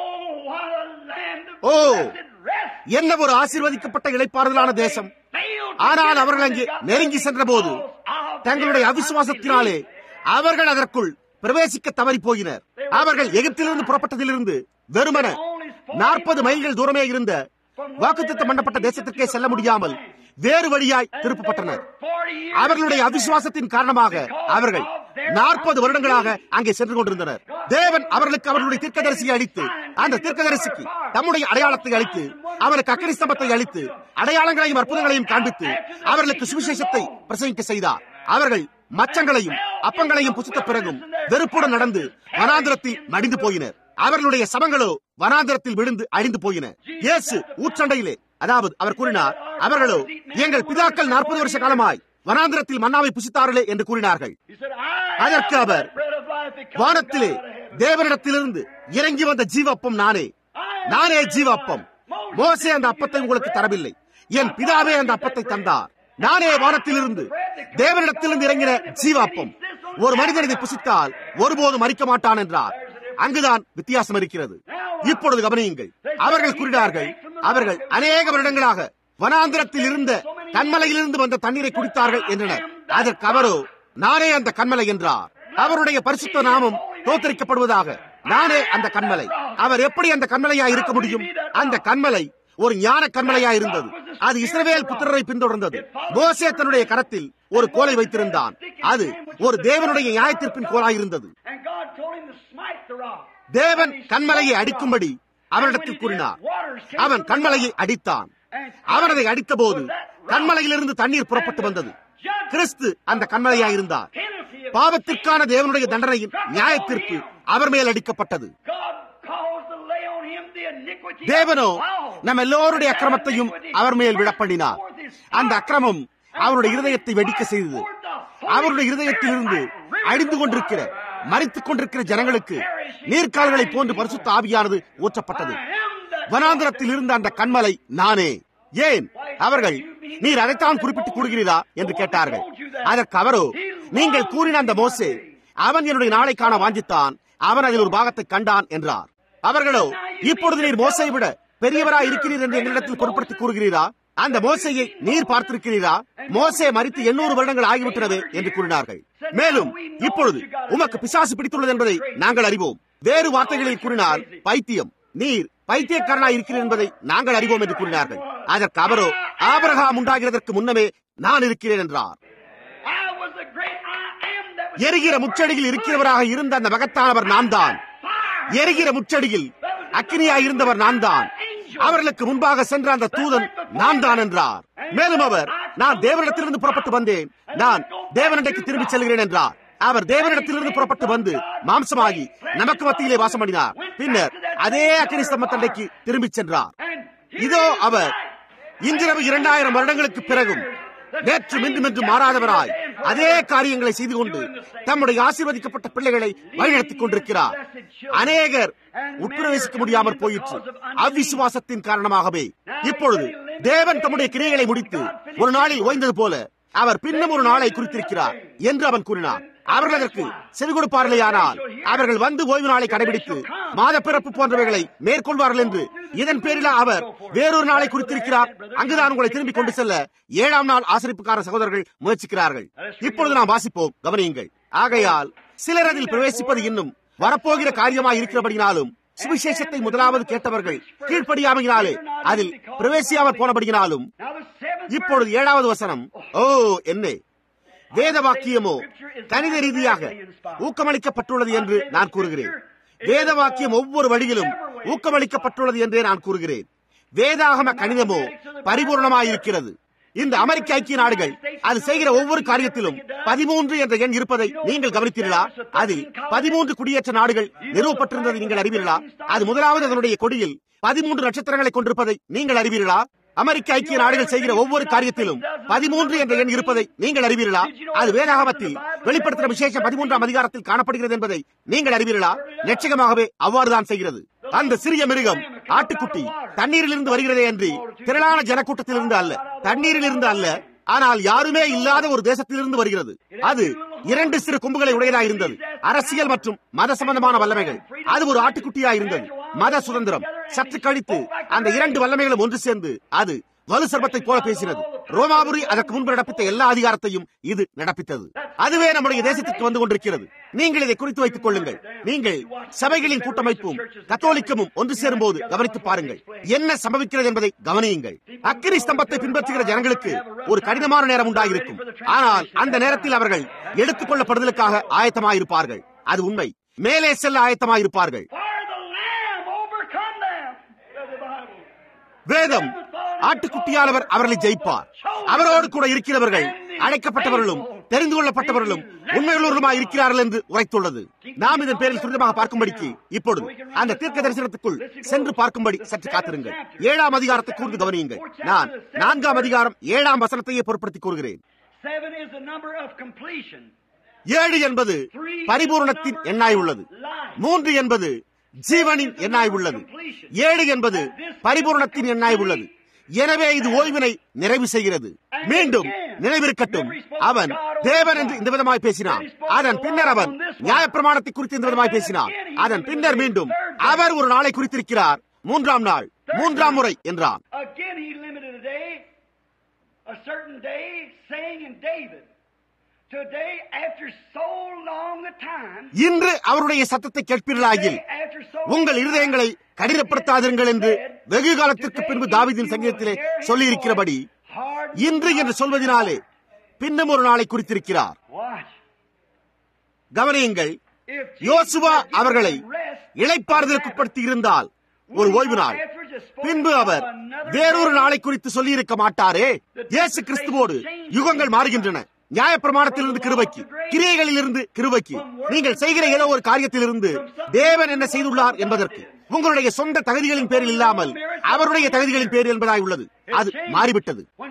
ஓ என்ன ஒரு ஆசீர்வதிக்கப்பட்ட இழைப்பாறுதலான தேசம் ஆனால் அவர்கள் அங்கே நெருங்கி சென்ற போது தங்களுடைய அவிசுவாசத்தினாலே அவர்கள் அதற்குள் பிரவேசிக்க தவறி போயினர் அவர்கள் எகிப்திலிருந்து புறப்பட்டதிலிருந்து வெறுமன நாற்பது மைல்கள் தூரமே இருந்த வாக்குத்தம் பண்ணப்பட்ட தேசத்திற்கே செல்ல முடியாமல் வேறு வழியாய் திருப்பப்பட்டனர் அவர்களுடைய அவிசுவாசத்தின் காரணமாக அவர்கள் நாற்பது வருடங்களாக அங்கே சென்று கொண்டிருந்தனர் தேவன் அவர்களுக்கு அவர்களுடைய தீர்க்கதரிசியை அளித்து அந்த தீர்க்கதரிசிக்கு தம்முடைய அடையாளத்தை அளித்து அவருக்கு அக்கறை ஸ்தம்பத்தை அளித்து அடையாளங்களையும் அற்புதங்களையும் காண்பித்து அவர்களுக்கு சுவிசேஷத்தை பிரசங்கிக்க செய்தார் அவர்கள் மச்சங்களையும் அப்பங்களையும் புசித்த பிறகும் வெறுப்புடன் நடந்து வனாந்திரத்தில் மடிந்து போயினர் அவர்களுடைய சமங்களோ வனாந்திரத்தில் விழுந்து அழிந்து போயின இயேசு ஊற்றண்டையிலே அதாவது அவர் கூறினார் அவர்களோ எங்கள் பிதாக்கள் நாற்பது வருஷ காலமாய் வனாந்திரத்தில் மன்னாவை புசித்தார்களே என்று கூறினார்கள் அதற்கு அவர் வானத்திலே தேவனிடத்திலிருந்து இறங்கி வந்த ஜீவப்பம் நானே நானே ஜீவப்பம் மோசே அந்த அப்பத்தை உங்களுக்கு தரவில்லை என் பிதாவே அந்த அப்பத்தை தந்தார் நானே வானத்திலிருந்து தேவனிடத்திலிருந்து இறங்கின ஜீவாப்பம் ஒரு மனிதன் இதை புசித்தால் ஒருபோதும் மறிக்க மாட்டான் என்றார் அங்குதான் வித்தியாசம் இருக்கிறது இப்பொழுது கவனியுங்கள் அவர்கள் கூறினார்கள் அவர்கள் அநேக வருடங்களாக வனாந்திரத்தில் இருந்த கண்மலையிலிருந்து வந்த தண்ணீரை குடித்தார்கள் என்றனர் அதற்கு அவரோ நானே அந்த கண்மலை என்றார் அவருடைய பரிசுத்த நாமம் தோத்தரிக்கப்படுவதாக நானே அந்த கண்மலை அவர் எப்படி அந்த கண்மலையா இருக்க முடியும் அந்த கண்மலை ஒரு ஞான கண்மலையா இருந்தது அது இஸ்ரவேல் புத்திரரை பின்தொடர்ந்தது மோசே தன்னுடைய கரத்தில் ஒரு கோலை வைத்திருந்தான் அது ஒரு தேவனுடைய நியாயத்திற்பின் கோலாயிருந்தது தேவன் கண்மலையை அடிக்கும்படி அவனிடத்தில் கூறினார் அவன் கண்மலையை அடித்தான் அவன் அதை அடித்த போது கண்மலையிலிருந்து தண்ணீர் புறப்பட்டு வந்தது கிறிஸ்து அந்த கண்மலையாக இருந்தார் பாவத்திற்கான தேவனுடைய தண்டனையின் நியாயத்திற்கு அவர் மேல் அடிக்கப்பட்டது தேவனோ நம் எல்லோருடைய அக்கிரமத்தையும் அவர் மேல் விடப்பண்ணினார் அந்த அக்கிரமம் அவருடைய இருதயத்தை வெடிக்க செய்தது அவருடைய இருதயத்தில் இருந்து அழிந்து கொண்டிருக்கிற மறித்துக் கொண்டிருக்கிற ஜனங்களுக்கு நீர்க்கால்களை போன்று பரிசுத்த ஆவியானது ஊற்றப்பட்டது வனாந்திரத்தில் இருந்த அந்த கண்மலை நானே ஏன் அவர்கள் நீர் அதைத்தான் குறிப்பிட்டு கூறுகிறீரா என்று கேட்டார்கள் அதற்கு அவரோ நீங்கள் கூறின அந்த மோசே அவன் என்னுடைய நாளை காண வாஞ்சித்தான் அவன் அதில் ஒரு பாகத்தை கண்டான் என்றார் அவர்களோ இப்பொழுது நீர் மோசை விட பெரியவரா இருக்கிறீர் என்று எங்களிடத்தில் பொருட்படுத்தி கூறுகிறீரா அந்த மோசையை நீர் பார்த்திருக்கிறீரா மோசே மறித்து எண்ணூறு வருடங்கள் ஆகிவிட்டது என்று கூறினார்கள் மேலும் இப்பொழுது உமக்கு பிசாசு பிடித்துள்ளது என்பதை நாங்கள் அறிவோம் வேறு வார்த்தைகளில் கூறினால் பைத்தியம் நீர் பைத்தியக்காரனாய் இருக்கிறீர் என்பதை நாங்கள் அறிவோம் என்று கூறினார்கள் அதற்கு அவரோ ஆபரகாம் உண்டாகிறதற்கு முன்னமே நான் இருக்கிறேன் என்றார் I was the great I am that was எரிகிற முச்சடியில் இருக்கிறவராக இருந்த அந்த மகத்தானவர் நான் தான் fire. எரிகிற முச்சடியில் அக்கினியாய் இருந்தவர் நான் தான் அவர்களுக்கு முன்பாக சென்ற அந்த தூதன் நான் தான் என்றார் மேலும் அவர் நான் தேவனிடத்திலிருந்து புறப்பட்டு வந்தேன் நான் தேவனிடைக்கு திரும்பி செல்கிறேன் என்றார் அவர் தேவனிடத்திலிருந்து புறப்பட்டு வந்து மாம்சமாகி நமக்கு மத்தியிலே வாசம் பண்ணினார் பின்னர் அதே அக்கினி ஸ்தம்பத்தண்டைக்கு திரும்பிச் சென்றார் And he இதோ is அவர் right. இன்றிரவு இரண்டாயிரம் வருடங்களுக்கு பிறகும் நேற்று மின்று மின்று மாறாதவராய் அதே காரியங்களை செய்து கொண்டு தம்முடைய ஆசீர்வதிக்கப்பட்ட பிள்ளைகளை வழிநடத்திக் கொண்டிருக்கிறார் அநேகர் உட்பிரவேசிக்க முடியாமற் போயிற்று அவ்விசுவாசத்தின் காரணமாகவே இப்பொழுது தேவன் தம்முடைய கிரியைகளை முடித்து ஒரு நாளில் ஓய்ந்தது போல அவர் பின்னும் ஒரு நாளை குறித்திருக்கிறார் என்று அவன் கூறினார் அவர்கள் அதற்கு செவி கொடுப்பார்களேயானால் அவர்கள் வந்து ஓய்வு நாளை கடைபிடித்து மாத பிறப்பு போன்றவைகளை மேற்கொள்வார்கள் என்று இதன் பேரில் அவர் வேறொரு நாளை குறித்திருக்கிறார் அங்குதான் உங்களை திரும்பி கொண்டு செல்ல ஏழாம் நாள் ஆசரிப்புக்கார சகோதரர்கள் முயற்சிக்கிறார்கள் இப்பொழுது நாம் வாசிப்போம் கவனியுங்கள் ஆகையால் சிலர் அதில் பிரவேசிப்பது இன்னும் வரப்போகிற காரியமாய் இருக்கிறபடினாலும் சுவிசேஷத்தை முதலாவது கேட்டவர்கள் கீழ்ப்படியாமையினாலே அதில் பிரவேசியாமற் போனபடியினாலும் Now the seventh இப்பொழுது ஏழாவது வசனம் ஓ என்ன வேத வாக்கியமோ கணித ரீதியாக ஊக்கமளிக்கப்பட்டுள்ளது என்று நான் கூறுகிறேன் வேத வாக்கியம் ஒவ்வொரு வழியிலும் ஊக்கமளிக்கப்பட்டுள்ளது என்றே நான் கூறுகிறேன் வேதாகம கணிதமோ பரிபூர்ணமாயிருக்கிறது இந்த அமெரிக்க ஐக்கிய நாடுகள் அது செய்கிற ஒவ்வொரு காரியத்திலும் பதிமூன்று என்ற எண் இருப்பதை நீங்கள் கவனித்தீர்களா அதில் பதிமூன்று குடியேற்ற நாடுகள் நிறுவப்பட்டிருந்ததை நீங்கள் அறிவீர்களா அது முதலாவது அதனுடைய கொடியில் பதிமூன்று நட்சத்திரங்களை கொண்டிருப்பதை நீங்கள் அறிவீர்களா அமெரிக்க ஐக்கிய நாடுகள் செய்கிற ஒவ்வொரு காரியத்திலும் பதிமூன்று என்ற எண் இருப்பதை நீங்கள் அறிவீர்களா அது வேதாகமத்தில் வெளிப்படுத்துகிற விசேஷம் பதிமூன்றாம் அதிகாரத்தில் காணப்படுகிறது என்பதை நீங்கள் அறிவீர்களா நிச்சயமாகவே அவ்வாறுதான் செய்கிறது அந்த சிறிய மிருகம் ஆட்டுக்குட்டி தண்ணீரிலிருந்து வருகிறதே அன்றி திரளான ஜனக்கூட்டத்திலிருந்து அல்ல தண்ணீரிலிருந்து அல்ல ஆனால் யாருமே இல்லாத ஒரு தேசத்திலிருந்து வருகிறது அது இரண்டு சிறு கொம்புகளை உடையதா இருந்தது அரசியல் மற்றும் மத சம்பந்தமான வல்லமைகள் அது ஒரு ஆட்டுக்குட்டியா இருந்தது மத சுதந்திரம் சற்று கழித்து அந்த இரண்டு வல்லமைகளும் ஒன்று சேர்ந்து அது வலு சர்பத்தை போல பேசினது ரோமாபுரி அதற்கு முன்பு நடப்பித்த எல்லா அதிகாரத்தையும் இது நடப்பித்தது அதுவே நம்முடைய தேசத்திற்கு வந்து கொண்டிருக்கிறது நீங்கள் இதை குறித்து வைத்துக் கொள்ளுங்கள் நீங்கள் சபைகளின் கூட்டமைப்பும் கத்தோலிக்கமும் ஒன்று சேரும் போது கவனித்து பாருங்கள் என்ன சம்பவிக்கிறது என்பதை கவனியுங்கள் அக்கினி ஸ்தம்பத்தை பின்பற்றுகிற ஜனங்களுக்கு ஒரு கடினமான நேரம் உண்டாகிருக்கும் ஆனால் அந்த நேரத்தில் அவர்கள் எடுத்துக் கொள்ளப்படுதலுக்காக ஆயத்தமாயிருப்பார்கள் அது உண்மை மேலே செல்ல ஆயத்தமாயிருப்பார்கள் For the Lamb overcome them. Says the Bible. வேதம் ஆட்டுக்குட்டியானவர் அவர்களை ஜெயிப்பார் அவரோடு கூட இருக்கிறவர்கள் அழைக்கப்பட்டவர்களும் தெரிந்து கொள்ளப்பட்டவர்களும் உண்மையுள்ளவர்களுமாய் இருக்கிறார்கள் என்று உரைத்துள்ளது நாம் இதன் பேரில் துரிதமாக பார்க்கும்படிக்கு இப்பொழுது அந்த தீர்க்க தரிசனத்துக்குள் சென்று பார்க்கும்படி சற்று காத்திருங்கள் ஏழாம் அதிகாரத்தை கூர்ந்து கவனியுங்கள் நான் நான்காம் அதிகாரம் ஏழாம் வசனத்தையே பொருட்படுத்தி கூறுகிறேன் Seven is the number of completion. ஏழு என்பது பரிபூரணத்தின் எண்ணாய் உள்ளது மூன்று என்பது ஜீவனின் எண்ணாய் உள்ளது ஏழு என்பது பரிபூரணத்தின் எண்ணாய் உள்ளது எனவே இது ஓய்வினை நிறைவு செய்கிறது மீண்டும் நினைவிருக்கட்டும் அவன் தேவன் என்று இந்த விதமாய் பேசினான் அதன் பின்னர் அவன் நியாயப்பிரமாணத்தை குறித்து இந்த விதமாய் பேசினான் அதன் பின்னர் மீண்டும் அவர் ஒரு நாளை குறித்திருக்கிறார் மூன்றாம் நாள் மூன்றாம் முறை என்றான் Again, he limited a day, a certain day, saying in David, Today, after so long a time, இன்று அவருடைய சத்தத்தை கேட்பீர்களாகில் after so உங்கள் இருதயங்களை கடினப்படுத்தாதிருங்கள் என்று வெகு காலத்திற்கு பின்பு தாவீதின் சங்கீதத்திலே சொல்லியிருக்கிறபடி hard இன்று என்று சொல்வதனாலே பின்னும் ஒரு நாளை குறித்திருக்கிறார் watch. கவனியுங்கள் If Joshua Jesus had given அவர்களை rest, இழைப்பாறுதலுக்குட்படுத்தி இருந்தால் ஒரு ஓய்வு நாள் பின்பு அவர் வேறொரு நாளை குறித்து சொல்லியிருக்க மாட்டாரே இயேசு கிறிஸ்துவோடு யுகங்கள் மாறுகின்றன நியாயப்பிரமாணத்திலிருந்து கிருபைக்கு கிரியைகளிலிருந்து கிருபைக்கு நீங்கள் செய்கிற ஏதோ ஒரு காரியத்திலிருந்து தேவன் என்ன செய்துள்ளார் என்பதற்கு உங்களுடைய சொந்த தகுதிகளின் பேரில் இல்லாமல் அவருடைய தகுதிகளின் பேரில் என்பதாய் உள்ளது அது மாறிவிட்டது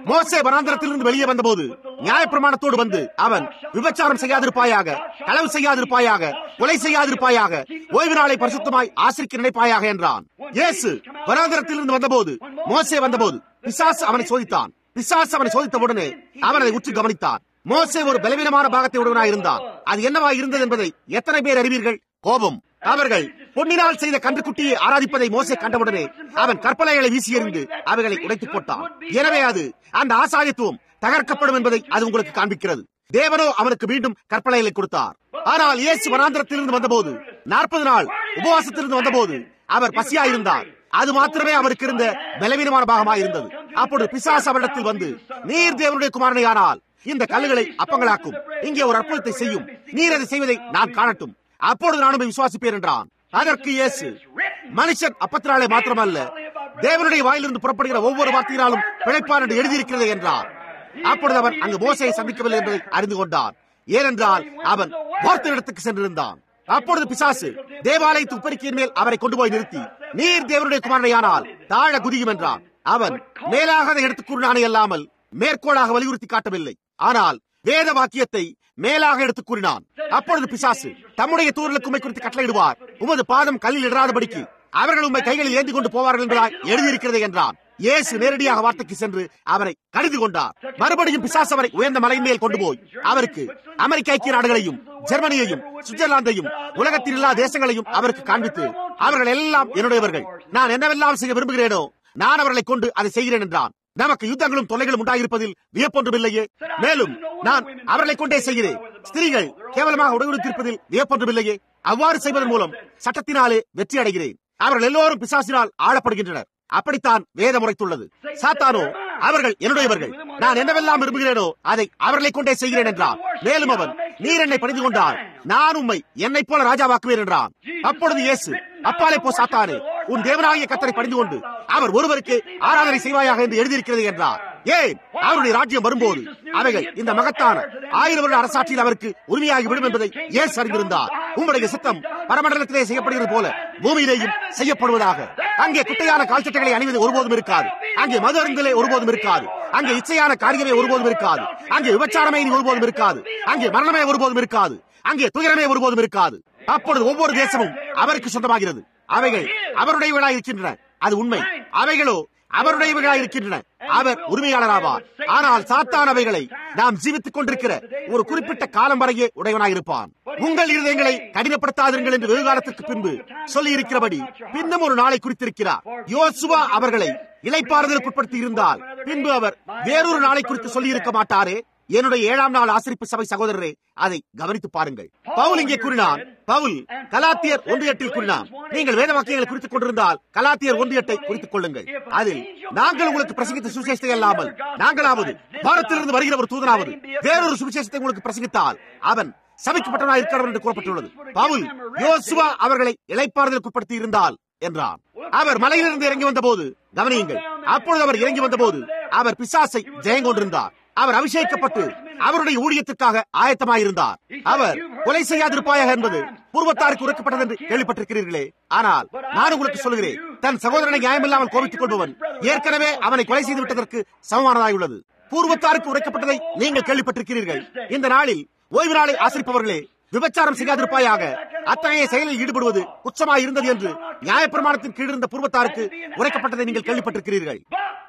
மோசே வனாந்திரத்திலிருந்து வெளியே வந்தபோது நியாயப்பிரமாணத்தோடு வந்து அவன் விபச்சாரம் செய்யாதிருப்பாயாக களவு செய்யாதிருப்பாயாக கொலை செய்யாதிருப்பாயாக ஓய்வு நாளை பரிசுத்தமாய் ஆசிரிக்க நினைப்பாயாக என்றான் இயேசு வனாந்திரத்திலிருந்து வந்தபோது மோசே வந்தபோது பிசாசு அவனை சோதித்தான் பிசாசு அவனை சோதித்த உடனே அவன் அதை உற்று கவனித்தான் மோசே ஒரு பலவீனமான பாகத்தை உடையவனாய் இருந்தான் அது என்னவா இருந்தது என்பதை எத்தனை பேர் அறிவீர்கள் கோபம் அவர்கள் பொன்னினால் செய்த கன்றுக்குட்டியை ஆராதிப்பதை மோசே கண்டவுடனே அவன் கற்பலைகளை வீசி எறிந்து அவைகளை உடைத்துப் போட்டான் எனவே அது அந்த ஆசாரியத்துவம் தகர்க்கப்படும் என்பதை அது உங்களுக்கு காண்பிக்கிறது தேவனோ அவனுக்கு மீண்டும் கற்பலைகளை கொடுத்தார் ஆனால் இயேசு வனாந்திரத்திலிருந்து வந்தபோது நாற்பது நாள் உபவாசத்திலிருந்து வந்தபோது அவர் பசியாயிருந்தார் அது மாத்திரமே அவருக்கு இருந்த பலவீனமான பாகமாக இருந்தது அப்பொழுது பிசாசு அவரிடத்தில் வந்து நீர் தேவனுடைய குமாரனையானால் இந்த கல்லுகளை அப்பங்களாக்கும் இங்கே ஒரு அற்புதத்தை செய்யும் நீர் அதை செய்வதை நான் காணட்டும் அப்பொழுது நானும் விசுவாசிப்பேன் என்றான் அதற்கு இயேசு மனுஷன் அப்பத்தினாலே மாத்திரமல்ல தேவனுடைய வாயிலிருந்து புறப்படுகிற ஒவ்வொரு வார்த்தையினாலும் பிழைப்பான் என்று எழுதியிருக்கிறது என்றார் அப்பொழுது அவன் அங்கு மோசையை சந்திக்கவில்லை என்பதை அறிந்து கொண்டான் ஏனென்றால் அவன் வார்த்தையிடத்துக்கு சென்றிருந்தான் அப்பொழுது பிசாசு தேவாலயத்து உப்பரிக்கையின் மேல் அவரை கொண்டு போய் நிறுத்தி நீர் தேவனுடைய குமாரனையானால் தாழ குதியும் என்றான் அவன் மேலாக அதை எடுத்துக் கூறினானே அல்லாமல் மேற்கோளாக வலியுறுத்தி காட்டவில்லை ஆனால் வேத வாக்கியத்தை மேலாக எடுத்துக் கூறினான் அப்பொழுது பிசாசு தம்முடைய தூரலுக்கு உண்மை குறித்து கட்டளையிடுவார் உமது பாதம் கல்லில் இடாதபடிக்கு அவர்கள் உண்மை கைகளில் ஏந்தி கொண்டு போவார்கள் என்பதாய் எழுதியிருக்கிறது என்றான் இயேசு நேரடியாக வார்த்தைக்கு சென்று அவரை கடிந்து கொண்டார் மறுபடியும் பிசாசு அவரை உயர்ந்த மலையின் மேல் கொண்டு போய் அவருக்கு அமெரிக்க ஐக்கிய நாடுகளையும் ஜெர்மனியையும் சுவிட்சர்லாந்தையும் உலகத்தின் எல்லா தேசங்களையும் அவருக்கு காண்பித்து அவர்கள் எல்லாம் என்னுடையவர்கள் நான் என்னவெல்லாம் செய்ய விரும்புகிறேனோ நான் அவர்களை கொண்டு அதை செய்கிறேன் என்றான் நமக்கு யுத்தங்களும் தொல்லைகளும் உண்டாயிருப்பதில் வியப்பொன்றுமில்லையே மேலும் நான் அவர்களை கொண்டே செய்கிறேன் ஸ்திரீகள் கேவலமாக உடலுறுத்திருப்பதில் வியப்பொன்றுமில்லையே அவ்வாறு செய்வதன் மூலம் சட்டத்தினாலே வெற்றி அடைகிறேன் அவர்கள் எல்லோரும் பிசாசினால் ஆளப்படுகின்றனர் அப்படித்தான் வேதம் உரைத்துள்ளது சாத்தானோ அவர்கள் என்னுடையவர்கள் நான் என்னவெல்லாம் விரும்புகிறேனோ அதை அவர்களை கொண்டே செய்கிறேன் என்றான் மேலும் அவன் நீர் என்னை பணிந்து கொண்டால் நான் உம்மை என்னை போல ராஜாவாக்குவேன் என்றான் அப்பொழுது இயேசு அப்பாலே போ சாத்தானே உன் தேவனாகிய கத்தரை பணிந்து கொண்டு அவர் ஒருவருக்கு ஆராதனை செய்வாயாக என்று எழுதியிருக்கிறது என்றார் ஏன் அவருடைய ராஜ்யம் வரும்போது அவைகள் இந்த மகத்தான ஆயிரம் வருட அரசாட்சியில் அவருக்கு உரிமையாகி விடும் என்பதை ஏன் அறிந்திருந்தார் உங்களுடைய சித்தம் பரமண்டலத்திலே செய்யப்படுகிறது போல பூமியிலேயும் செய்யப்படுவதாக அங்கே குட்டையான கால்சட்டைகளை அணிவது ஒருபோதும் இருக்காது அங்கே மது அருந்திலே ஒருபோதும் இருக்காது அங்கே இச்சையான காரியமே ஒருபோதும் இருக்காது அங்கே விபச்சாரமே இனி ஒருபோதும் இருக்காது அங்கே மரணமே ஒருபோதும் இருக்காது அங்கே துயரமே ஒருபோதும் இருக்காது அப்பொழுது ஒவ்வொரு தேசமும் அவருக்கு சொந்தமாகிறது அவைகள் அவருடையவர்களாக இருக்கின்றன அது உண்மை அவைகளோ அவருடையவர்களாக இருக்கின்றன அவர் உரிமையாளராவார் ஆனால் சாத்தான் அவைகளை நாம் ஜீவித்துக் கொண்டிருக்கிற ஒரு குறிப்பிட்ட காலம் வரையே உடையவனாக இருப்பான் உங்கள் இருதயங்களை கடினப்படுத்தாதீர்கள் என்று வெகு காலத்திற்கு பின்பு சொல்லி இருக்கிறபடி பின்னும் ஒரு நாளை குறித்திருக்கிறார் யோசுவா அவர்களை இலைப்பாறுதலுக்கு உட்படுத்தி இருந்தால் பின்பு அவர் வேறொரு நாளை குறித்து சொல்லி இருக்க மாட்டாரே என்னுடைய ஏழாம் நாள் ஆசிரிப்பு சபை சகோதரரே அதை கவனித்து பாருங்கள் பவுல் இங்கே கூறினான் பவுல் கலாத்தியர் ஒன்று எட்டில் கூறினான் நீங்கள் வேத வாக்கியங்களை குறித்துக் கொண்டிருந்தால் கலாத்தியர் ஒன்று எட்டை குறித்துக் கொள்ளுங்கள் அதில் நாங்கள் உங்களுக்கு பிரசங்கித்த சுவிசேஷத்தை அல்லாமல் நாங்களாவது பாரத்திலிருந்து வருகிற ஒரு தூதனாவது வேறொரு சுவிசேஷத்தை உங்களுக்கு பிரசங்கித்தால் அவன் சபிக்கப்பட்டவனாக இருக்கிறவர் என்று கூறப்பட்டுள்ளது பவுல் யோசுவா அவர்களை இலைப்பாறுதலுக்கு உட்படுத்தி இருந்தால் என்றான் அவர் மலையிலிருந்து இறங்கி வந்தபோது கவனியுங்கள் அப்பொழுது அவர் இறங்கி வந்தபோது அவர் பிசாசை ஜெயங்கொண்டிருந்தார் அவர் அபிஷேகிக்கப்பட்டு அவருடைய ஊழியத்திற்காக ஆயத்தமாயிருந்தார் அவர் கொலை செய்யாதிருப்பாயாக என்பது பூர்வத்தாருக்கு உரைக்கப்பட்டது என்று கேள்விப்பட்டிருக்கிறீர்களே ஆனால் நான் உங்களுக்கு சொல்கிறேன் தன் சகோதரனை நியாயமில்லாமல் கோபித்துக் கொள்பவன் ஏற்கனவே அவனை கொலை செய்து விட்டதற்கு சமமானதாயுள்ளது பூர்வத்தாருக்கு உரைக்கப்பட்டதை நீங்கள் கேள்விப்பட்டிருக்கிறீர்கள் இந்த நாளில் ஓய்வு நாளை ஆசிரிப்பவர்களே விபச்சாரம் செய்யாதிருப்பாயாக அத்தகைய செயலில் ஈடுபடுவது குற்றமாய் இருந்தது என்று நியாயப்பிரமாணத்தின் கீழ் இருந்த பூர்வத்தாருக்கு உரைக்கப்பட்டதை நீங்கள் கேள்விப்பட்டிருக்கிறீர்கள்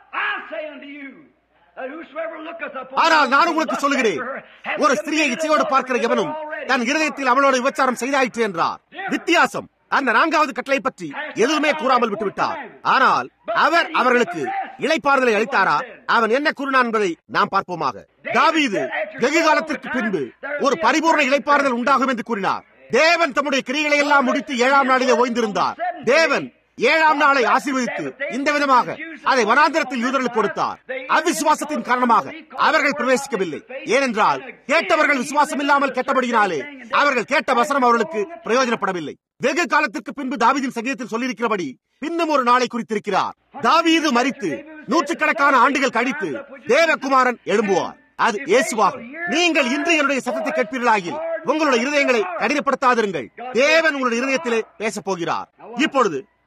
ஆனால் நான் உங்களுக்கு சொல்லுகிறேன் ஒரு ஸ்திரியை இச்சையோடு பார்க்கிற எவனும் தன் இருதயத்தில் அவளோட விபச்சாரம் செய்தாயிற்று என்றார் வித்தியாசம் அந்த நான்காவது கட்டளை பற்றி எதுவுமே கூறாமல் விட்டுவிட்டார் ஆனால் அவர் அவர்களுக்கு இளைப்பாறுதலை அளித்தாரா அவன் என்ன கூறினான் என்பதை நாம் பார்ப்போமாக தாவீது வெகு காலத்திற்கு பின்பு ஒரு பரிபூர்ண இளைப்பாறுதல் உண்டாகும் என்று கூறினார் தேவன் தம்முடைய கிரிகளை எல்லாம் முடித்து ஏழாம் நாளிலே ஓய்ந்திருந்தார் தேவன் ஏழாம் நாளை ஆசீர்வதித்து இந்த விதமாக அதை வனாந்திரத்தில் யூதர்களுக்கு கொடுத்தார் அவிசுவாசத்தின் காரணமாக அவர்கள் பிரவேசிக்கவில்லை ஏனென்றால் கேட்டவர்கள் விசுவாசம் இல்லாமல் கேட்டபடியினாலே அவர்கள் கேட்ட வசனம் அவர்களுக்கு பிரயோஜனப்படவில்லை வெகு காலத்திற்கு பின்பு தாவீதின் சங்கீதத்தில் சொல்லியிருக்கிறபடி பின்னும் ஒரு நாளை குறித்திருக்கிறார் தாவீது மறித்து நூற்றுக்கணக்கான ஆண்டுகள் கழித்து தேவகுமாரன் எழும்புவார் அது இயேசுவாகும் நீங்கள் இன்று என்னுடைய சத்தத்தை கேட்பீர்களாகில் உங்களுடைய இருதயங்களை கடினப்படுத்தாதிருங்கள் தேவன் உங்களுடைய இருதயத்திலே பேசப் போகிறார் இப்பொழுது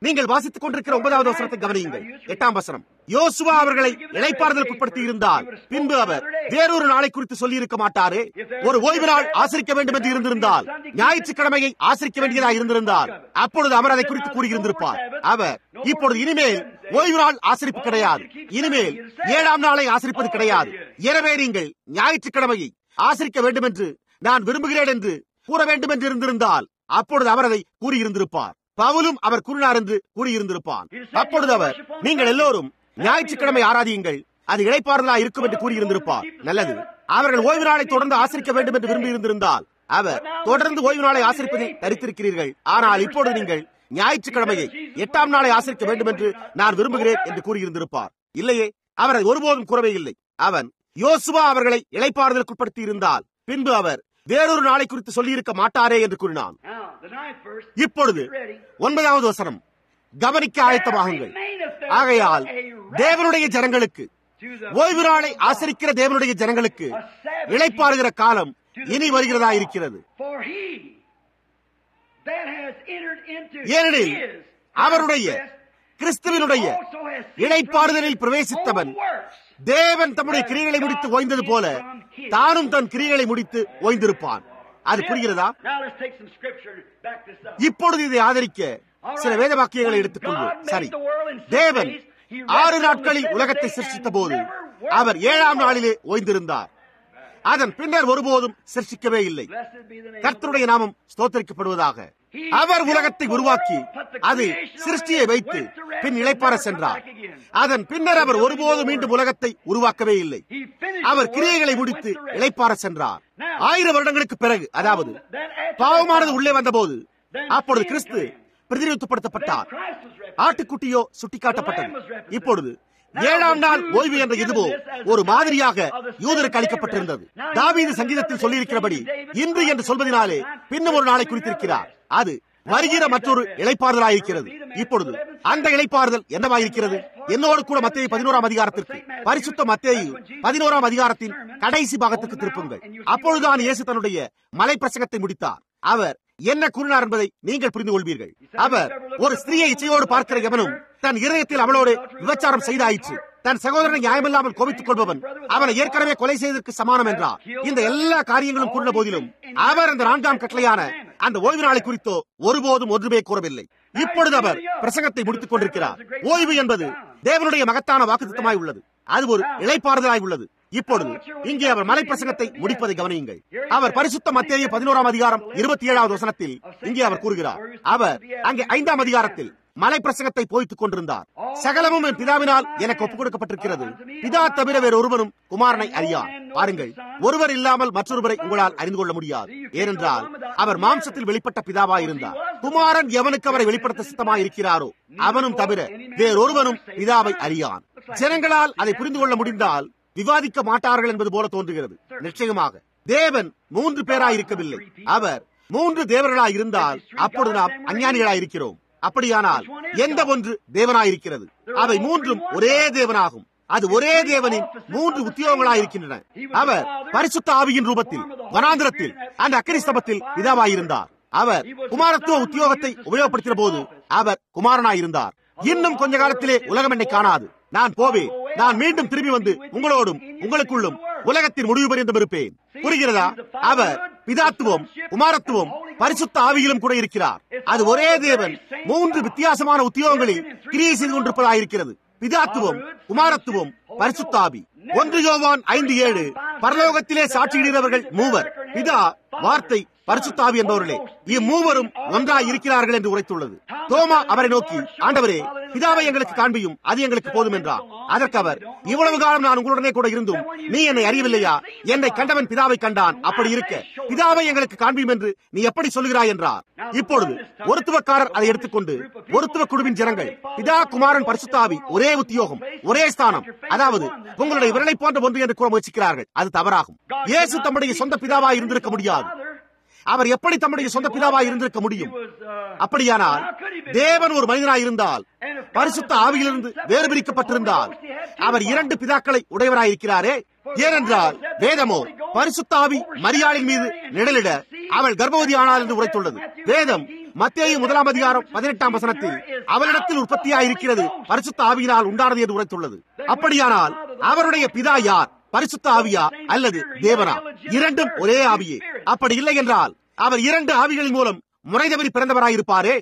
நீங்கள் வாசித்துக் கொண்டிருக்கிற ஒன்பதாவது வசனத்தை கவனியுங்கள் எட்டாம் வசனம் யோசுவா அவர்களை இழைப்பாறுதலுக்கு உட்படுத்தி இருந்தால் பின்பு அவர் வேறொரு நாளை குறித்து சொல்லி இருக்க மாட்டாரே ஒரு ஓய்வு நாள் ஆசரிக்க வேண்டும் என்று இருந்திருந்தால் ஞாயிற்றுக்கிழமையை ஆசரிக்க வேண்டியதாக இருந்திருந்தால் அப்பொழுது அவர் அதை குறித்து கூறியிருந்திருப்பார் அவர் இப்பொழுது இனிமேல் ஓய்வு நாள் ஆசரிப்பு கிடையாது இனிமேல் ஏழாம் நாளை ஆசரிப்பது கிடையாது எனவே நீங்கள் ஞாயிற்றுக்கிழமையை ஆசரிக்க வேண்டும் என்று நான் விரும்புகிறேன் என்று கூற வேண்டும் என்று இருந்திருந்தால் அப்பொழுது அவர் அதை கூறியிருந்திருப்பார் பவுலும் அவர் கூறினார் என்று கூறியிருந்திருப்பான் அப்பொழுது அவர் நீங்கள் எல்லோரும் ஞாயிற்றுக்கிழமை ஆராதியுங்கள் அது இழைப்பாறுதலா இருக்கும் என்று கூறியிருந்திருப்பார் நல்லது அவர்கள் ஓய்வு நாளை தொடர்ந்து ஆசரிக்க வேண்டும் என்று விரும்பி இருந்திருந்தால் அவர் தொடர்ந்து ஓய்வு நாளை ஆசரிப்பதில் தரித்திருக்கிறீர்கள் ஆனால் இப்பொழுது நீங்கள் ஞாயிற்றுக்கிழமையை எட்டாம் நாளை ஆசரிக்க வேண்டும் என்று நான் விரும்புகிறேன் என்று கூறியிருந்திருப்பார் இல்லையே அவர் அதை ஒருபோதும் கூறவே இல்லை அவன் யோசுவா அவர்களை இழைப்பாறுதலுக்குட்படுத்தி இருந்தால் பின்பு அவர் வேறொரு நாளை குறித்து சொல்லியிருக்க மாட்டாரே என்று கூறினான் Now, the ninth verse. இப்பொழுது ஒன்பதாவது வசனம் கவனிக்க ஆயத்தமாகுங்கள் ஆகையால் தேவனுடைய ஜனங்களுக்கு ஓய்வு நாளை ஆசரிக்கிற தேவனுடைய ஜனங்களுக்கு இழைப்பாறுகிற காலம் இனி வருகிறதா இருக்கிறது For he that has entered into ஏனெனில் his அவருடைய கிறிஸ்துவனுடைய also has இழைப்பாறுதலில் பிரவேசித்தவன் தேவன் தம்முடைய கிரியைகளை முடித்து ஓய்ந்தது போல தானும் தன் கிரியைகளை முடித்து ஓய்ந்திருப்பான் அது புரிகிறதா Now let's take some scripture and back this up. இப்பொழுது இதை ஆதரிக்க சில வேத வாக்கியங்களை எடுத்துக்கொள்வோம் சரி தேவன் ஆறு நாட்களில் உலகத்தை சிருஷ்டித்த போது அவர் ஏழாம் நாளிலே ஓய்ந்திருந்தார் அதன் பின்னர் ஒருபோதும் சிருஷ்டிக்கவே இல்லை Blessed be the name of கர்த்தருடைய நாமம் ஸ்தோத்தரிக்கப்படுவதாக அவர் உலகத்தை உருவாக்கி அது சிருஷ்டியை வைத்து பின் இளைப்பாற சென்றார் அதன் பின்னர் அவர் ஒருபோதும் மீண்டும் உலகத்தை உருவாக்கவே இல்லை He finished அவர் the கிரியைகளை work, முடித்து went to rest. இளைப்பாற சென்றார் ஆயிரம் வருடங்களுக்கு பிறகு அதாவது Then after பாவமானது that, உள்ளே வந்தபோது அப்பொழுது கிறிஸ்து பிரதிநிதித்துவப்படுத்தப்பட்டார் then Christ was represented. ஆட்டுக்குட்டியோ சுட்டிக்காட்டப்பட்டது இப்பொழுது ஏழாம் நாள் ஓய்வு என்ற இதுவோ ஒரு மாதிரியாக யூதருக்கு அளிக்கப்பட்டிருந்தது தாவீது சங்கீதத்தில் சொல்லியிருக்கிறபடி இன்று என்று சொல்வதனாலே பின்னும் ஒரு நாளை குறித்திருக்கிறார் அது வருகிற மற்றொரு இழைப்பாறுதலாயிருக்கிறது இப்பொழுது அந்த இழைப்பாறுதல் என்னவாயிருக்கிறது என்னோடு கூட மத்திய பதினோராம் அதிகாரத்திற்கு பரிசுத்த மத்தேயு பதினோராம் அதிகாரத்தின் கடைசி பாகத்துக்கு திருப்புங்கள் அப்பொழுதுதான் இயேசு தன்னுடைய மலை பிரசங்கத்தை முடித்தார் அவர் என்ன கூறினார் என்பதை நீங்கள் புரிந்து கொள்வீர்கள் அவர் ஒரு ஸ்திரீயை இச்சையோடு பார்க்கிற எவனும் தன் இருதயத்தில் அவளோடு விபச்சாரம் செய்தாயிற்று தன் சகோதரனை நியாயமில்லாமல் கோபித்துக் கொள்பவன் அவனை ஏற்கனவே கொலை செய்ததற்கு சமானம் என்றார் இந்த எல்லா காரியங்களும் கூறின போதிலும் அவர் அந்த நான்காம் கட்டளையான அந்த ஓய்வு நாளை குறித்தோ ஒருபோதும் ஒன்றுமே கூறவில்லை இப்பொழுது அவர் பிரசங்கத்தை முடித்துக் கொண்டிருக்கிறார் ஓய்வு என்பது தேவனுடைய மகத்தான வாக்குத்தமாய் உள்ளது அது ஒரு இழைப்பாறுதலாய் உள்ளது இப்பொழுது இங்கே அவர் மலை பிரசங்கத்தை முடிப்பதை கவனியுங்கள் அவர் பரிசுத்த மத்திய பதினோராம் அதிகாரம் இருபத்தி ஏழாவது வசனத்தில் இங்கே அவர் கூறுகிறார் அவர் அங்கே ஐந்தாம் அதிகாரத்தில் மலை பிரசங்கத்தை போய்த்துக் கொண்டிருந்தார் சகலமும் என் பிதாவினால் எனக்கு ஒப்புக் கொடுக்கப்பட்டிருக்கிறது பிதா தவிர வேறு ஒருவனும் குமாரனை அறியார் பாருங்கள் ஒருவர் இல்லாமல் மற்றொருவரை உங்களால் அறிந்து கொள்ள முடியாது ஏனென்றால் அவர் மாம்சத்தில் வெளிப்பட்ட பிதாவாய் இருந்தார் குமாரன் எவனுக்கு அவரை வெளிப்படுத்த சித்தமாய் இருக்கிறாரோ அவனும் தவிர வேறொருவனும் பிதாவை அறியான் ஜனங்களால் அதை புரிந்து கொள்ள முடிந்தால் விவாதிக்க மாட்டார்கள் என்பது போல தோன்றுகிறது நிச்சயமாக தேவன் மூன்று பேராய் இருக்கவில்லை அவர் மூன்று தேவர்களாய் இருந்தால் அப்பொழுது நாம் அஞ்ஞானிகளாய் இருக்கிறோம் அப்படியானால் எந்த ஒன்று தேவனாயிருக்கிறது அவை மூன்றும் ஒரே தேவனாகும் அது ஒரே தேவனின் மூன்று உத்தியோகங்களாய் இருக்கின்றன அவர் பரிசுத்த ஆவியின் ரூபத்தில் வனாந்திரத்தில் அந்த அக்கரிஸ்தபத்தில் பிதாவாயிருந்தார் அவர் குமாரத்துவ உத்தியோகத்தை உபயோகப்படுத்தின போது அவர் குமாரனாயிருந்தார் இன்னும் கொஞ்ச காலத்திலே உலகம் என்னை காணாது நான் போவேன் நான் மீண்டும் திரும்பி வந்து உங்களோடும் உங்களுக்குள்ளும் உலகத்தின் முடிவு பரியந்தம் இருப்பேன் புரிகிறதா அவர் பிதாத்துவம் குமாரத்துவம் பரிசுத்த ஆவியிலும் கூட இருக்கிறார் அது ஒரே தேவன் மூன்று வித்தியாசமான உத்தியோகங்களில் கிரியை செய்து கொண்டிருப்பதாயிருக்கிறது பிதாத்துவம் குமாரத்துவம் பரிசுத்த ஆவி ஒன்று யோவான் ஐந்து ஏழு பரலோகத்திலே சாட்சியிடுகிறவர்கள் மூவர் பிதா வார்த்தை பரிசுத்தாவி என்பவர்களே இம்மூவரும் ஒன்றாய் இருக்கிறார்கள் என்று உரைத்துள்ளது தோமா அவரை நோக்கி ஆண்டவரே பிதாவை எங்களுக்கு காண்பியும் அது எங்களுக்கு போதும் என்றார் அதற்கு அவர் இவ்வளவு காலம் நான் உங்களுடனே கூட இருந்தும் நீ என்னை அறியவில்லையா என்னை கண்டவன் பிதாவை கண்டான் அப்படி இருக்க பிதாவை எங்களுக்கு காண்பியும் என்று நீ எப்படி சொல்கிறாய் என்றார் இப்பொழுது ஒருத்துவக்காரர் அதை எடுத்துக்கொண்டு ஒருத்துவ குழுவின் ஜனங்கள் பிதா குமாரன் பரிசுத்தாவி ஒரே உத்தியோகம் ஒரே ஸ்தானம் அதாவது உங்களுடைய விரலை போன்ற ஒன்று என்று கூற முயற்சிக்கிறார்கள் அது தவறாகும் இயேசு தம்முடைய சொந்த பிதாவாய் இருந்திருக்க முடியாது அவர் எப்படி தம்முடைய சொந்த பிதாவாய் இருந்திருக்க முடியும் அப்படியானால் தேவன் ஒரு மனிதனாய் இருந்தால் பரிசுத்த ஆவியிலிருந்து வேறு பிரிக்கப்பட்டிருந்தால் அவர் இரண்டு பிதாக்களை உடையவராயிருக்கிறாரே ஏனென்றால் வேதமோ பரிசுத்த ஆவி மரியாளின் மீது நிழலிட அவள் கர்ப்பவதி ஆனாள் என்று உரைத்துள்ளது வேதம் மத்தேயு முதலாம் அதிகாரம் பதினெட்டாம் வசனத்தில் அவரிடத்தில் உற்பத்தியாயிருக்கிறது பரிசுத்த ஆவியினால் உண்டானது என்று உரைத்துள்ளது அப்படியானால் அவருடைய பிதா யார் பரிசுத்த ஆவியா அல்லது தேவனா இரண்டும் ஒரே ஆவியே அப்படி இல்லை என்றால் அவர் இரண்டு ஆவிகளின் மூலம் முறை தவறி பிறந்தவராயிருப்பாரே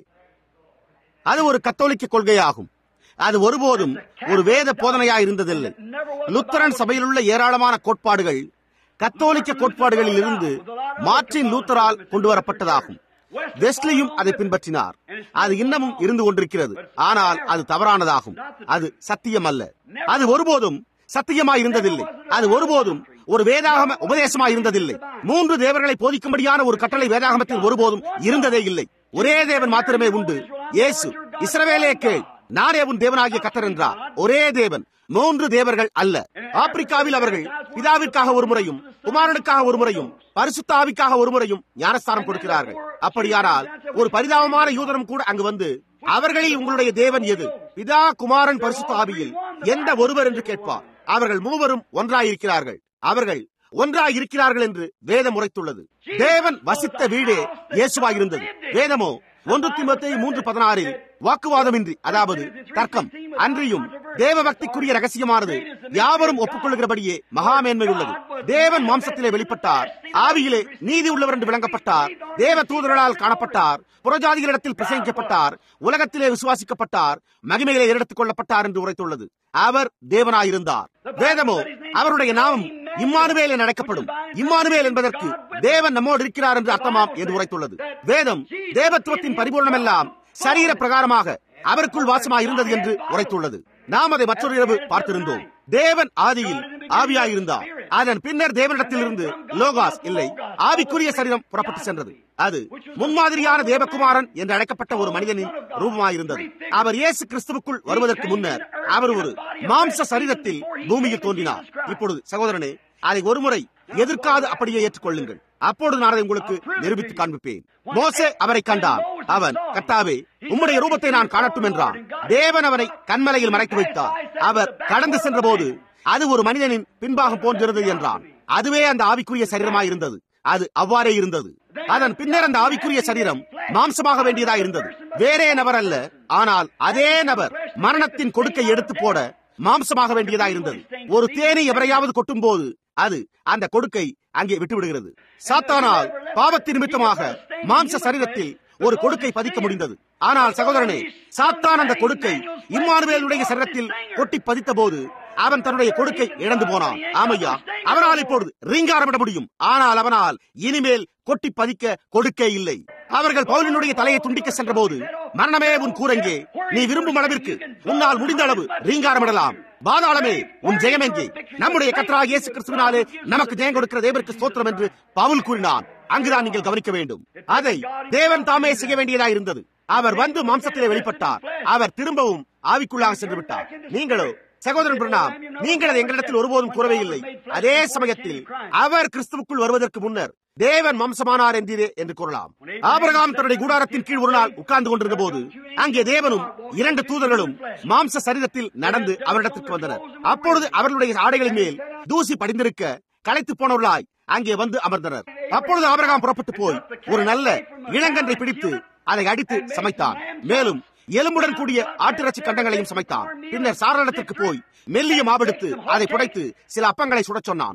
அது ஒரு கத்தோலிக்க கொள்கையாகும் அது ஒருபோதும் ஒரு வேத போதனையாய் இருந்ததில்லை லுத்தரன் சபையில் உள்ள ஏராளமான கோட்பாடுகள் கத்தோலிக்க கோட்பாடுகளில் இருந்து மார்டின் லூத்தரால் கொண்டு வரப்பட்டதாகும் வெஸ்லியும் அதை பின்பற்றினார் அது இன்னமும் இருந்து கொண்டிருக்கிறது ஆனால் அது தவறானதாகும் அது சத்தியம் அல்ல அது ஒருபோதும் சத்தியமாய் இருந்ததில்லை அது ஒருபோதும் ஒரு வேதாகம உபதேசமாய் இருந்ததில்லை மூன்று தேவர்களை போதிக்கும்படியான ஒரு கட்டளை வேதாகமத்தில் ஒருபோதும் இருந்ததே இல்லை ஒரே தேவன் மாத்திரமே உண்டு இயேசு இஸ்ரவேலே கேள் நானே உன் தேவனாகிய கத்தர் என்றார் ஒரே தேவன் மூன்று தேவர்கள் அல்ல ஆப்பிரிக்காவில் அவர்கள் பிதாவிற்காக ஒரு முறையும் குமாரனுக்காக ஒரு முறையும் பரிசுத்த ஆவிக்காக ஒரு முறையும் ஞானஸ்தானம் கொடுக்கிறார்கள் அப்படியானால் ஒரு பரிதாபமான யூதனம் கூட அங்கு வந்து அவர்களில் உங்களுடைய தேவன் எது பிதா குமாரன் பரிசுத்த ஆவியில் எந்த ஒருவர் என்று கேட்பார் அவர்கள் மூவரும் ஒன்றாயிருக்கிறார்கள் அவர்கள் ஒன்றாய் இருக்கிறார்கள் என்று வேதம் உரைத்துள்ளது தேவன் வசித்த வீடே இயேசுவாயிருந்தது வேதமோ ஒன்று திமுத்தை மூன்று பதினாறில் வாக்குவாதமின்றி அதாவது தர்க்கம் அன்றியும் தேவ பக்திக்குரிய ரகசியமானது யாவரும் ஒப்புக்கொள்கிறபடியே மகாமேன்மை உள்ளது தேவன் மாம்சத்திலே வெளிப்பட்டார் ஆவியிலே நீதி உள்ளவர் என்று விளங்கப்பட்டார் தேவ தூதர்களால் காணப்பட்டார் புறஜாதிகளிடத்தில் பிரசங்கிக்கப்பட்டார் உலகத்திலே விசுவாசிக்கப்பட்டார் மகிமையிலே எடுத்துக் கொள்ளப்பட்டார் என்று உரைத்துள்ளது அவர் தேவனாயிருந்தார் வேதமோ அவருடைய நாமம் இம்மானுவேல் என அழைக்கப்படும் இம்மானுவேல் என்பதற்கு தேவன் நம்மோடு இருக்கிறார் என்று அர்த்தமாம் என்று உரைத்துள்ளது வேதம் தேவத்துவத்தின் பரிபூர்ணம் எல்லாம் சரீர பிரகாரமாக அவருக்குள் வாசமாக இருந்தது என்று உரைத்துள்ளது நாம் அதை மற்றொரு இரவு பார்த்திருந்தோம் தேவன் ஆதியில் ஆவியாயிருந்தார் அதன் பின்னர் தேவனிடத்திலிருந்து லோகாஸ் இல்லை ஆவிக்குரிய சரீரம் புறப்பட்டு சென்றது அது முன்மாதிரியான தேவகுமாரன் என்று அழைக்கப்பட்ட ஒரு மனிதனின் ரூபமாயிருந்தது அவர் இயேசு கிறிஸ்துவுக்குள் வருவதற்கு முன்னர் அவர் ஒரு மாம்ச சரீரத்தில் பூமியில் தோன்றினார் இப்பொழுது சகோதரனே அதை ஒருமுறை எதிர்க்காது அப்படியே ஏற்றுக்கொள்ளுங்கள் அப்பொழுது நான் அதை உங்களுக்கு நிரூபித்து காண்பிப்பேன் மோசே அவரை கண்டார் அவன் கத்தாவே உம்முடைய ரூபத்தை நான் காணட்டும் என்றான் தேவன் அவரை கண்மலையில் மறைத்து வைத்தார் அவர் கடந்து சென்ற போது அது ஒரு மனிதனின் பின்பாகம் போன்றிருந்தது என்றான் அதுவே அந்த ஆவிக்குரிய சரீரமாய் இருந்தது அது அவ்வாறே இருந்தது அதன் பின்னர் அந்த ஆவிக்குரிய சரீரம் மாம்சமாக வேண்டியதா இருந்தது வேறே நபர் அல்ல ஆனால் அதே நபர் மரணத்தின் கொடுக்கை எடுத்து போட மாம்சமாக வேண்டியதா இருந்தது ஒரு தேனி எவரையாவது கொட்டும் போது அது அந்த கொடுக்கை அங்கே விட்டுவிடுகிறது சாத்தானால் பாவத்தின் நிமித்தமாக மாம்ச சரீரத்தில் ஒரு கொடுக்கை பதிக்க முடிந்தது ஆனால் சகோதரனே சாத்தான் அந்த கொடுக்கை இம்மானுவேலுடைய சரீரத்தில் கொட்டி பதித்த போது அவன் தன்னுடைய கொடுக்கை இழந்து போனான் ஆமையா அவனால் இப்பொழுது ரீங்காரமிட முடியும் ஆனால் அவனால் இனிமேல் கொட்டி பதிக்க கொடுக்கே இல்லை அவர்கள் பவுலினுடைய தலையை துண்டிக்க சென்ற போது மரணமே உன் கூரங்கே நீ விரும்பும் அளவிற்கு உன்னால் முடிந்த அளவு ரீங்காரமிடலாம் பாதாளமே உன் ஜெயம் எங்கே நம்முடைய கத்ரா இயேசு கிறிஸ்துவினாலே நமக்கு ஜெயம் கொடுக்கிற தேவருக்கு ஸ்தோத்திரம் என்று பவுல் கூறினான் அங்குதான் நீங்கள் கவனிக்க வேண்டும் அதை தேவன் தாமே செய்ய வேண்டியதா இருந்தது அவர் வந்து மாம்சத்திலே வெளிப்பட்டார் அவர் திரும்பவும் ஆவிக்குள்ளாக சென்று விட்டார் நீங்களோ சகோதரன் பிரணாம் நீங்கள் அதை எங்களிடத்தில் ஒருபோதும் கூறவே இல்லை அதே சமயத்தில் அவர் கிறிஸ்துவுக்குள் வருவதற்கு முன்னர் தேவன் வம்சமானார் என்றீரே என்று கூறலாம் ஆபரகாம் தன்னுடைய கூடாரத்தின் கீழ் ஒரு நாள் உட்கார்ந்து கொண்டிருந்த போது அங்கே தேவனும் இரண்டு தூதர்களும் மாம்ச சரீரத்தில் நடந்து அவரிடத்திற்கு வந்தனர் அப்பொழுது அவர்களுடைய ஆடைகளின் மேல் தூசி படிந்திருக்க களைத்து போனவர்களாய் அங்கே வந்து அமர்ந்தனர் அப்பொழுது ஆபரகாம் புறப்பட்டு போய் ஒரு நல்ல இளங்கன்றை பிடித்து அதை அடித்து சமைத்தான் மேலும் எலும்புடன் கூடிய ஆட்டிறைச்சி கண்டங்களையும் சமைத்தான் பின்னர் சாரணத்திற்கு போய் மெல்லிய மாவெடுத்து அதை புடைத்து சில அப்பங்களை சுடச் சொன்னான்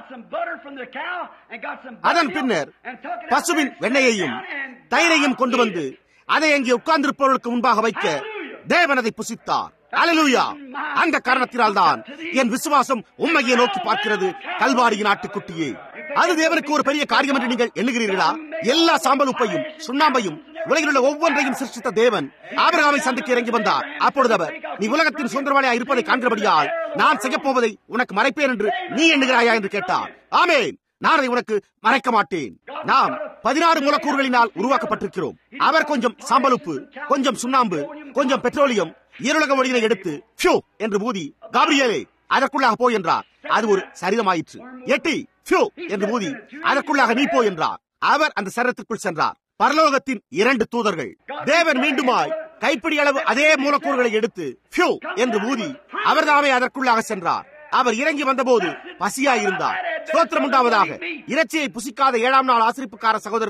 அதன் பின்னர் பசுவின் வெண்ணையையும் தயிரையும் கொண்டு வந்து அதை அங்கே உட்கார்ந்திருப்பவர்களுக்கு முன்பாக வைக்க தேவன் அதை புசித்தார் அலலூயா அந்த காரணத்தினால் தான் என் விசுவாசம் உண்மையை நோக்கி பார்க்கிறது கல்வாரியின் ஆட்டுக்குட்டியே அது தேவனுக்கு ஒரு பெரிய காரியம் என்று நீங்கள் எண்ணுகிறீர்களா எல்லா சாம்பல் உப்பையும் சுண்ணாம்பையும் உலகில் உள்ள ஒவ்வொன்றையும் சிருஷ்டித்த தேவன் ஆபிரகாமை சந்திக்க இறங்கி வந்தார் அப்பொழுது அவர் நீ உலகத்தின் சுதந்திரவாளியா இருப்பதை காண்கிறபடியால் நான் செய்யப் போவதை உனக்கு மறைப்பேன் என்று நீ எண்ணுகிறாயா என்று கேட்டார் ஆமேன் நான் அதை உனக்கு மறைக்க மாட்டேன் நாம் பதினாறு மூலக்கூறுகளினால் உருவாக்கப்பட்டிருக்கிறோம் அவர் கொஞ்சம் சாம்பல் உப்பு கொஞ்சம் சுண்ணாம்பு கொஞ்சம் பெட்ரோலியம் ஈருலக ஒளியினை எடுத்து பியூ என்று ஊதி காபிரியலே அதற்குள்ளாக போய் என்றார் அது ஒரு சரிதமாயிற்று எட்டி பியூ என்று ஊதி அதற்குள்ளாக நீ போ என்றார் அவர் அந்த சரீரத்திற்குள் சென்றார் பரலோகத்தின் இரண்டு தூதர்கள் தேவன் மீண்டுமாய் கைப்பிடி அளவு அதே மூலக்கூறுகளை எடுத்து பியூ என்று ஊதி அவர்தாமே அதற்குள்ளாக சென்றார் அவர் இறங்கி வந்தபோது பசியாயிருந்தார் ஸ்தோத்திரம் உண்டாவதாக இறைச்சியை புசிக்காத ஏழாம் நாள் ஆசிரிப்புக்கார சகோதரரே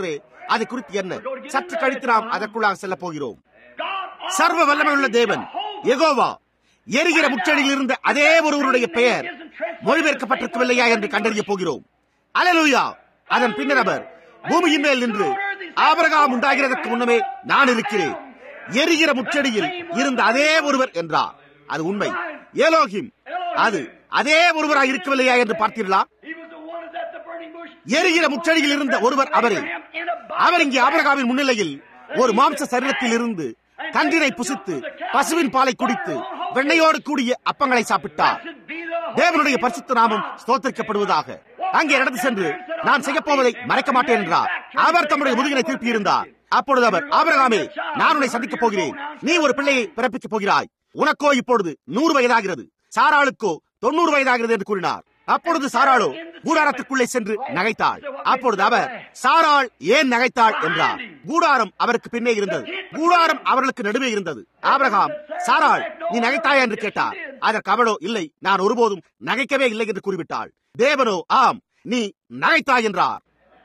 அதை குறித்து என்ன சற்று கழித்து நாம் அதற்குள்ளாக செல்ல போகிறோம் God சர்வ வல்லமையுள்ள தேவன் எகோவா எரிகிற முச்சடியில் இருந்த அதே ஒருவருடைய பெயர் மொழிபெயர்க்கப்பட்டிருக்கவில்லையா என்று கண்டறிய போகிறோம் அலலுயா அதன் பின்னர் அவர் பூமியின் மேல் நின்று ஆபரகாம் உண்டாகிறதற்கு முன்னமே நான் இருக்கிறேன் எரிகிற முச்சடியில் இருந்த அதே ஒருவர் என்றார் அது உண்மை ஏலோகிம் அது அதே ஒருவராய் இருக்கவில்லையா என்று பார்த்தீர்களா He was the one that the burning bush. எரிகிற முச்சடியில் இருந்த ஒருவர் அவரே In a body. அவர் இங்கே ஆபிரகாமின் முன்னிலையில் ஒரு மாம்ச சரீரத்தில் இருந்து கன்றினை புசித்து பசுவின் பாலை குடித்து வெண்ணையோடு கூடிய அப்பங்களை சாப்பிட்டார் Blessed be the Holy தேவனுடைய பரிசுத்த நாமம் ஸ்தோத்தரிக்கப்படுவதாக அங்கே நடந்து சென்று நான் செய்ய போவதை மறைக்க மாட்டேன் என்றார் அவர் தம்முடைய முதுகினை திருப்பி இருந்தார் அப்பொழுது அவர் ஆபிரகாமே நான் உன்னை சந்திக்கப் போகிறேன் நீ ஒரு பிள்ளையை பிறப்பிக்கப் போகிறாய் உனக்கோ இப்பொழுது நூறு வயதாகிறது சாராளுக்கோ தொண்ணூறு வயதாகிறது என்று கூறினார் அப்பொழுது சாராளோ கூடாரத்துக்குள்ளே சென்று நகைத்தாள் அப்பொழுது அவர் சாராள் ஏன் நகைத்தாள் என்றார் கூடாரம் அவருக்கு பின்னே இருந்தது கூடாரம் அவர்களுக்கு நடுவே இருந்தது ஆபிரகாம் சாராள் நீ நகைத்தாயா என்று கேட்டார் அதற்கு அவளோ இல்லை நான் ஒருபோதும் நகைக்கவே இல்லை என்று கூறிவிட்டாள் தேவனோ ஆம் நீ நகைத்தாய் என்றார்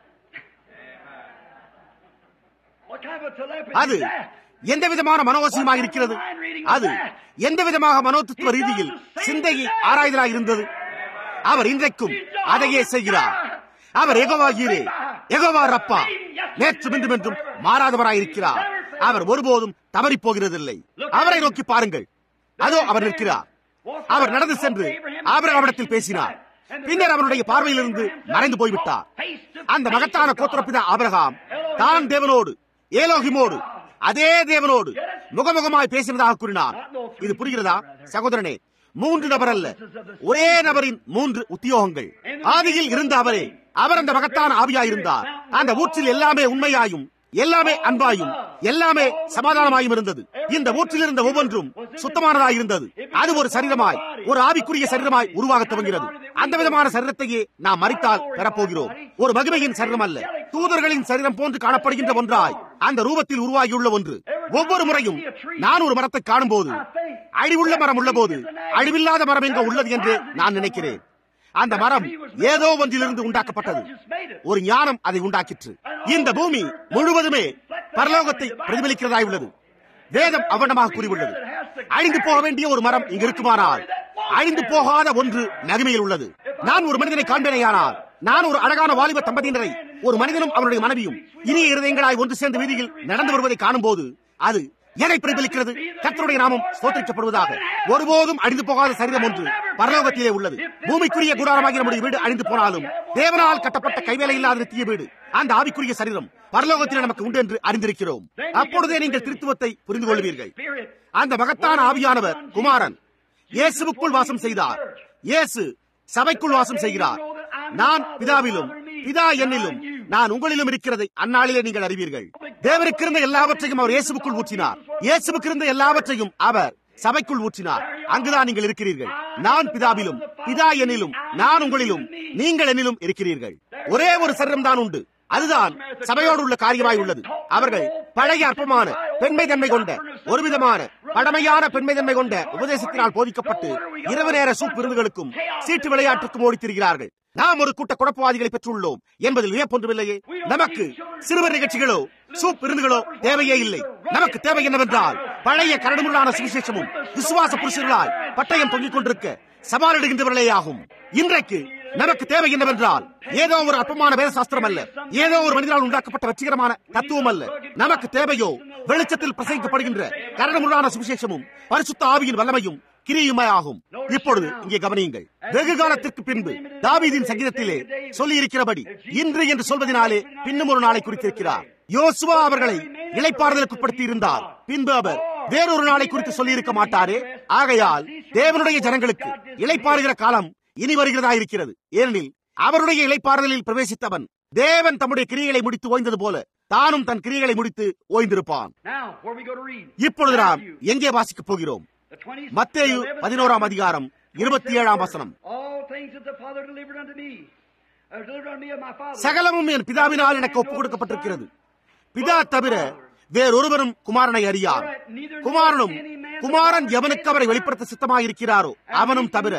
What kind of telepathy அது is that? எந்த விதமான மனோவசியமாக இருக்கிறது அது எந்த விதமாக மனோதத்துவ ரீதியில் சிந்தையை ஆராய்தலாக இருந்தது அவர் இன்றைக்கும் அதையே செய்கிறார் அவர் எகோவா ஈரே எகோவா ரப்பா நேற்று மின்றும் என்றும் மாறாதவராயிருக்கிறார் அவர் ஒருபோதும் தவறிப் போகிறதில்லை அவரை நோக்கி பாருங்கள் அதோ அவர் நிற்கிறார் அவர் நடந்து சென்று ஆபிரகாமிடத்தில் பேசினார் பின்னர் அவருடைய பார்வையிலிருந்து மறைந்து போய்விட்டார் அந்த மகத்தான கோத்திரப்பிதா ஆபிரகாம் தான் தேவனோடு ஏலோகிமோடு அதே தேவனோடு முகமுகமாய் பேசினதாக கூறினார் இது புரிகிறதா சகோதரனே மூன்று நபர் அல்ல ஒரே நபரின் மூன்று உத்தியோகங்கள் ஆதியில் இருந்த அவரே அவர் அந்த மகத்தான ஆவியாயிருந்தார் அந்த ஊற்றில் எல்லாமே உண்மையாயும் எல்லாமே அன்பாயும் எல்லாமே சமாதானமாயும் இருந்தது இந்த ஊற்றில் இருந்த ஒவ்வொன்றும் சுத்தமானதாய் இருந்தது அது ஒரு சரீரமாய் ஒரு ஆவிக்குரிய சரீரமாய் உருவாக துவங்கிறது அந்த விதமான சரீரத்தையே நாம் மறித்தால் பெறப்போகிறோம் ஒரு மகிமையின் சரீரம் அல்ல தூதர்களின் சரீரம் போன்று காணப்படுகின்ற ஒன்றாய் அந்த ரூபத்தில் உருவாகியுள்ள ஒன்று ஒவ்வொரு முறையும் நான் ஒரு மரத்தை காணும் போது அழிவுள்ள மரம் உள்ள போது அழிவில்லாத மரம் எங்க உள்ளது என்று நான் நினைக்கிறேன் அந்த மரம் ஏதோ ஒன்றிலிருந்து உண்டாக்கப்பட்டது ஒரு ஞானம் அதை உண்டாக்கிற்று இந்த பூமி முழுவதுமே பரலோகத்தை பிரதிபலிக்கிறதாய் உள்ளது வேதம் அவனமாக கூறியுள்ளது அழிந்து போக வேண்டிய ஒரு மரம் இங்கு இருக்குமானால் அழிந்து போகாத ஒன்று நகமையில் உள்ளது நான் ஒரு மனிதனை காண்பேனேயானால் நான் ஒரு அழகான வாலிப தம்பதியினரை ஒரு மனிதனும் அவருடைய மனைவியும் இனிய இருதயங்களாய் ஒன்று சேர்ந்த வீதியில் நடந்து வருவதை காணும் போது அது எதை பிரதிபலிக்கிறது கர்த்தருடைய நாமம் ஸ்தோத்திரிக்கப்படுவதாக ஒருபோதும் அழிந்து போகாத சரீரம் ஒன்று பரலோகத்திலே உள்ளது பூமிக்குரிய கூடாரமாகிய நம்முடைய வீடு அழிந்து போனாலும் தேவனால் கட்டப்பட்ட கைவேலை இல்லாத நித்திய வீடு அந்த ஆவிக்குரிய சரீரம் பரலோகத்திலே நமக்கு உண்டு என்று அறிந்திருக்கிறோம் அப்பொழுதே நீங்கள் திருத்துவத்தை புரிந்து கொள்வீர்கள் அந்த மகத்தான ஆவியானவர் குமாரன் இயேசுவுக்குள் வாசம் செய்தார் இயேசு சபைக்குள் வாசம் செய்கிறார் நான் பிதாவிலும் பிதா என்னிலும் நான் உங்களிலும் இருக்கிறதை அந்நாளிலே நீங்கள் அறிவீர்கள் தேவனுக்கு இருந்த எல்லாவற்றையும் அவர் இயேசுவுக்குள் ஊற்றினார் இயேசுவுக்கு இருந்த எல்லாவற்றையும் அவர் சபைக்குள் ஊற்றினார் அங்குதான் நீங்கள் இருக்கிறீர்கள் நான் பிதாவிலும் பிதா என்னிலும் நான் உங்களிலும் நீங்கள் என்னிலும் இருக்கிறீர்கள் ஒரே ஒரு சரீரம் தான் உண்டு அதுதான் சபையோடு உள்ள காரியமாய் உள்ளது அவர்கள் பழைய அற்பமான பெண்மை தன்மை கொண்ட ஒரு விதமான பழமையான பெண்மை தன்மை கொண்ட உபதேசத்தினால் போதிக்கப்பட்டு இரவு நேர சூப் விருந்துகளுக்கும் சீட்டு விளையாட்டுக்கும் ஓடித் திரிகிறார்கள் நாம் ஒரு கூட்ட குழப்பவாதிகளை பெற்றுள்ளோம் என்பதில் வியப்பொன்றுமில்லையே நமக்கு சிறுவர் நிகழ்ச்சிகளோ சூப் விருந்துகளோ தேவையே இல்லை நமக்கு தேவை என்னவென்றால் பழைய கரடுமுள்ளான சுவிசேஷமும் விசுவாச புருஷர்களாய் பட்டயம் தொங்கிக் கொண்டிருக்க சவாலிடுகின்றவர்களே ஆகும் இன்றைக்கு நமக்கு தேவை என்னவென்றால் ஏதோ ஒரு அற்பமான வேத சாஸ்திரம் அல்ல ஏதோ ஒரு மனிதனால் உண்டாக்கப்பட்ட வெற்றிகரமான தத்துவம் அல்ல நமக்கு தேவையோ வெளிச்சத்தில் பிரசங்கிக்கப்படுகின்ற கரடுமுள்ளான சுவிசேஷமும் பரிசுத்த ஆவியின் வல்லமையும் கிரியுமாயாகும் இப்பொழுது இங்கே கவனியுங்கள் வெகு காலத்திற்கு பின்பு தாவீதின் சங்கீதத்திலே சொல்லி இருக்கிறபடி இன்று என்று சொல்வதனாலே பின்னும் ஒரு நாளை குறித்திருக்கிறார் யோசுவா அவர்களை இழைப்பாறுதலுக்கு உட்படுத்தி இருந்தார் பின்பு அவர் வேறொரு நாளை குறித்து சொல்லி இருக்க மாட்டாரே ஆகையால் தேவனுடைய ஜனங்களுக்கு இழைப்பாறுகிற காலம் இனி வருகிறதா இருக்கிறது ஏனெனில் அவருடைய இழைப்பாறுதலில் பிரவேசித்தவன் தேவன் தம்முடைய கிரியைகளை முடித்து ஓய்ந்தது போல தானும் தன் கிரியைகளை முடித்து ஓய்ந்திருப்பான் Now, where we go to read? இப்பொழுது நாம் எங்கே வாசிக்கப் போகிறோம் The 26th, மத்தேயு 11th, பதினோராம் அதிகாரம் இருபத்தி ஏழாம் வசனம் All things that the Father delivered unto me, uh, delivered unto me of my Father. சகலமும் என் பிதாவினால் எனக்கு ஒப்புக் கொடுக்கப்பட்டிருக்கிறது பிதா தவிர வேறொருவரும் குமாரனை அறியார் குமாரனும் குமாரன் எவனுக்கு அவரை வெளிப்படுத்த சித்தமாயிருக்கிறாரோ அவனும் தவிர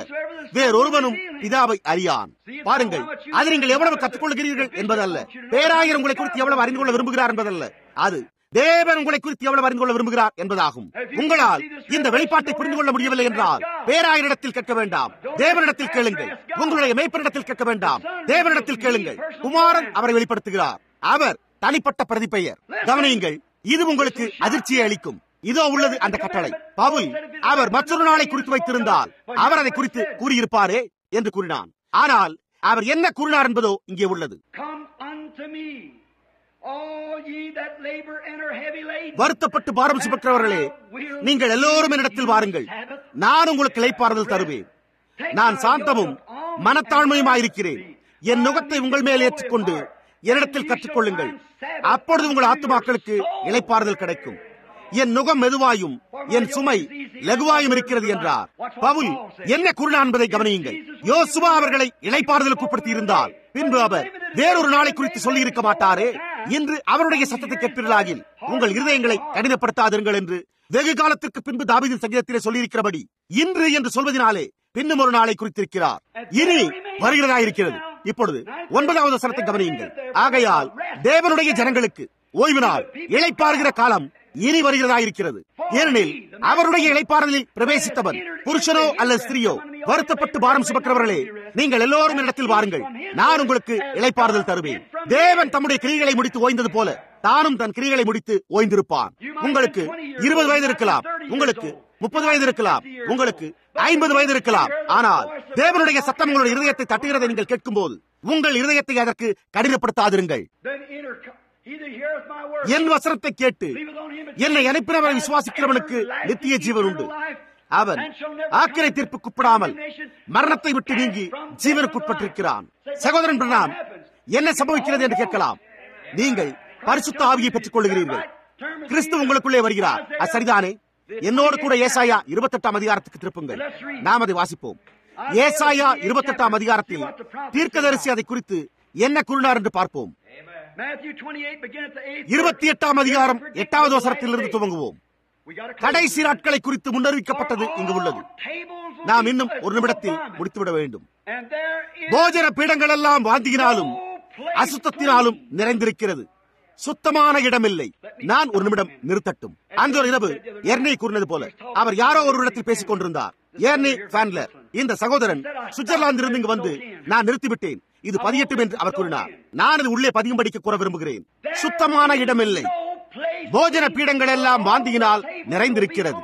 வேறொருவனும் பிதாவை அறியான் பாருங்கள் அது நீங்கள் எவ்வளவு கற்றுக்கொள்கிறீர்கள் என்பதல்ல பேராயர் உங்களை குறித்து எவ்வளவு அறிந்து கொள்ள விரும்புகிறார் என்பதல்ல அது தேவன் உங்களை குறித்து எவ்வளவு அறிந்து கொள்ள விரும்புகிறார் என்பதாகும் உங்களால் இந்த வெளிப்பாட்டை புரிந்து கொள்ள முடியவில்லை என்றால் பேராயரிடத்தில் கேட்க வேண்டாம் தேவனிடத்தில் கேளுங்கள் உங்களுடைய மேய்ப்பனிடத்தில் கேட்க வேண்டாம் தேவனிடத்தில் கேளுங்கள் குமாரன் அவரை வெளிப்படுத்துகிறார் அவர் தனிப்பட்ட பிரதிபெயர் கவனியுங்கள் இது உங்களுக்கு அதிர்ச்சியை அளிக்கும் இதோ உள்ளது அந்த கட்டளை பவுல் அவர் மற்றொரு நாளை குறித்து வைத்திருந்தால் அவர் அதை குறித்து கூறியிருப்பாரே என்று கூறினான் ஆனால் அவர் என்ன கூறினார் என்பதோ இங்கே உள்ளது Come unto me, all ye that labor and are heavy laden. வருத்தப்பட்டு பாரம் சுமக்கிறவர்களே நீங்கள் எல்லோரும் என்னிடத்தில் வாருங்கள் நான் உங்களுக்கு இளைப்பாறுதல் தருவேன் நான் சாந்தமும் மனத்தாழ்மையுமாயிருக்கிறேன் என் நுகத்தை உங்கள் மேல் ஏற்றுக்கொண்டு என்னிடத்தில் கற்றுக்கொள்ளுங்கள் அப்பொழுது உங்கள் ஆத்துமாக்களுக்கு இளைப்பாறுதல் கிடைக்கும் என் நுகம் மெதுவாயும் என் சுமை லகுவாயும் இருக்கிறது என்றார் பவுல் என்ன கூறினார் என்பதை கவனியுங்கள் யோசுவா அவர்களை இளைப்பாறுதலுக்கு உட்படுத்தி இருந்தால் பின்பு அவர் வேறொரு நாளை குறித்து சொல்லி இருக்க மாட்டாரே இன்று அவருடைய சத்தத்தை கேட்பீர்களாகில் உங்கள் இருதயங்களை கடினப்படுத்தாதிருங்கள் என்று வெகு காலத்திற்கு பின்பு தாவீதின் சங்கீதத்திலே சொல்லியிருக்கிறபடி இன்று என்று சொல்வதனாலே பின்னும் ஒரு நாளை குறித்திருக்கிறார் இனி வருகிறதாயிருக்கிறது இப்பொழுது ஒன்பதாவது வசனத்தை கவனியுங்கள் ஆகையால் தேவனுடைய ஜனங்களுக்கு ஓய்வு நாள் இளைப்பாறுகிற காலம் இனி வருகிறதாயிருக்கிறது ஏனெனில் அவருடைய இளைப்பாறுதலில் பிரவேசித்தவன் புருஷனோ அல்லது ஸ்திரியோ வருத்தப்பட்டு பாரம் சுமக்கிறவர்களே நீங்கள் எல்லோரும் இடத்தில் வாருங்கள் நான் உங்களுக்கு இளைப்பாறுதல் தருவேன் தேவன் தம்முடைய கிரிகளை முடித்து ஓய்ந்தது போல தானும் தன் கிரிகளை முடித்து ஓய்ந்திருப்பான் உங்களுக்கு இருபது வயது இருக்கலாம் உங்களுக்கு முப்பது வயது இருக்கலாம் உங்களுக்கு ஐம்பது வயது இருக்கலாம் ஆனால் தேவனுடைய சத்தம் உங்களுடைய இருதயத்தை தட்டுகிறதை நீங்கள் கேட்கும் போது உங்கள் இருதயத்தை அதற்கு கடினப்படுத்தாதிருங்கள் Then enter, either heareth my word, என் என் வசனத்தை கேட்டு believeth on him that என்னை sent me, அனுப்பினவரை hath விசுவாசிக்கிறவனுக்கு everlasting நித்திய ஜீவன் உண்டு eternal life, அவன் and shall never ஆக்கிரை come to தீர்ப்புக்குட்படாமல் condemnation, மரணத்தை விட்டு but நீங்கி from death ஜீவனுக்குட்பட்டிருக்கிறான் unto life. சகோதரன் What பிரணாம் happens? என்ன சம்பவிக்கிறது என்று கேட்கலாம் நீங்கள் பரிசுத்த ஆவியை பெற்றுக் கொள்கிறீர்கள் கிறிஸ்து உங்களுக்குள்ளே வருகிறார் அது சரிதானே என்னோடு கூட ஏசாயா இருபத்தெட்டாம் அதிகாரத்துக்கு திருப்புங்கள் நாம் அதை வாசிப்போம் ஏசாயா இருபத்தெட்டாம் அதிகாரத்தில் தீர்க்கதரிசி அதை குறித்து என்ன கூறினார் என்று பார்ப்போம் Matthew 28, begin at the eighth இருபத்தி verse. எட்டாம் அதிகாரம் Forget எட்டாவது the வசனத்திலிருந்து last days. துவங்குவோம் We gotta close கடைசி it. நாட்களை குறித்து முன்னறிவிக்கப்பட்டது இங்கு உள்ளது All tables will நாம் be இன்னும் full ஒரு of நிமிடத்தில் vomit. முடித்துவிட வேண்டும் And there is போஜன பீடங்கள் எல்லாம் வாந்தியினாலும் அசுத்தத்தினாலும் நிறைந்திருக்கிறது சுத்தமான இடமில்லை நான் ஒரு நிமிடம் நிறுத்தட்டும் அந்த ஒரு இரவு எர்னி கூறினது போல அவர் யாரோ ஒரு இடத்தில் பேசிக் கொண்டிருந்தார் எர்னி ஃபேன்லர் இந்த சகோதரன் சுவிட்சர்லாந்திலிருந்து இங்கு வந்து நான் நிறுத்திவிட்டேன் இது பதியட்டும் என்று அவர் கூறினார் நான் இது உள்ளே பதியும்படிக்கு கூற விரும்புகிறேன் சுத்தமான இடமில்லை போஜன பீடங்கள் எல்லாம் வாந்தியினால் நிறைந்திருக்கிறது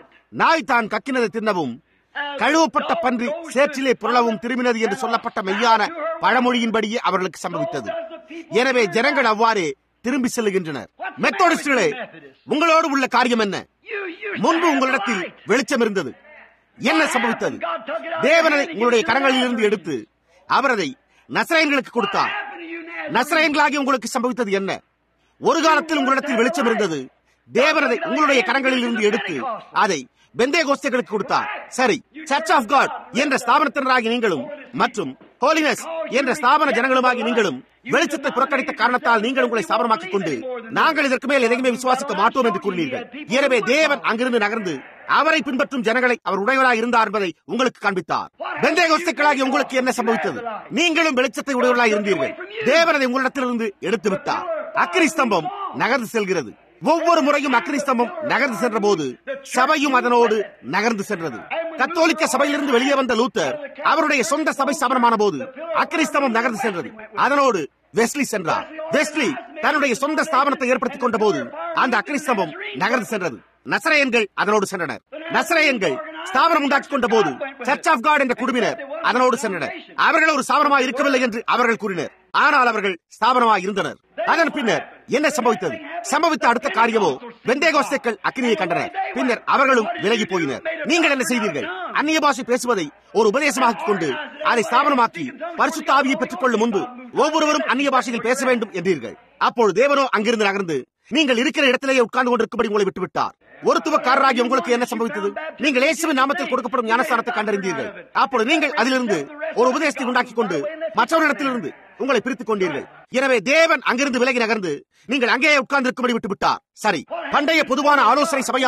நாய் தான் கக்கினதை தின்னவும் கழுவப்பட்ட பன்றி சேற்றிலே புரளவும் திரும்பினது என்று சொல்லப்பட்ட மெய்யான பழமொழியின்படியே அவர்களுக்கு சம்பவித்தது எனவே ஜனங்கள் அவ்வாறே திரும்பி செல்லுகின்றனர் மெத்தோடிஸ்டுகளே உங்களோடு உள்ள காரியம் என்ன முன்பு உங்களிடத்தில் வெளிச்சம் இருந்தது என்ன சம்பவித்தது தேவனை உங்களுடைய கரங்களில் இருந்து எடுத்து அவர் அதை நசரயன்களுக்கு கொடுத்தார் நசரயன்களாகி உங்களுக்கு சம்பவித்தது என்ன ஒரு காலத்தில் உங்களிடத்தில் வெளிச்சம் இருந்தது தேவனதை உங்களுடைய கரங்களில் இருந்து எடுத்து அதை பெந்தே கோஸ்தைகளுக்கு கொடுத்தார் சரி சர்ச் ஆஃப் காட் என்ற ஸ்தாபனத்தினராகி நீங்களும் மற்றும் ஹோலினஸ் என்ற ஸ்தாபன ஜனங்களுமாகி நீங்களும் வெளிச்சத்தை புறக்கணித்த காரணத்தால் நீங்கள் உங்களை ஸ்தாபனமாக்கிக் கொண்டு நாங்கள் இதற்கு மேல் எதையுமே விசுவாசிக்க மாட்டோம் என்று கூறினீர்கள் எனவே தேவன் அங்கிருந்து நகர்ந்து அவரை பின்பற்றும் ஜனங்களை அவர் உடையவராக இருந்தார் என்பதை உங்களுக்கு காண்பித்தார் பெந்தே கோஸ்தைகளாகி உங்களுக்கு என்ன சம்பவித்தது நீங்களும் வெளிச்சத்தை உடையவர்களாக இருந்தீர்கள் தேவன் அதை உங்களிடத்திலிருந்து எடுத்து விட்டார் அக்கினி ஸ்தம்பம் நகர்ந்து செல்கிறது ஒவ்வொரு முறையும் அக்னி ஸ்தம்பம் நகர்ந்து சென்ற போது சபையும் அதனோடு நகர்ந்து சென்றது கத்தோலிக்க சபையிலிருந்து வெளியே வந்த லூத்தர் அவருடைய சொந்த சபை ஸ்தாபனமான போது அக்னி ஸ்தம்பம் நகர்ந்து சென்றது அதனோடு வெஸ்லி சென்றார் வெஸ்லி தன்னுடைய சொந்த ஸ்தாபனத்தை ஏற்படுத்திக் கொண்ட போது அந்த அக்னி ஸ்தம்பம் நகர்ந்து சென்றது நசரேயன்கள் அதனோடு சென்றனர் நசரேயன்கள் ஸ்தாபனம் உண்டாக்கிக் கொண்ட போது சர்ச் ஆஃப் காட் என்ற குழுவினர் அதனோடு சென்றனர் அவர்கள் ஒரு ஸ்தாபனமாக இருக்கவில்லை என்று அவர்கள் கூறினர் ஆனால் அவர்கள் ஸ்தாபனமாக இருந்தனர் அதன் பின்னர் என்ன சம்பவித்தது சம்பவித்த அடுத்த காரியமோ வெந்தேகோஸ்தேக்கள் அக்னியை கண்டனர் பின்னர் அவர்களும் விலகி போயினர் நீங்கள் என்ன செய்தீர்கள் அந்நிய பாஷை பேசுவதை ஒரு உபதேசமாக்கிக் கொண்டு அதை ஸ்தாபனமாக்கி பரிசுத்த ஆவியை பெற்றுக் கொள்ளும் முன்பு ஒவ்வொருவரும் அந்நிய பாஷையில் பேச வேண்டும் என்றீர்கள் அப்போது தேவனோ அங்கிருந்து நகர்ந்து நீங்கள் இருக்கிற இடத்திலேயே உட்கார்ந்து கொண்டிருக்கும்படி உங்களை விட்டுவிட்டார் ஒரு துவக்காரராகி உங்களுக்கு என்ன சம்பவித்தது நீங்கள் இயேசுவின் நாமத்தில் கொடுக்கப்படும் ஞானஸ்தானத்தை கண்டறிந்தீர்கள் அப்பொழுது நீங்கள் அதிலிருந்து ஒரு உபதேசத்தை உண்டாக்கிக் கொண்டு மற்றவரிடத்திலிருந்து உங்களை பிரித்துக் கொண்டீர்கள் எனவே தேவன் அங்கிருந்து விலகி நகர்ந்து நீங்கள் அங்கேயே உட்கார்ந்து இருக்கும்படி விட்டு விட்டார் சரி பண்டைய பொதுவான ஆலோசனை சபையான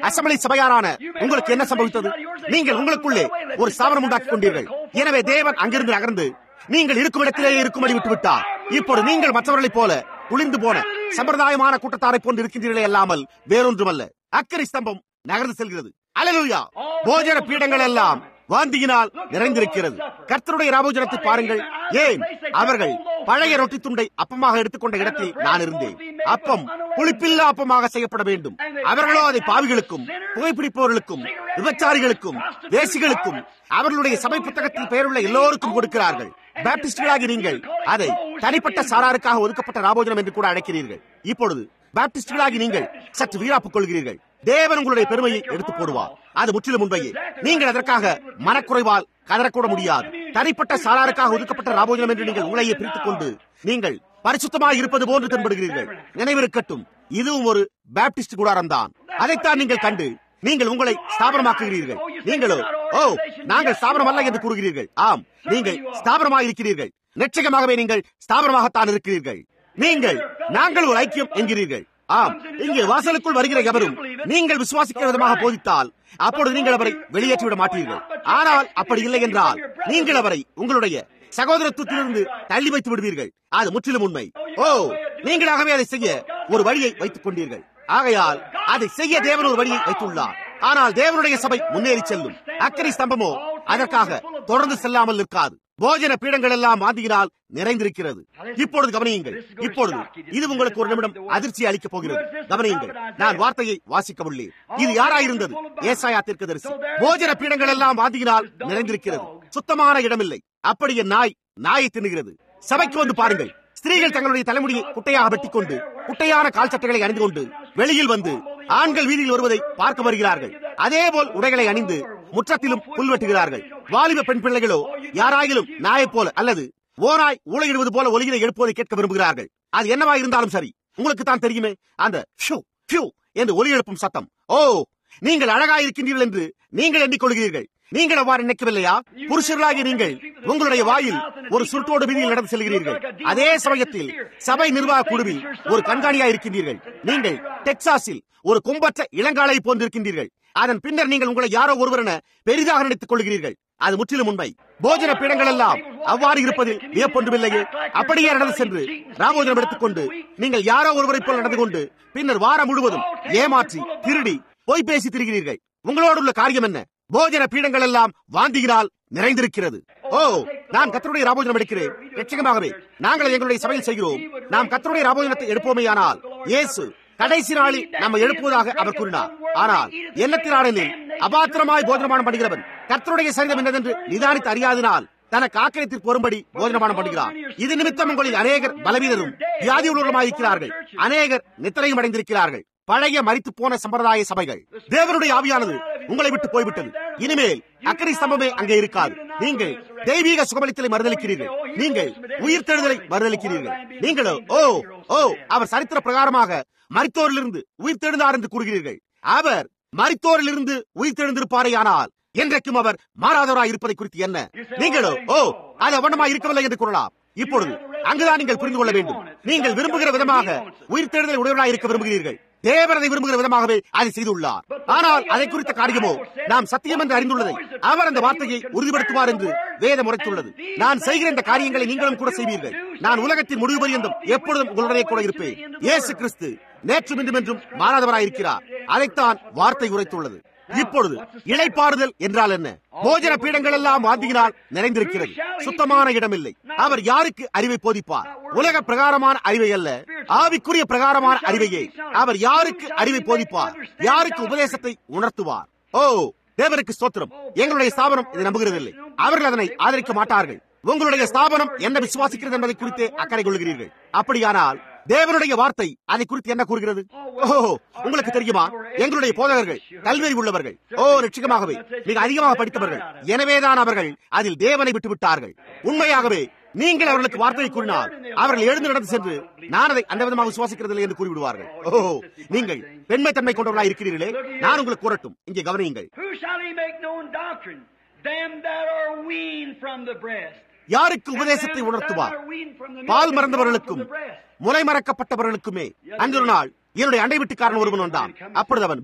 அசம்பிளி சபையாரான உங்களுக்கு என்ன சம்பவித்தது நீங்கள் உங்களுக்குள்ளே ஒரு ஸ்தாபனம் உண்டாக்கி கொண்டீர்கள் எனவே தேவன் அங்கிருந்து நகர்ந்து நீங்கள் இருக்கும் இடத்திலேயே இருக்கும்படி விட்டுவிட்டார் இப்போது நீங்கள் மற்றவர்களைப் போல குளிர்ந்து போன சம்பிரதாயமான கூட்டத்தாரை போன்று இருக்கின்றீர்களே அல்லாமல் வேறொன்றுமல்ல அக்கறை ஸ்தம்பம் நகர்ந்து செல்கிறது அலலுயா போஜன பீடங்கள் எல்லாம் வாந்தியினால் நிறைந்திருக்கிறது கர்த்தருடைய ராபோஜனத்தை பாருங்கள் ஏன் அவர்கள் பழைய ரொட்டி துண்டை அப்பமாக எடுத்துக்கொண்ட இடத்தில் நான் இருந்தேன் அப்பம் புளிப்பில்லா அப்பமாக செய்யப்பட வேண்டும் அவர்களோ அதை பாவிகளுக்கும் புகைப்பிடிப்பவர்களுக்கும் விபச்சாரிகளுக்கும் வேசிகளுக்கும் அவர்களுடைய சபை புத்தகத்தில் பெயருள்ள எல்லோருக்கும் கொடுக்கிறார்கள் பாப்டிஸ்டுகளாகி நீங்கள் அதை தனிப்பட்ட சாராருக்காக ஒதுக்கப்பட்ட ராபோஜனம் என்று கூட அழைக்கிறீர்கள் இப்பொழுது பாப்டிஸ்டுகளாகி நீங்கள் சற்று வீராப்புக் கொள்கிறீர்கள் தேவன் உங்களுடைய பெருமையை எடுத்து போடுவார் அது முற்றிலும் உண்மையே நீங்கள் அதற்காக மனக்குறைவால் கதறக்கூட முடியாது தனிப்பட்ட சாராருக்காக ஒதுக்கப்பட்ட ராபோஜனம் என்று நீங்கள் உங்களையே பிரித்துக் கொண்டு நீங்கள் பரிசுத்தமாக இருப்பது போன்று தென்படுகிறீர்கள் நினைவிருக்கட்டும் இதுவும் ஒரு பாப்டிஸ்ட் கூடாரம் தான் அதைத்தான் நீங்கள் கண்டு நீங்கள் உங்களை ஸ்தாபனமாக்குகிறீர்கள் நீங்களோ ஓ நாங்கள் ஸ்தாபனம் அல்ல என்று கூறுகிறீர்கள் ஆம் நீங்கள் ஸ்தாபனமாக இருக்கிறீர்கள் நிச்சயமாகவே நீங்கள் ஸ்தாபனமாகத்தான் இருக்கிறீர்கள் நீங்கள் நாங்கள் ஒரு ஐக்கியம் என்கிறீர்கள் ஆம் இங்கே வாசலுக்குள் வருகிற எவரும் நீங்கள் விசுவாசிக்கிற விதமாக போதித்தால் அப்பொழுது நீங்கள் அவரை வெளியேற்றிவிட மாட்டீர்கள் ஆனால் அப்படி இல்லை என்றால் நீங்கள் அவரை உங்களுடைய சகோதரத்துவத்திலிருந்து தள்ளி வைத்து விடுவீர்கள் அது முற்றிலும் உண்மை ஓ நீங்களாகவே அதை செய்ய ஒரு வழியை வைத்துக் கொண்டீர்கள் ஆகையால் அதை செய்ய தேவன் ஒரு வழியை வைத்துள்ளார் ஆனால் தேவனுடைய சபை முன்னேறி செல்லும் அக்கறை ஸ்தம்பமோ அதற்காக தொடர்ந்து செல்லாமல் இருக்காது போஜன பீடங்கள் எல்லாம் மாந்தியினால் நிறைந்திருக்கிறது இப்பொழுது கவனியுங்கள் இப்பொழுது இது உங்களுக்கு ஒரு நிமிடம் அதிர்ச்சி அளிக்கப் போகிறது கவனியுங்கள் நான் வார்த்தையை வாசிக்க உள்ளேன் இது யாராயிருந்தது ஏசாயா தீர்க்கதரிசி போஜன பீடங்கள் எல்லாம் மாந்தியினால் நிறைந்திருக்கிறது சுத்தமான இடமில்லை அப்படியே நாய் நாயை தின்னுகிறது சபைக்கு வந்து பாருங்கள் ஸ்திரீகள் தங்களுடைய தலைமுடியை குட்டையாக வெட்டிக் கொண்டு குட்டையான கால் சட்டைகளை அணிந்து கொண்டு வெளியில் வந்து ஆண்கள் வீதியில் வருவதை பார்க்க வருகிறார்கள் அதேபோல் உடைகளை அணிந்து முற்றத்திலும் புல் வெட்டுகிறார்கள் வாலிப பெண் பிள்ளைகளோ யாராயிலும் நாயை போல அல்லது ஓராய் ஊழையிடுவது போல ஒலிகளை எழுப்புவதை கேட்க விரும்புகிறார்கள் அது என்னவா இருந்தாலும் சரி உங்களுக்கு தான் தெரியுமே அந்த ஷூ ஷூ என்று ஒலி எழுப்பும் சத்தம் ஓ நீங்கள் அழகா இருக்கின்றீர்கள் என்று நீங்கள் எண்ணிக்கொள்கிறீர்கள் நீங்கள் அவ்வாறு நினைக்கவில்லையா புருஷர்களாகி நீங்கள் உங்களுடைய வாயில் ஒரு சுருட்டோடு வீதியில் நடந்து செல்கிறீர்கள் அதே சமயத்தில் சபை நிர்வாக குழுவில் ஒரு கண்காணியா இருக்கின்றீர்கள் நீங்கள் டெக்சாஸில் ஒரு கும்பற்ற இளங்காலை போன்றிருக்கின்றீர்கள் அதன் பின்னர் நீங்கள் உங்களை யாரோ ஒருவரென பெரிதாக நினைத்துக் கொள்கிறீர்கள் அது முற்றிலும் உண்மை போஜன பீடங்கள் எல்லாம் அவ்வாறு இருப்பதில் வியப்பொன்றுமில்லையே அப்படியே நடந்து சென்று ராமோஜனம் எடுத்துக்கொண்டு நீங்கள் யாரோ ஒருவரை போல் நடந்து கொண்டு பின்னர் வாரம் முழுவதும் ஏமாற்றி திருடி பொய் பேசி திரிகிறீர்கள் உங்களோடு உள்ள காரியம் என்ன போஜன பீடங்கள் எல்லாம் வாந்தியினால் நிறைந்திருக்கிறது ஓ நான் கத்தருடைய ராபோஜனம் எடுக்கிறேன் லட்சகமாகவே நாங்கள் எங்களுடைய சபையில் செய்கிறோம் நாம் கத்தருடைய ராபோஜனத்தை எடுப்போமேயானால் இயேசு கடைசி நாளில் நம்ம எழுப்புவதாக அவர் கூறினார் ஆனால் எண்ணத்தினாடனில் அபாத்திரமாய் போஜனமானம் பண்ணுகிறவன் கர்த்தருடைய சரிதம் என்னதென்று நிதானித்து அறியாதினால் தனக்கு ஆக்கிரத்திற்கு வரும்படி போஜனமானம் பண்ணுகிறார் இது நிமித்தம் உங்களில் அநேகர் பலவீனரும் வியாதி உள்ளவருமாயிருக்கிறார்கள் அநேகர் நித்திரையும் அடைந்திருக்கிறார்கள் பழைய மறித்து போன சம்பிரதாய சபைகள் தேவனுடைய ஆவியானது உங்களை விட்டு போய்விட்டது இனிமேல் அக்கறை ஸ்தம்பமே அங்கே இருக்காது நீங்கள் தெய்வீக சுகமளித்தலை மறுதளிக்கிறீர்கள் நீங்கள் உயிர் தேடுதலை மறுதளிக்கிறீர்கள் நீங்களோ ஓ ஓ அவர் சரித்திர பிரகாரமாக மரித்தோரிலிருந்து உயிர் தெழுந்தார் என்று கூறுகிறீர்கள் அவர் மரித்தோரிலிருந்து உயிர் தெழுந்திருப்பாரேயானால் என்றைக்கும் அவர் மாறாதவராய் இருப்பதை குறித்து என்ன நீங்களோ ஓ அது அவனமாய் இருக்கவில்லை என்று கூறலாம் இப்பொழுது அங்குதான் நீங்கள் புரிந்து கொள்ள வேண்டும் நீங்கள் விரும்புகிற விதமாக உயிர் தேடுதல் உடையவராய் இருக்க விரும்புகிறீர்கள் தேவனதை விரும்புகிற விதமாகவே அதை செய்துள்ளார் ஆனால் அதை குறித்த காரியமோ நாம் சத்தியம் என்று அறிந்துள்ளதை அவர் அந்த வார்த்தையை உறுதிப்படுத்துவார் என்று வேதம் உரைத்துள்ளது நான் செய்கிற இந்த காரியங்களை நீங்களும் கூட செய்வீர்கள் நான் உலகத்தின் முடிவு பரியந்தம் எப்பொழுதும் உங்களுடைய கூட இருப்பேன் இயேசு கிறிஸ்து நேற்றும் இன்றும் என்றும் மாறாதவராயிருக்கிறார் அதைத்தான் வார்த்தை உரைத்துள்ளது இப்பொழுது இழைப்பாறுதல் என்றால் என்ன போஜன பீடங்கள் எல்லாம் வாந்தியினால் நிறைந்திருக்கிறது சுத்தமான இடமில்லை அவர் யாருக்கு அறிவை போதிப்பார் உலக பிரகாரமான அறிவை அல்ல ஆவிக்குரிய பிரகாரமான அறிவையே அவர் யாருக்கு அறிவை போதிப்பார் யாருக்கு உபதேசத்தை உணர்த்துவார் ஓ தேவனுக்கு ஸ்தோத்திரம் எங்களுடைய ஸ்தாபனம் இதை நம்புகிறதில்லை அவர்கள் அதனை ஆதரிக்க மாட்டார்கள் உங்களுடைய ஸ்தாபனம் என்ன விசுவாசிக்கிறது என்பதை குறித்து அக்கறை கொள்கிறீர்கள் அப்படியானால் தேவனுடைய வார்த்தை அதை குறித்து என்ன கூறுகிறது ஓ உங்களுக்கு தெரியுமா எங்களுடைய போதகர்கள் கல்வி உள்ளவர்கள் ஓ நிச்சயமாகவே மிக அதிகமாக படித்தவர்கள் எனவேதான் அவர்கள் அதில் தேவனை விட்டு விட்டார்கள் உண்மையாகவே நீங்கள் அவர்களுக்கு வார்த்தையை கூறினால் அவர்கள் எழுந்து நடந்து சென்று நான் அதை அந்த விதமாக விசுவாசிக்கிறதில்லை என்று கூறிவிடுவார்கள் ஓ நீங்கள் பெண்மை தன்மை கொண்டவர்களாக இருக்கிறீர்களே நான் உங்களுக்கு கூறட்டும் இங்கே கவனியுங்கள் Who shall he make known doctrine? Them that are weaned from the breast. யாருக்கு உபதேசத்தை உணர்த்துவார் பால் மறந்தவர்களுக்கும் முலை மறக்கப்பட்டவர்களுக்குமே அன்று ஒரு நாள் என்னுடைய அண்டை வீட்டுக்காரன் ஒருவன் வந்தான் அப்பொழுது அவன் பில்லி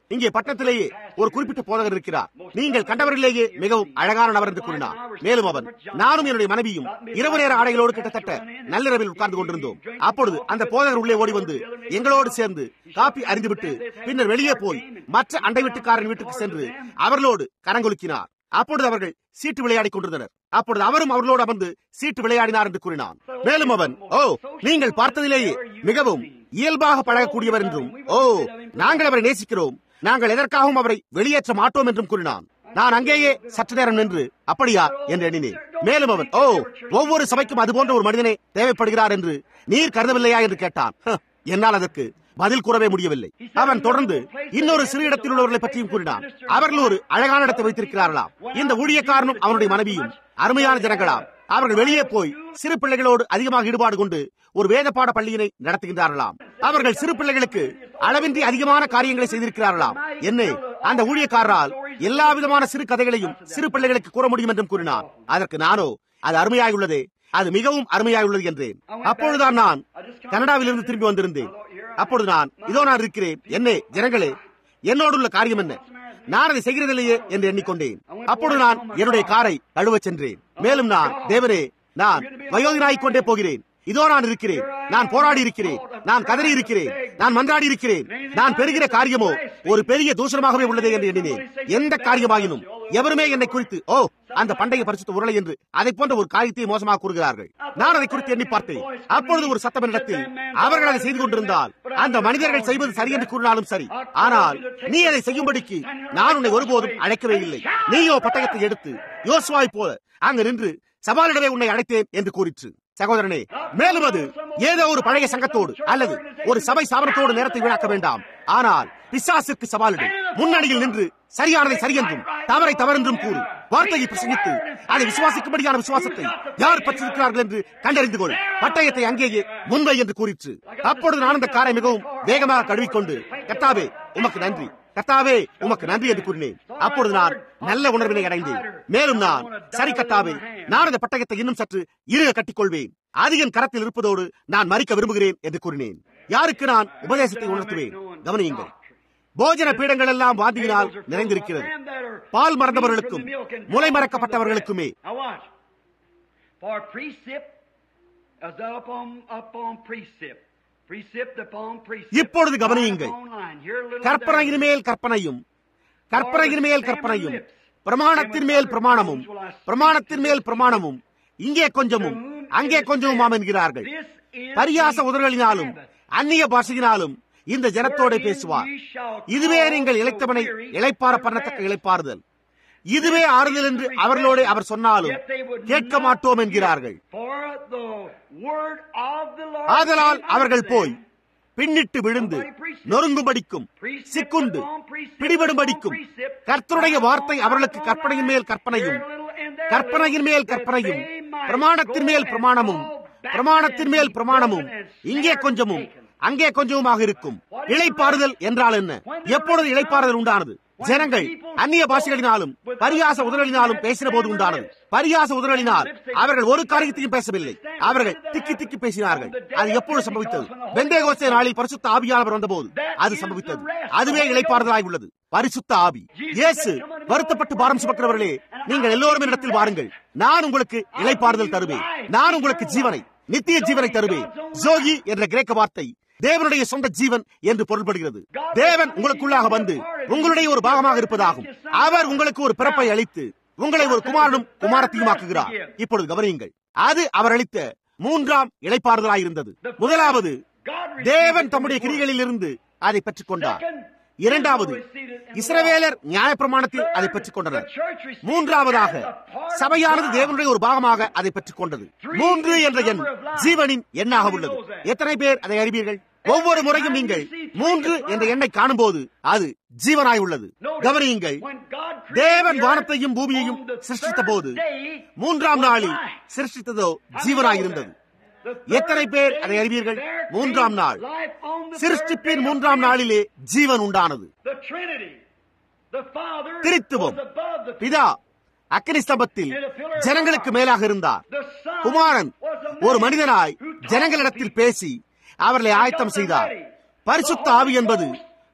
இங்கே பட்டணத்திலேயே ஒரு குறிப்பிட்ட போதகர் இருக்கிறார் நீங்கள் கண்டவரிலேயே மிகவும் அழகான நபர் என்று கூறினார் மேலும் அவன் நானும் என்னுடைய மனைவியும் இரவு நேர ஆடைகளோடு கிட்டத்தட்ட நள்ளிரவில் உட்கார்ந்து கொண்டிருந்தோம் அப்பொழுது அந்த போதகர் உள்ளே ஓடி வந்து எங்களோடு சேர்ந்து காப்பி அறிந்துவிட்டு பின்னர் வெளியே போய் மற்ற அண்டை வீட்டுக்காரன் வீட்டுக்கு சென்று அவர்களோடு கரங்கொலுக்கினார் அப்பொழுது அவர்கள் சீட்டு விளையாடிக் கொண்டிருந்தனர் அப்பொழுது அவரும் அவர்களோடு அமர்ந்து சீட்டு விளையாடினார் என்று கூறினான் மேலும் அவன் ஓ நீங்கள் பார்த்ததிலேயே மிகவும் இயல்பாக பழகக்கூடியவர் என்றும் ஓ நாங்கள் அவரை நேசிக்கிறோம் நாங்கள் எதற்காகவும் அவரை வெளியேற்ற மாட்டோம் என்றும் கூறினான் நான் அங்கேயே சற்று நேரம் நின்று அப்படியா என்று எண்ணினேன் மேலும் அவன் ஓ ஒவ்வொரு சபைக்கும் அது போன்ற ஒரு மனிதனே தேவைப்படுகிறார் என்று நீர் கருதவில்லையா என்று கேட்டான் "ஹ, என்னால் அதற்கு பதில் கூறவே முடியவில்லை அவன் தொடர்ந்து இன்னொரு சிறு இடத்தில் உள்ளவர்களை பற்றியும் கூறினான் அவர்கள் ஒரு அழகான இடத்தை வைத்திருக்கிறார்களாம் இந்த ஊழியக்காரனும் அவனுடைய மனைவியும் அருமையான ஜனங்களாம் அவர்கள் வெளியே போய் சிறு பிள்ளைகளோடு அதிகமாக ஈடுபாடு கொண்டு ஒரு வேத பாட பள்ளியினை நடத்துகின்றார்களாம் அவர்கள் சிறு பிள்ளைகளுக்கு அளவின்றி அதிகமான காரியங்களை செய்திருக்கிறார்களாம் என்ன அந்த ஊழியக்காரரால் எல்லா விதமான சிறு கதைகளையும் சிறு பிள்ளைகளுக்கு கூற முடியும் என்றும் கூறினார் அதற்கு நானோ அது அருமையாயுள்ளதே அது மிகவும் அருமையாயுள்ளது என்றேன் அப்பொழுதுதான் நான் கனடாவிலிருந்து திரும்பி வந்திருந்தேன் அப்பொழுது நான் இதோ நான் இருக்கிறேன் என்ன ஜனங்களே என்னோடு உள்ள காரியம் என்ன நான் அதை செய்கிறதில்லையே என்று எண்ணிக்கொண்டேன் அப்பொழுது நான் என்னுடைய காரை கழுவச் சென்றேன் மேலும் நான் தேவனே நான் வயோதினாய்க் கொண்டே போகிறேன் இதோ நான் இருக்கிறேன் நான் போராடி இருக்கிறேன் நான் கதறி இருக்கிறேன் நான் மன்றாடி இருக்கிறேன் நான் பெறுகிற காரியமோ ஒரு பெரிய தூஷணமாகவே உள்ளதே என்று எண்ணினேன் எந்த காரியமாயினும் எவருமே என்னை குறித்து ஓ அந்த பண்டைய பரிசுத்த உருளை என்று அதை போன்ற ஒரு காரியத்தை மோசமாக கூறுகிறார்கள் நான் அதை குறித்து எண்ணி பார்த்தேன் அப்பொழுது ஒரு சத்தம் இடத்தில் அவர்கள் அதை செய்து கொண்டிருந்தால் அந்த மனிதர்கள் செய்வது சரி என்று கூறினாலும் சரி ஆனால் நீ அதை செய்யும்படிக்கு நான் உன்னை ஒருபோதும் அழைக்கவே இல்லை நீயோ பட்டயத்தை எடுத்து யோசுவாய் போல அங்கு நின்று சவாலிடவே உன்னை அழைத்தேன் என்று கூறிற்று சகோதரனே மேலும் அது ஏதோ ஒரு பழைய சங்கத்தோடு அல்லது ஒரு சபை சாபனத்தோடு நேரத்தை வீணாக்க வேண்டாம் ஆனால் பிசாசுக்கு சவாலிடு முன்னணியில் நின்று சரியானதை சரியென்றும் தவறை தவறென்றும் கூறு வார்த்தையை பிரசங்கித்து அதை விசுவாசிக்கும்படியான விசுவாசத்தை யார் பற்றிருக்கிறார்கள் என்று கண்டறிந்து கொள் பட்டயத்தை அங்கேயே முன்வை என்று கூறிற்று அப்பொழுது நான் அந்த காரை மிகவும் வேகமாக கழுவிக்கொண்டு கத்தாவே உமக்கு நன்றி கத்தாவே உமக்கு நன்றி என்று கூறினேன் அப்பொழுது நான் நல்ல உணர்வினை அடைந்தேன் மேலும் நான் சரி கத்தாவே நான் அந்த பட்டயத்தை இன்னும் சற்று இறுக கட்டிக்கொள்வேன் அது என் கரத்தில் இருப்பதோடு நான் மறிக்க விரும்புகிறேன் என்று கூறினேன் யாருக்கு நான் உபதேசத்தை உணர்த்துவேன் கவனியுங்கள் போஜன பீடங்கள் எல்லாம் வாந்தியினால் நிறைந்திருக்கிறது பால் மறந்தவர்களுக்கும் முலை மறக்கப்பட்டவர்களுக்குமே Now watch. For precept is upon, upon precept. Precept upon precept. இப்பொழுது கவனியுங்கள். Line upon line. Here a little கற்பனையின் மேல் கற்பனையும் கற்பனையின் மேல் கற்பனையும் பிரமாணத்தின் மேல் பிரமாணமும் பிரமாணத்தின் மேல் பிரமாணமும் இங்கே கொஞ்சமும் அங்கே கொஞ்சமுமாம் என்கிறார்கள் This is பரியாச உதறுகளினாலும் அந்நிய பாஷையினாலும் இந்த ஜனத்தோட பேசுவார் இதுவே நீங்கள் இழைத்தவனை இளைப்பார பண்ணத்தக்க இளைப்பாறுதல் இதுவே ஆறுதல் என்று அவர்களோட அவர் சொன்னாலும் கேட்க மாட்டோம் என்கிறார்கள் For the word of the Lord ஆதலால் அவர்கள் போய் பின்னிட்டு விழுந்து நொறுங்கும்படிக்கும் சிக்குண்டு பிடிபடும்படிக்கும் கர்த்தருடைய வார்த்தை அவர்களுக்கு கற்பனையின் மேல் கற்பனையும் கற்பனையின் மேல் கற்பனையும் பிரமாணத்தின் மேல் பிரமாணமும் பிரமாணத்தின் மேல் பிரமாணமும் இங்கே கொஞ்சமும் அங்கே கொஞ்சமுமாக இருக்கும் இளைப்பாறுதல் என்றால் என்ன எப்பொழுது இளைப்பாறுதல் உண்டானது ஜனங்கள் அந்நிய பாஷைகளினாலும் பரியாச உதறலினாலும் பேசின போது உண்டானது பரியாச உதறலினால் அவர்கள் ஒரு காரியத்தையும் பேசவில்லை அவர்கள் திக்கி திக்கி பேசினார்கள் அது எப்பொழுது சம்பவித்தது வெந்தேகோசே நாளில் பரிசுத்த ஆவியானவர் வந்தபோது அது சம்பவித்தது அதுவே இளைப்பாறுதலாய் உள்ளது பரிசுத்த ஆவி இயேசு வருத்தப்பட்டு பாரம் சுமக்கிறவர்களே நீங்கள் எல்லோரும் இடத்தில் வாருங்கள் நான் உங்களுக்கு இளைப்பாறுதல் தருவேன் நான் உங்களுக்கு ஜீவனை நித்திய ஜீவனை தருவேன் ஜோகி என்ற கிரேக்க வார்த்தை தேவனுடைய சொந்த ஜீவன் என்று பொருள்படுகிறது தேவன் உங்களுக்குள்ளாக வந்து உங்களுடைய ஒரு பாகமாக இருப்பதாகும் அவர் உங்களுக்கு ஒரு பிறப்பை அளித்து உங்களை ஒரு குமாரனும் குமாரத்தையுமாக்குகிறார் இப்பொழுது கவனியுங்கள் அது அவர் அளித்த மூன்றாம் இளைப்பாறுதலாயிருந்தது முதலாவது தேவன் தம்முடைய கிரிகளில் இருந்து அதை பெற்றுக் கொண்டார் இரண்டாவது இஸ்ரவேலர் நியாயப்பிரமாணத்தில் அதை பெற்றுக் கொண்டனர் மூன்றாவதாக சபையானது தேவனுடைய ஒரு பாகமாக அதை பெற்றுக் கொண்டது மூன்று என்ற எண் ஜீவனின் எண்ணாக உள்ளது எத்தனை பேர் அதை அறிவீர்கள் ஒவ்வொரு முறையும் நீங்கள் மூன்று என்ற எண்ணை காணும்போது அது ஜீவனாய் உள்ளது கவனியுங்கள் தேவன் வானத்தையும் பூமியையும் சிருஷ்டித்த போது மூன்றாம் நாளில் சிருஷ்டித்ததோ ஜீவனாய் இருந்தது எத்தனை பேர் அதை அறிவீர்கள் மூன்றாம் நாள் சிருஷ்டிப்பின் மூன்றாம் நாளிலே ஜீவன் உண்டானது திரித்துவம் பிதா அக்னி ஸ்தம்பத்தில் ஜனங்களுக்கு மேலாக இருந்தார் குமாரன் ஒரு மனிதனாய் ஜனங்களிடத்தில் பேசி அவர்களை ஆயத்தம் செய்தார் பரிசுத்த ஆவி என்பது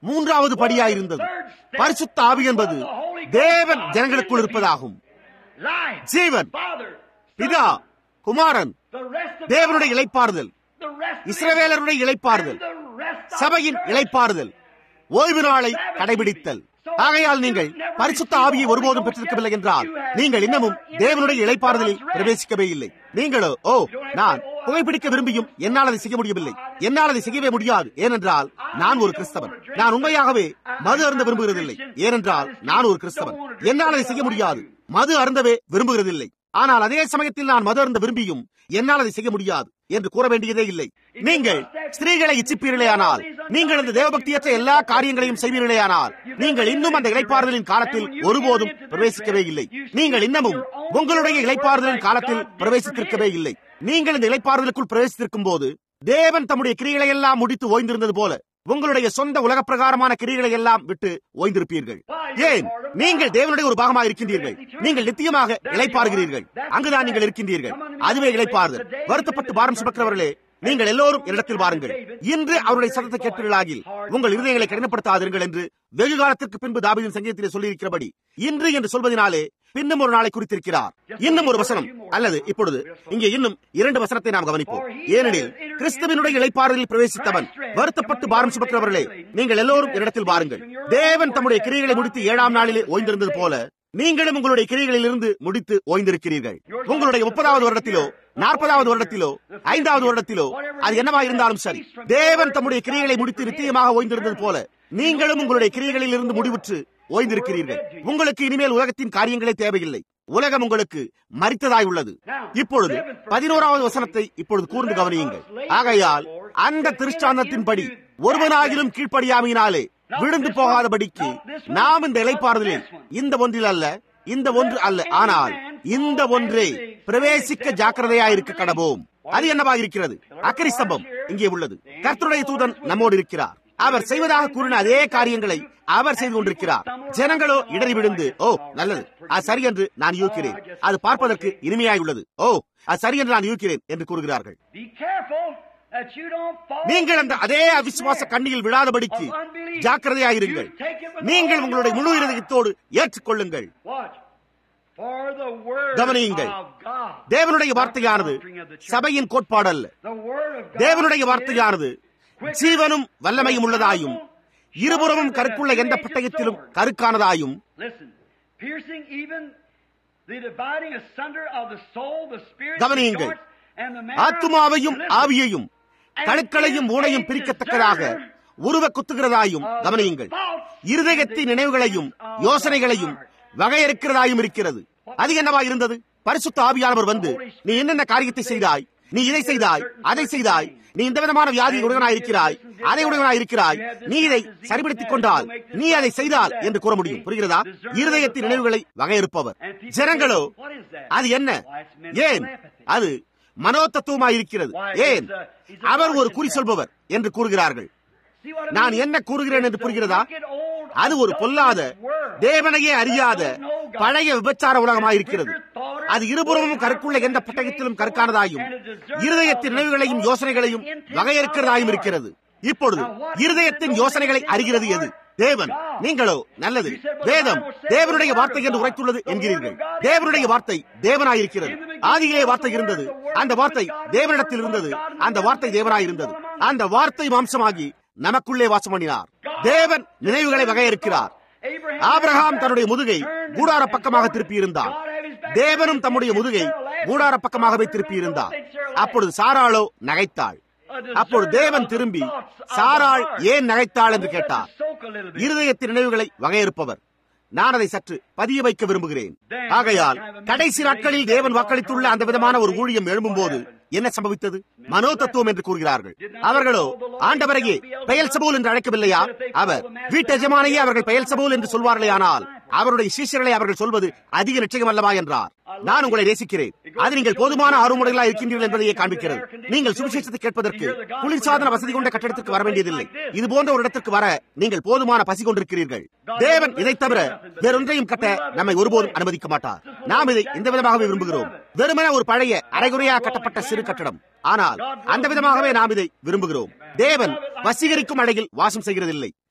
மூன்றாவது படியாயிருந்தது பரிசுத்த ஆவி என்பது தேவன் ஜனங்களுக்குள் இருப்பதாகும் Life, ஜீவன் Father, பிதா குமாரன் the rest of தேவனுடைய இளைப்பாறுதல் the rest of இஸ்ரவேலருடைய இளைப்பாறுதல் the rest of சபையின் இளைப்பாறுதல் ஓய்வு நாளை கடைபிடித்தல் ஆகையால் நீங்கள் பரிசுத்த ஆவியை ஒருபோதும் பெற்றிருக்கவில்லை என்றால் நீங்கள் இன்னமும் தேவனுடைய இளைப்பாறுதலில் பிரவேசிக்கவே இல்லை நீங்களோ ஓ நான் புகைப்பிடிக்க விரும்பியும் என்னால் அதை செய்ய முடியவில்லை என்னால் அதை செய்யவே முடியாது ஏனென்றால் நான் ஒரு கிறிஸ்தவன் நான் உண்மையாகவே மது அருந்த விரும்புகிறதில்லை ஏனென்றால் நான் ஒரு கிறிஸ்தவன் என்னால் அதை செய்ய முடியாது மது அருந்தவே விரும்புகிறதில்லை ஆனால் அதே சமயத்தில் நான் மது அருந்த விரும்பியும் என்னால் அதை செய்ய முடியாது என்று கூற வேண்டியதே இல்லை நீங்கள் ஸ்திரீகளை இச்சிப்பீர்களேயானால் நீங்கள் இந்த தேவபக்தியற்ற எல்லா காரியங்களையும் செய்வீர்களேயானால் நீங்கள் இன்னும் அந்த இளைப்பாறுதலின் காலத்தில் ஒருபோதும் பிரவேசிக்கவே இல்லை நீங்கள் இன்னமும் உங்களுடைய இளைப்பாறுதலின் காலத்தில் பிரவேசித்திருக்கவே இல்லை நீங்கள் இந்த இளைப்பாறுதலுக்குள் பிரவேசித்திருக்கும் போது தேவன் தம்முடைய கிரிகளை எல்லாம் முடித்து ஓய்ந்திருந்தது போல உங்களுடைய சொந்த உலக பிரகாரமான கிரிகளை எல்லாம் விட்டு ஓய்ந்திருப்பீர்கள் ஏன் நீங்கள் தேவனுடைய ஒரு பாகமாக இருக்கின்றீர்கள் நீங்கள் நித்தியமாக இளைப்பாறுகிறீர்கள் அங்குதான் நீங்கள் இருக்கின்றீர்கள் அதுவே இளைப்பாறுதல் வருத்தப்பட்டு பாரம் சுமக்கிறவர்களே நீங்கள் எல்லோரும் இடத்தில் வாருங்கள் இன்று அவருடைய சத்தத்தை கேட்பீர்களாகில் உங்கள் இருதயங்களை கடினப்படுத்தாதீர்கள் என்று வெகு காலத்திற்கு பின்பு தாபீதின் சங்கீதத்திலே சொல்லியிருக்கிறபடி இன்று என்று சொல்வதனாலே பின்னும் ஒரு நாளை குறித்திருக்கிறார் இன்னும் ஒரு வசனம் அல்லது இப்பொழுது இங்கே இன்னும் இரண்டு வசனத்தை நாம் கவனிப்போம் ஏனெனில் கிறிஸ்துவனுடைய இளைப்பாறுதலில் பிரவேசித்தவன் வருத்தப்பட்டு பாரம் சுமக்கிறவர்களே நீங்கள் எல்லோரும் இடத்தில் வாருங்கள் தேவன் தம்முடைய கிரியைகளை முடித்து ஏழாம் நாளிலே ஓய்ந்திருந்தது போல நீங்களும் உங்களுடைய கிரியைகளில் இருந்து முடித்து ஓய்ந்திருக்கிறீர்கள் உங்களுடைய முப்பதாவது வருடத்திலோ நாற்பதாவது வருடத்திலோ ஐந்தாவது வருடத்திலோ அது என்னவா இருந்தாலும் சரி தேவன் தம்முடைய கிரியைகளை முடித்து நிச்சயமாக ஓய்ந்திருந்தது போல நீங்களும் உங்களுடைய கிரியைகளில் இருந்து முடிவுற்று ஓய்ந்திருக்கிறீர்கள் உங்களுக்கு இனிமேல் உலகத்தின் காரியங்களே தேவையில்லை உலகம் உங்களுக்கு மறித்ததாய் உள்ளது இப்பொழுது பதினோராவது வசனத்தை இப்பொழுது கூர்ந்து கவனியுங்கள் ஆகையால் அந்த திருஷ்டாந்தத்தின்படி ஒருவனாகிலும் கீழ்ப்படியாமையினாலே விழுந்து போகாதபடிக்கு நாம் இந்த இலைப்பாறுதலில் இந்த ஒன்றில் அல்ல இந்த ஒன்று அல்ல ஆனால் இந்த ஒன்றே பிரவேசிக்க ஜாக்கிரதையாயிருக்க கடவோம் அது என்னவாக இருக்கிறது அக்கரி ஸ்தம்பம் இங்கே உள்ளது கர்த்தருடைய தூதன் நம்மோடு இருக்கிறார் அவர் செய்வதாக கூறின அதே காரியங்களை அவர் செய்து கொண்டிருக்கிறார் ஜனங்களோ இடறி விழுந்து ஓ நல்லது அது சரி என்று நான் யூக்கிறேன் அது பார்ப்பதற்கு இனிமையாய் உள்ளது ஓ அது சரி என்று நான் யூக்கிறேன் என்று கூறுகிறார்கள் Be careful that you don't fall நீங்கள் அந்த அதே அவிசுவாச கண்ணியில் விழாதபடிக்கு ஜாக்கிரதையாயிருங்கள் நீங்கள் உங்களுடைய முழு இருதயத்தோடு ஏற்றுக்கொள்ளுங்கள் Watch. For the word கவனியுங்கள். of God. தேவனுடைய வார்த்தையானது சபையின் கோட்பாடு அல்ல The word of God தேவனுடைய is வார்த்தையானது ஜீவனும் வல்லமையும் உள்ளதாயும் இருபுறமும் கருக்குள்ள எந்த பட்டயத்திலும் கருக்கானதாயும் Listen, piercing even the dividing asunder of the soul, the spirit, the கவனியுங்கள். joints, and the marrow. ஆத்துமாவையும் Listen. ஆவியையும் கணுக்களையும் ஊனையும் பிரிக்கத்தக்கதாக உருவ குத்துகிறதாயும் கவனியுங்கள் இருதயத்தின் நினைவுகளையும் யோசனைகளையும் வகையறுக்கிறதாயும் இருக்கிறது அது என்னவா இருந்தது பரிசுத்த ஆவியானவர் வந்து நீ என்னென்ன காரியத்தை செய்தாய் நீ இதை செய்தாய் அதை செய்தாய் நீ இந்த விதமான வியாதி உடையவனாய் இருக்கிறாய் அதை உடையவனாய் இருக்கிறாய் நீ இதை சரிபடுத்திக் கொண்டால் நீ அதை செய்தால் என்று கூற முடியும் புரிகிறதா இருதயத்தின் நினைவுகளை வகையறுப்பவர் ஜனங்களோ அது என்ன ஏன் அது மனோதத்துவமாய் இருக்கிறது ஏன் அவர் ஒரு குறி சொல்பவர் என்று கூறுகிறார்கள் See what I நான் mean? என்ன கூறுகிறேன் என்று It's a புரிகிறதா wicked old, அது ஒரு பொல்லாத world. தேவனையே அறியாத பழைய விபச்சார உலகமாயிருக்கிறது அது இருபுறமும் கருக்குள்ள எந்த பட்டயத்திலும் கருக்கானதாயும் இருதயத்தின் நினைவுகளையும் யோசனைகளையும் வகையறுக்கிறதாயும் இருக்கிறது இப்பொழுது இருதயத்தின் யோசனைகளை அறிகிறது எது தேவன் நீங்களோ நல்லது வேதம் தேவனுடைய வார்த்தை என்று உரைத்துள்ளது என்கிறீர்கள் தேவனுடைய வார்த்தை தேவனாயிருக்கிறது ஆதியிலே வார்த்தை இருந்தது அந்த வார்த்தை தேவனிடத்தில் இருந்தது அந்த வார்த்தை தேவனாயிருந்தது அந்த வார்த்தை மாம்சமாகி நமக்குள்ளே வாசம் பண்ணினார் தேவன் நினைவுகளை வகையறுக்கிறார் ஆபிரகாம் தன்னுடைய முதுகை கூடார பக்கமாக திருப்பியிருந்தார் தேவனும் தம்முடைய முதுகை கூடார பக்கமாகவே திருப்பியிருந்தார் அப்பொழுது சாராளோ நகைத்தாள் அப்பொழுது தேவன் திரும்பி சாராள் ஏன் நகைத்தாள் என்று கேட்டார் இருதயத்தின் நினைவுகளை வகையறுப்பவர் நான் அதை சற்று பதிய வைக்க விரும்புகிறேன் ஆகையால் கடைசி நாட்களில் தேவன் வாக்களித்துள்ள அந்த விதமான ஒரு ஊழியம் எழும்பும்போது என்ன சம்பவித்தது மனோ தத்துவம் என்று கூறுகிறார்கள் அவர்களோ ஆண்டவரையே பெயல் சபூல் என்று அழைக்கவில்லையா அவர் வீட்டு எஜமானையே அவர்கள் பெயல் சபூல் என்று சொல்வார்களே ஆனால் அவருடைய சீஷர்களை அவர்கள் சொல்வது அதிக நிச்சயம் அல்லவா என்றார் நான் உங்களை நேசிக்கிறேன் அது நீங்கள் போதுமான ஆர்வமுடைகளா இருக்கின்றீர்கள் என்பதையே காண்பிக்கிறது நீங்கள் சுவிசேஷத்தை கேட்பதற்கு குளிர்சாதன வசதி கொண்ட கட்டடத்திற்கு வர வேண்டியதில்லை இது போன்ற ஒரு இடத்திற்கு வர நீங்கள் போதுமான பசி கொண்டிருக்கிறீர்கள் தேவன் இதை தவிர வேறொன்றையும் கட்ட நம்மை ஒருபோதும் அனுமதிக்க மாட்டார் நாம் இதை இந்த விதமாகவே விரும்புகிறோம் வெறுமனே ஒரு பழைய அரைகுறையா கட்டப்பட்ட சிறு கட்டடம் ஆனால் அந்த விதமாகவே நாம் இதை விரும்புகிறோம் தேவன் வசீகரிக்கும் அடையில் வாசம் செய்கிறதில்லை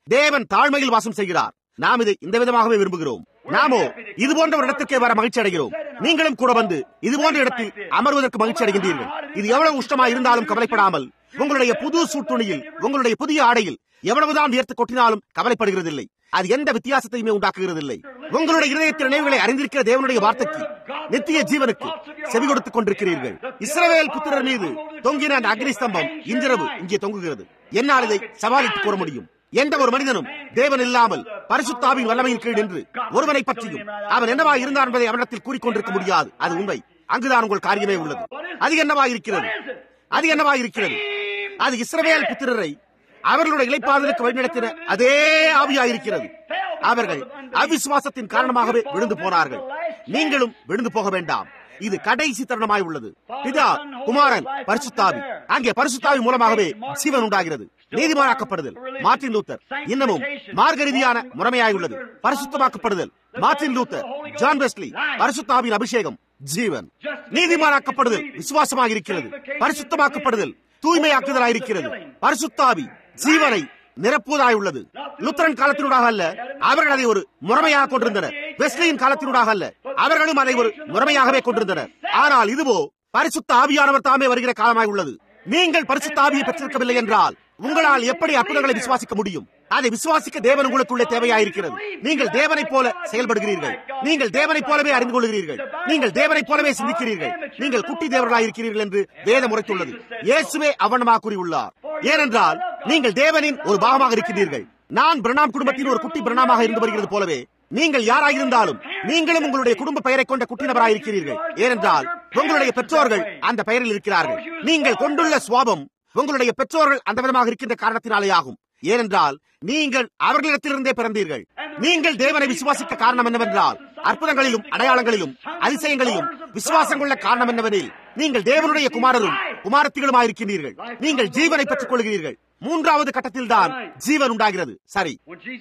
தேவன் தாழ்மையில் வாசம் செய்கிறார் நாம் இதை இந்த விதமாகவே விரும்புகிறோம் நாமோ இது போன்ற ஒரு இடத்திற்கே வர மகிழ்ச்சி அடைகிறோம் நீங்களும் கூட வந்து இது போன்ற இடத்தில் அமர்வதற்கு மகிழ்ச்சி அடைகின்றீர்கள் இது எவ்வளவு உஷ்டமா இருந்தாலும் கவலைப்படாமல் உங்களுடைய புது சூட்டுணியில் உங்களுடைய புதிய ஆடையில் எவ்வளவுதான் வியர்த்து கொட்டினாலும் கவலைப்படுகிறதில்லை அது எந்த வித்தியாசத்தையுமே உண்டாக்குகிறதில்லை உங்களுடைய இதயத்தின் நினைவுகளை அறிந்திருக்கிற தேவனுடைய வார்த்தைக்கு நித்திய ஜீவனுக்கு செவி கொடுத்துக் கொண்டிருக்கிறீர்கள் இஸ்ரவேல் புத்திரர் மீது தொங்கின அந்த அக்னி ஸ்தம்பம் இன்றிரவு இங்கே தொங்குகிறது என்னால் இதை சவாலிட்டு கூற முடியும் எந்த ஒரு மனிதனும் தேவன் இல்லாமல் பரிசுத்தாவின் வல்லமையின் கீழ் நின்று ஒருவனை பற்றியும் அவன் என்னவா இருந்தான் என்பதை அவனிடத்தில் கூறிக்கொண்டிருக்க முடியாது அது உண்மை அங்குதான் உங்கள் காரியமே உள்ளது அது என்னவா இருக்கிறது அது என்னவா இருக்கிறது அது இஸ்ரவேல் புத்திரரை அவர்களுடைய இலைப்பாதலுக்கு வழிநடத்தின அதே ஆவியாயிருக்கிறது அவர்கள் அவிசுவாசத்தின் காரணமாகவே விழுந்து போனார்கள் நீங்களும் விழுந்து போக வேண்டாம் இது கடைசி தருணமாய் உள்ளது பிதா குமாரன் பரிசுத்தாவி அங்கே பரிசுத்தாவி மூலமாகவே ஜீவன் உண்டாகிறது நீதிமானாக்கப்படுதல் மார்டின் லூத்தர் இன்னமும் மார்க்க ரீதியான முறைமையாய் உள்ளது பரிசுத்தமாக்கப்படுதல் மார்டின் லூத்தர் ஜான் வெஸ்லி பரிசுத்தாவின் அபிஷேகம் ஜீவன் நீதிமானாக்கப்படுதல் விசுவாசமாக இருக்கிறது பரிசுத்தமாக்கப்படுதல் தூய்மையாக்குதலாயிருக்கிறது பரிசுத்தாவி ஜீவனை நிரப்புவதாய் உள்ளது லுத்தரன் காலத்தினூடாக அல்ல அவர்கள் அதை ஒரு முறைமையாக கொண்டிருந்தனர் வெஸ்லியின் காலத்தினூடாக அல்ல அவர்களும் அதை ஒரு முறைமையாகவே கொண்டிருந்தனர் ஆனால் இதுவோ பரிசுத்த ஆவியானவர் தாமே வருகிற காலமாய் உள்ளது நீங்கள் பரிசுத்த ஆவியை பெற்றிருக்கவில்லை என்றால் உங்களால் எப்படி அற்புதங்களை விசுவாசிக்க முடியும் அதை விசுவாசிக்க தேவன் உங்களுக்குள்ளே தேவையாயிருக்கிறது நீங்கள் தேவனைப் போல செயல்படுகிறீர்கள் நீங்கள் தேவனைப் போலவே அறிந்து கொள்கிறீர்கள் நீங்கள் தேவனைப் போலவே சிந்திக்கிறீர்கள் நீங்கள் குட்டி தேவர்களாயிருக்கிறீர்கள் என்று வேதம் உரைத்துள்ளது இயேசுவே அவனமாக கூறியுள்ளார் ஏனென்றால் நீங்கள் தேவனின் ஒரு பாகமாக இருக்கிறீர்கள் நான் பிரணாம் குடும்பத்தின் ஒரு குட்டி பிரணாமாக இருந்து வருகிறது போலவே நீங்கள் யாராயிருந்தாலும் நீங்களும் உங்களுடைய குடும்ப பெயரை கொண்ட குட்டி நபராயிருக்கிறீர்கள் ஏனென்றால் உங்களுடைய பெற்றோர்கள் அந்த பெயரில் இருக்கிறார்கள் நீங்கள் கொண்டுள்ள சுவாபம் உங்களுடைய பெற்றோர்கள் அந்த விதமாக இருக்கின்ற காரணத்தினாலே ஆகும் ஏனென்றால் நீங்கள் அவர்களிடத்திலிருந்தே பிறந்தீர்கள் நீங்கள் தேவனை விசுவாசிக்க காரணம் என்னவென்றால் அற்புதங்களிலும் அடையாளங்களிலும் அதிசயங்களிலும் விசுவாசம் கொள்ள காரணம் என்னவெனில் நீங்கள் தேவனுடைய குமாரரும் குமாரத்திகளுமாயிருக்கிறீர்கள் நீங்கள் ஜீவனை பெற்றுக் கொள்கிறீர்கள் மூன்றாவது கட்டத்தில் தான் ஜீவன் உண்டாகிறது சரி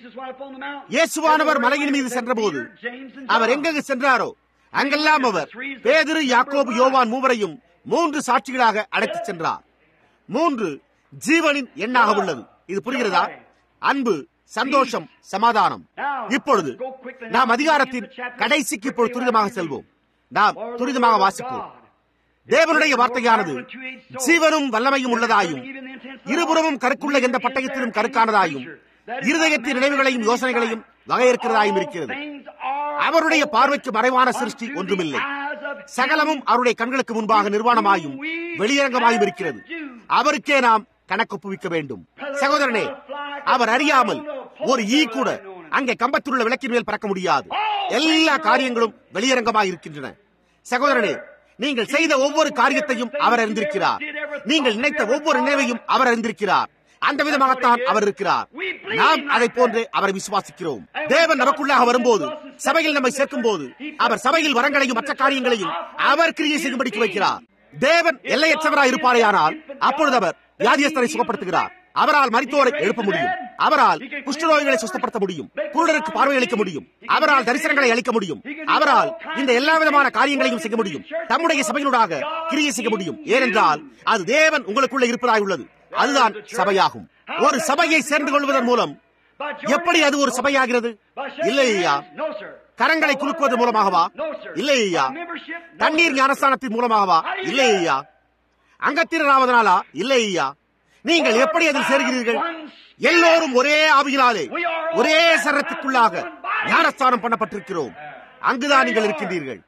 இயேசுவானவர் மலையின் மீது சென்றபோது அவர் எங்கெங்கு சென்றாரோ அங்கெல்லாம் அவர் பேதிரு யாக்கோபு யோவான் மூவரையும் மூன்று சாட்சிகளாக அழைத்துச் சென்றார் மூன்று ஜீவனின் எண்ணாக உள்ளது இது புரிகிறதா அன்பு சந்தோஷம் சமாதானம் இப்பொழுது நாம் அதிகாரத்தின் கடைசிக்கு இப்பொழுது துரிதமாக செல்வோம் நாம் துரிதமாக வாசிப்போம் தேவனுடைய வார்த்தையானது ஜீவனும் வல்லமையும் உள்ளதாயும் இருபுறமும் கருக்குள்ள எந்த பட்டயத்திலும் கருக்கானதாயும் இருதயத்தின் நினைவுகளையும் யோசனைகளையும் வகையிருக்கிறதாயும் இருக்கிறது அவருடைய பார்வைக்கு மறைவான சிருஷ்டி ஒன்றுமில்லை சகலமும் அவருடைய கண்களுக்கு முன்பாக நிர்வாணமாயும் வெளியரங்கமாயும் இருக்கிறது அவருக்கே நாம் கணக்கொப்புவிக்க வேண்டும் சகோதரனே அவர் அறியாமல் ஒரு ஈ கூட அங்கே கம்பத்தில் உள்ள விளக்கின் மேல் பறக்க முடியாது எல்லா காரியங்களும் வெளியரங்கமாக இருக்கின்றன சகோதரனே நீங்கள் செய்த ஒவ்வொரு காரியத்தையும் அவர் அறிந்திருக்கிறார் நீங்கள் நினைத்த ஒவ்வொரு நினைவையும் அவர் அறிந்திருக்கிறார் அந்த விதமாகத்தான் அவர் இருக்கிறார் நாம் அதை போன்று அவரை விசுவாசிக்கிறோம் தேவன் நமக்குள்ளாக வரும்போது சபையில் நம்மை சேர்க்கும் போது அவர் சபையில் வரங்களையும் மற்ற காரியங்களையும் அவர் கிரியை செய்யும்படிக்கு வைக்கிறார் தேவன் எல்லையற்றவராய் இருப்பாரேயானால் அப்பொழுது அவர் வியாதியஸ்தரை சுகப்படுத்துகிறார் அவரால் மரித்தோரை எழுப்ப முடியும் அவரால் குஷ்டரோகிகளை சுத்தப்படுத்த முடியும் குருடருக்கு பார்வையளிக்க முடியும் அவரால் தரிசனங்களை அளிக்க முடியும் அவரால் இந்த எல்லா விதமான காரியங்களையும் செய்ய முடியும் தம்முடைய சபையினூடாக கிரியை செய்ய முடியும் ஏனென்றால் அது தேவன் உங்களுக்குள்ள இருப்பதாய் உள்ளது அதுதான் சபையாகும் ஒரு சபையை சேர்ந்து கொள்வதன் மூலம் எப்படி அது ஒரு சபையாகிறது இல்லை ஐயா கரங்களை குலுக்குவது மூலமாகவா இல்லை ஐயா தண்ணீர் ஞானஸ்தானத்தின் மூலமாகவா இல்லை ஐயா அங்கத்தினராவதனாலா இல்லை ஐயா நீங்கள் எப்படி அதில் சேர்கிறீர்கள் எல்லோரும் ஒரே ஆவியினாலே ஒரே சரத்துக்குள்ளாக ஞானஸ்தானம் பண்ணப்பட்டிருக்கிறோம் அங்குதான் நீங்கள் இருக்கின்றீர்கள்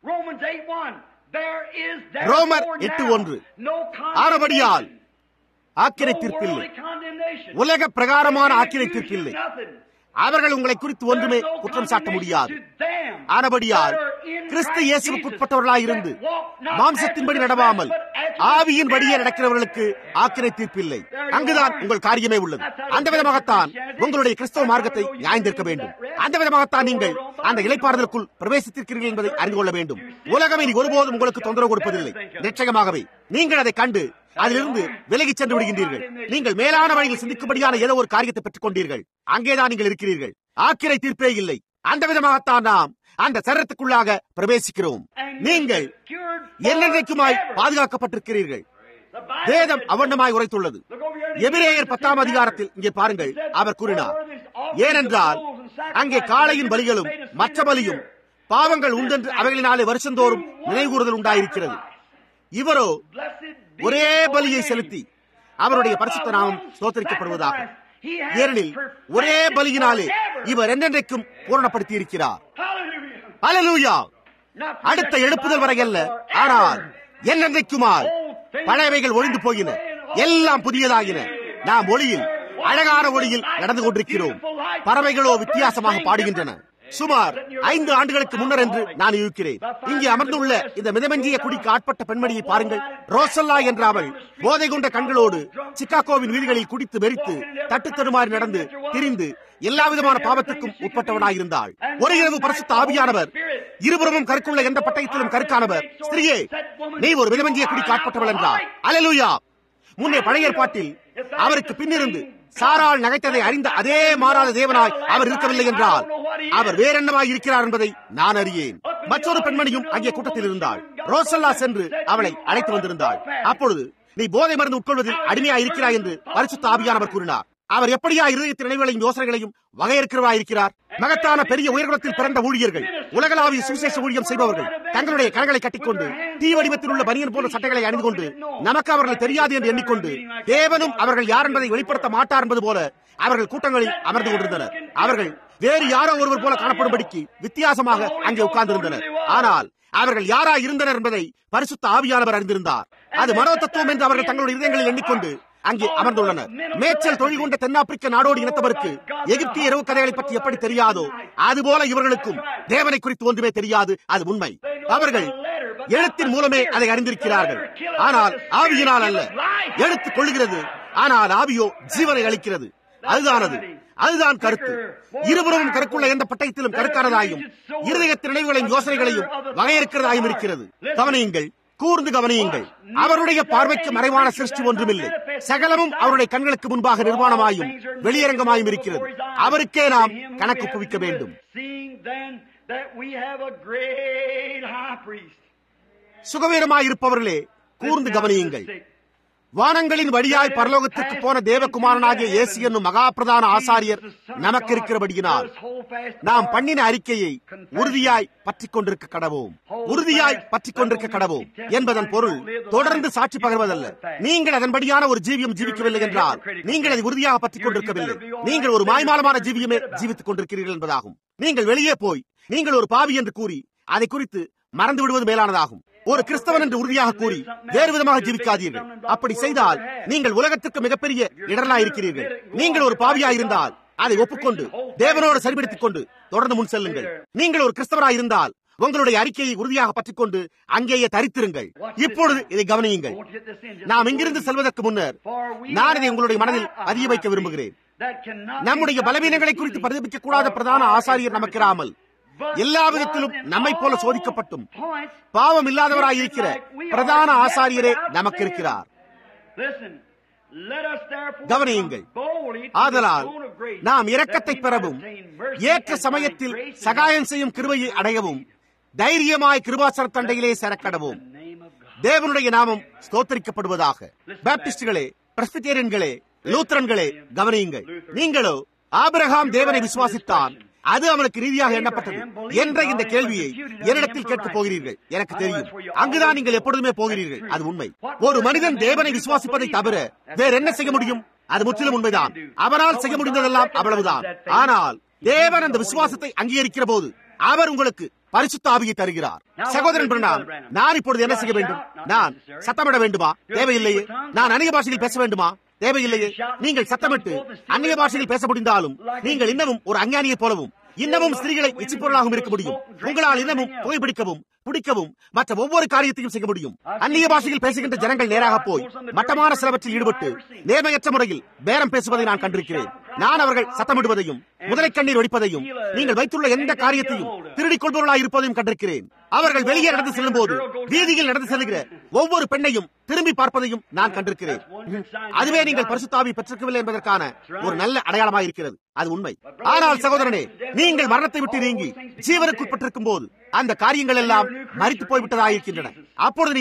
ரோமர் எட்டு ஒன்று ஆனபடியால் ஆக்கிரை தீர்ப்பில்லை உலக பிரகாரமான ஆக்கிரை தீர்ப்பில்லை அவர்கள் உங்களை குறித்து ஒன்றுமே குற்றம் சாட்ட முடியாது ஆனபடியால் கிறிஸ்து இயேசுக்குட்பட்டவர்களாய் இருந்து மாம்சத்தின்படி நடவாமல் ஆவியின் வழியே நடக்கிறவர்களுக்கு ஆக்கிரை தீர்ப்பில்லை அங்குதான் உங்கள் காரியமே உள்ளது அந்த விதமாகத்தான் உங்களுடைய கிறிஸ்தவ மார்க்கத்தை நியாய்ந்திருக்க வேண்டும் அந்த விதமாகத்தான் நீங்கள் அந்த இலைப்பாறுதலுக்குள் பிரவேசித்திருக்கிறீர்கள் என்பதை அறிந்து கொள்ள வேண்டும் உலகம் இனி ஒருபோதும் உங்களுக்கு தொந்தரவு கொடுப்பதில்லை நிச்சயமாகவே நீங்கள் அதை கண்டு அதிலிருந்து விலகி சென்று விடுகின்றீர்கள் நீங்கள் மேலான வழியில் சிந்திக்கும்படியான ஏதோ ஒரு காரியத்தை பெற்றுக் கொண்டீர்கள் அங்கேதான் நீங்கள் இருக்கிறீர்கள் ஆக்கிரை தீர்ப்பே இல்லை அந்த விதமாகத்தான் நாம் அந்த சரத்துக்குள்ளாக பிரவேசிக்கிறோம் நீங்கள் என்னென்றைக்குமாய் பாதுகாக்கப்பட்டிருக்கிறீர்கள் வேதம் அவண்ணமாய் உரைத்துள்ளது எபிரேயர் பத்தாம் அதிகாரத்தில் இங்கே பாருங்கள் அவர் கூறினார் ஏனென்றால் அங்கே காளையின் பலிகளும் மற்ற பலியும் பாவங்கள் உண்டென்று அவைகளினாலே வருஷந்தோறும் நினைவுகூறுதல் உண்டாயிருக்கிறது இவரோ ஒரே பலியை செலுத்தி அவருடைய பரிசுத்த நாமம் ஸ்தோத்தரிக்கப்படுவதாக ஏனெனில் ஒரே பலியினாலே இவர் என்றென்றைக்கும் பூரணப்படுத்தி இருக்கிறார் அலலூயா அடுத்த எழுப்புதல் வரை அல்ல ஆனால் என்னென்றைக்குமாய் பழையவைகள் ஒழிந்து போயின எல்லாம் புதியதாகின நாம் ஒளியில் அழகான ஒளியில் நடந்து கொண்டிருக்கிறோம் பறவைகளோ வித்தியாசமாக பாடுகின்றன சுமார் ஐந்து ஆண்டுகளுக்கு முன்னர் என்று நான் இருக்கிறேன் இங்கே அமர்ந்துள்ள இந்த மிதமெஞ்சிய குடிக்கு ஆட்பட்ட பெண்மணியை பாருங்கள் ரோசல்லா என்ற அவள் போதை கொண்ட கண்களோடு சிக்காகோவின் வீதிகளில் குடித்து வெறித்து தட்டு தடுமாறி நடந்து திரிந்து எல்லா விதமான பாவத்திற்கும் உட்பட்டவனாயிருந்தாள் ஒரு இரவு பரிசுத்த ஆவியானவர் இருபுறமும் கருக்குள்ள எந்த பட்டயத்திலும் கருக்கானவர் ஸ்திரியே நீ ஒரு மிதமெஞ்சிய குடிக்கு ஆட்பட்டவள் என்றார் அலலுயா முன்னே பழைய ஏற்பாட்டில் அவருக்கு பின்னிருந்து சாரால் நகைத்ததை அறிந்த அதே மாறாத தேவனாய் அவர் இருக்கவில்லை என்றால் அவர் வேறென்னமாய் இருக்கிறார் என்பதை நான் அறியேன் மற்றொரு பெண்மணியும் அங்கே கூட்டத்தில் இருந்தாள் ரோசல்லா சென்று அவளை அழைத்து வந்திருந்தாள் அப்பொழுது நீ போதை மருந்து உட்கொள்வதில் அடிமையா இருக்கிறாய் என்று பரிசுத்த ஆவியானவர் கூறினார் அவர் எப்படியா இருதயத்தின் நினைவுகளையும் யோசனைகளையும் வகையறுக்கிறவா இருக்கிறார் மகத்தான பெரிய உயர்குலத்தில் பிறந்த ஊழியர்கள் உலகளாவிய சுவிசேஷ ஊழியம் செய்பவர்கள் தங்களுடைய கரங்களை கட்டிக்கொண்டு தீ வடிவத்தில் உள்ள பனியன் போன்ற சட்டைகளை அணிந்து கொண்டு நமக்கு அவர்கள் தெரியாது என்று எண்ணிக்கொண்டு தேவனும் அவர்கள் யார் என்பதை வெளிப்படுத்த மாட்டார் என்பது போல அவர்கள் கூட்டங்களில் அமர்ந்து கொண்டிருந்தனர் அவர்கள் வேறு யாரோ ஒருவர் போல காணப்படும்படிக்கு வித்தியாசமாக அங்கே உட்கார்ந்திருந்தனர் ஆனால் அவர்கள் யாரா இருந்தனர் என்பதை பரிசுத்த ஆவியானவர் அறிந்திருந்தார் அது மனோ தத்துவம் என்று அவர்கள் தங்களுடைய இதயங்களில் எண்ணிக்கொண்டு அங்கே அமர்ந்துள்ளனர் மேய்ச்சல் தொழில் கொண்ட தென்னாப்பிரிக்க நாடோடி இனத்தவருக்கு எகிப்திய இரவு கதைகளை பற்றி எப்படி தெரியாதோ அதுபோல இவர்களுக்கும் தேவனை குறித்து ஒன்றுமே தெரியாது அது உண்மை அவர்கள் எழுத்தின் மூலமே அதை அறிந்திருக்கிறார்கள் ஆனால் ஆவியினால் அல்ல எழுத்து கொள்கிறது ஆனால் ஆவியோ ஜீவனை அளிக்கிறது அதுதானது அதுதான் கருத்து இருபுறமும் கருக்குள்ள எந்த பட்டயத்திலும் கருக்கானதாயும் இருதயத்தின் நினைவுகளையும் யோசனைகளையும் வகையறுக்கிறதாயும் இருக்கிறது கவனியுங்கள் கூர்ந்து கவனியுங்கள் அவருடைய பார்வைக்கு மறைவான சிருஷ்டி ஒன்றுமில்லை சகலமும் அவருடைய கண்களுக்கு முன்பாக நிர்வாணமாயும் வெளியரங்கமாயும் இருக்கிறது அவருக்கே நாம் கணக்கு குவிக்க வேண்டும் சுகவீரமாயிருப்பவர்களே கூர்ந்து கவனியுங்கள் வானங்களின் வழியாய் பரலோகத்திற்கு போன தேவகுமாரனாகிய இயேசு என்னும் மகா பிரதான ஆசாரியர் நமக்கு இருக்கிறபடியினால் நாம் பண்ணின அறிக்கையை உறுதியாய் பற்றிக் கொண்டிருக்க கடவோம் உறுதியாய் பற்றிக் கொண்டிருக்க கடவோம் என்பதன் பொருள் தொடர்ந்து சாட்சி பகர்வதல்ல நீங்கள் அதன்படியான ஒரு ஜீவியம் ஜீவிக்கவில்லை என்றால் நீங்கள் அதை உறுதியாக பற்றிக் கொண்டிருக்கவில்லை நீங்கள் ஒரு மாய்மாலமான ஜீவியமே ஜீவித்துக் கொண்டிருக்கிறீர்கள் என்பதாகும் நீங்கள் வெளியே போய் நீங்கள் ஒரு பாவி என்று கூறி அதை குறித்து மறந்து விடுவது மேலானதாகும் ஒரு கிறிஸ்தவன் என்று உறுதியாக கூறி வேறு விதமாக ஜீவிக்காதீர்கள் அப்படி செய்தால் நீங்கள் உலகத்திற்கு மிகப்பெரிய இடரலா இருக்கிறீர்கள் நீங்கள் ஒரு பாவியா இருந்தால் அதை ஒப்புக்கொண்டு தேவனோடு சரிபடுத்திக் கொண்டு தொடர்ந்து முன் செல்லுங்கள் நீங்கள் ஒரு கிறிஸ்தவராக இருந்தால் உங்களுடைய அறிக்கையை உறுதியாக பற்றிக் கொண்டு அங்கேயே தரித்திருங்கள் இப்பொழுது இதை கவனியுங்கள் நாம் இங்கிருந்து செல்வதற்கு முன்னர் நான் இதை உங்களுடைய மனதில் பதிய வைக்க விரும்புகிறேன் நம்முடைய பலவீனங்களை குறித்து பிரதிபிக்க கூடாத பிரதான ஆசாரியர் நமக்கிராமல் எல்லா விதத்திலும் நம்மை போல சோதிக்கப்பட்டும் பாவம் இல்லாதவராய் இருக்கிற பிரதான ஆசாரியரே நமக்கு இருக்கிறார் கவனியுங்கள் ஆதலால் நாம் இரக்கத்தை பெறவும் ஏற்ற சமயத்தில் சகாயம் செய்யும் கிருபையை அடையவும் தைரியமாய் கிருபாசன தண்டையிலே சரக்கடவும் தேவனுடைய நாமம் ஸ்தோத்தரிக்கப்படுவதாக பேப்டிஸ்டுகளே பிரஸ்பிட்டேரியன்களே லூத்ரன்களே கவனியுங்கள் நீங்களோ ஆபிரகாம் தேவனை விசுவாசித்தான் அது அவனுக்கு ரீதியாக எண்ணப்பட்டது என்ற இந்த கேள்வியை என்னிடத்தில் கேட்கப் போகிறீர்கள் எனக்கு தெரியும் அங்குதான் நீங்கள் எப்பொழுதுமே போகிறீர்கள் அது உண்மை ஒரு மனிதன் தேவனை விசுவாசிப்பதை தவிர வேற என்ன செய்ய முடியும் அது முற்றிலும் உண்மைதான் அவனால் செய்ய முடிந்ததெல்லாம் அவ்வளவுதான் ஆனால் தேவன் அந்த விசுவாசத்தை அங்கீகரிக்கிற போது அவர் உங்களுக்கு பரிசுத்த ஆவியை தருகிறார் சகோதரன் பிரணாம் நான் இப்பொழுது என்ன செய்ய வேண்டும் நான் சத்தமிட வேண்டுமா தேவையில்லையே நான் அநேக பாஷையில் பேச வேண்டுமா தேவையில்லையே நீங்கள் சத்தமிட்டு அந்நிய பாஷையில் பேச முடிந்தாலும் நீங்கள் இன்னமும் ஒரு அஞ்ஞானியை போலவும் இன்னமும் ஸ்திரீகளை இச்சிப்பொருளாகவும் இருக்க முடியும் உங்களால் இன்னமும் புகைப்பிடிக்கவும் பிடிக்கவும் மற்ற ஒவ்வொரு காரியத்தையும் செய்ய முடியும் அந்நிய பாஷையில் பேசுகின்ற ஜனங்கள் நேராக போய் மட்டமான சிலவற்றில் ஈடுபட்டு நேர்மையற்ற முறையில் பேரம் பேசுவதை நான் கண்டிருக்கிறேன் நான் அவர்கள் சத்தமிடுவதையும் முதலை கண்ணீர் ஒடிப்பதையும் நீங்கள் வைத்துள்ள எந்த காரியத்தையும் திருடிக் கொள்பவர்களாக இருப்பதையும் கண்டிருக்கிறேன் அவர்கள் வெளியே நடந்து செல்லும் போது வீதியில் நடந்து செல்கிற ஒவ்வொரு பெண்ணையும் திரும்பி பார்ப்பதையும் நான் கண்டிருக்கிறேன் அதுவே நீங்கள் பரிசுத்தாவி பெற்றிருக்கவில்லை என்பதற்கான ஒரு நல்ல அடையாளமாக இருக்கிறது அது உண்மை ஆனால் சகோதரனே நீங்கள் மரணத்தை விட்டு நீங்கி ஜீவனுக்குட்பட்டிருக்கும் போது அந்த காரியங்கள் எல்லாம் மறித்து போய்விட்டதாக இருக்கின்றன அப்பொழுது நீங்கள்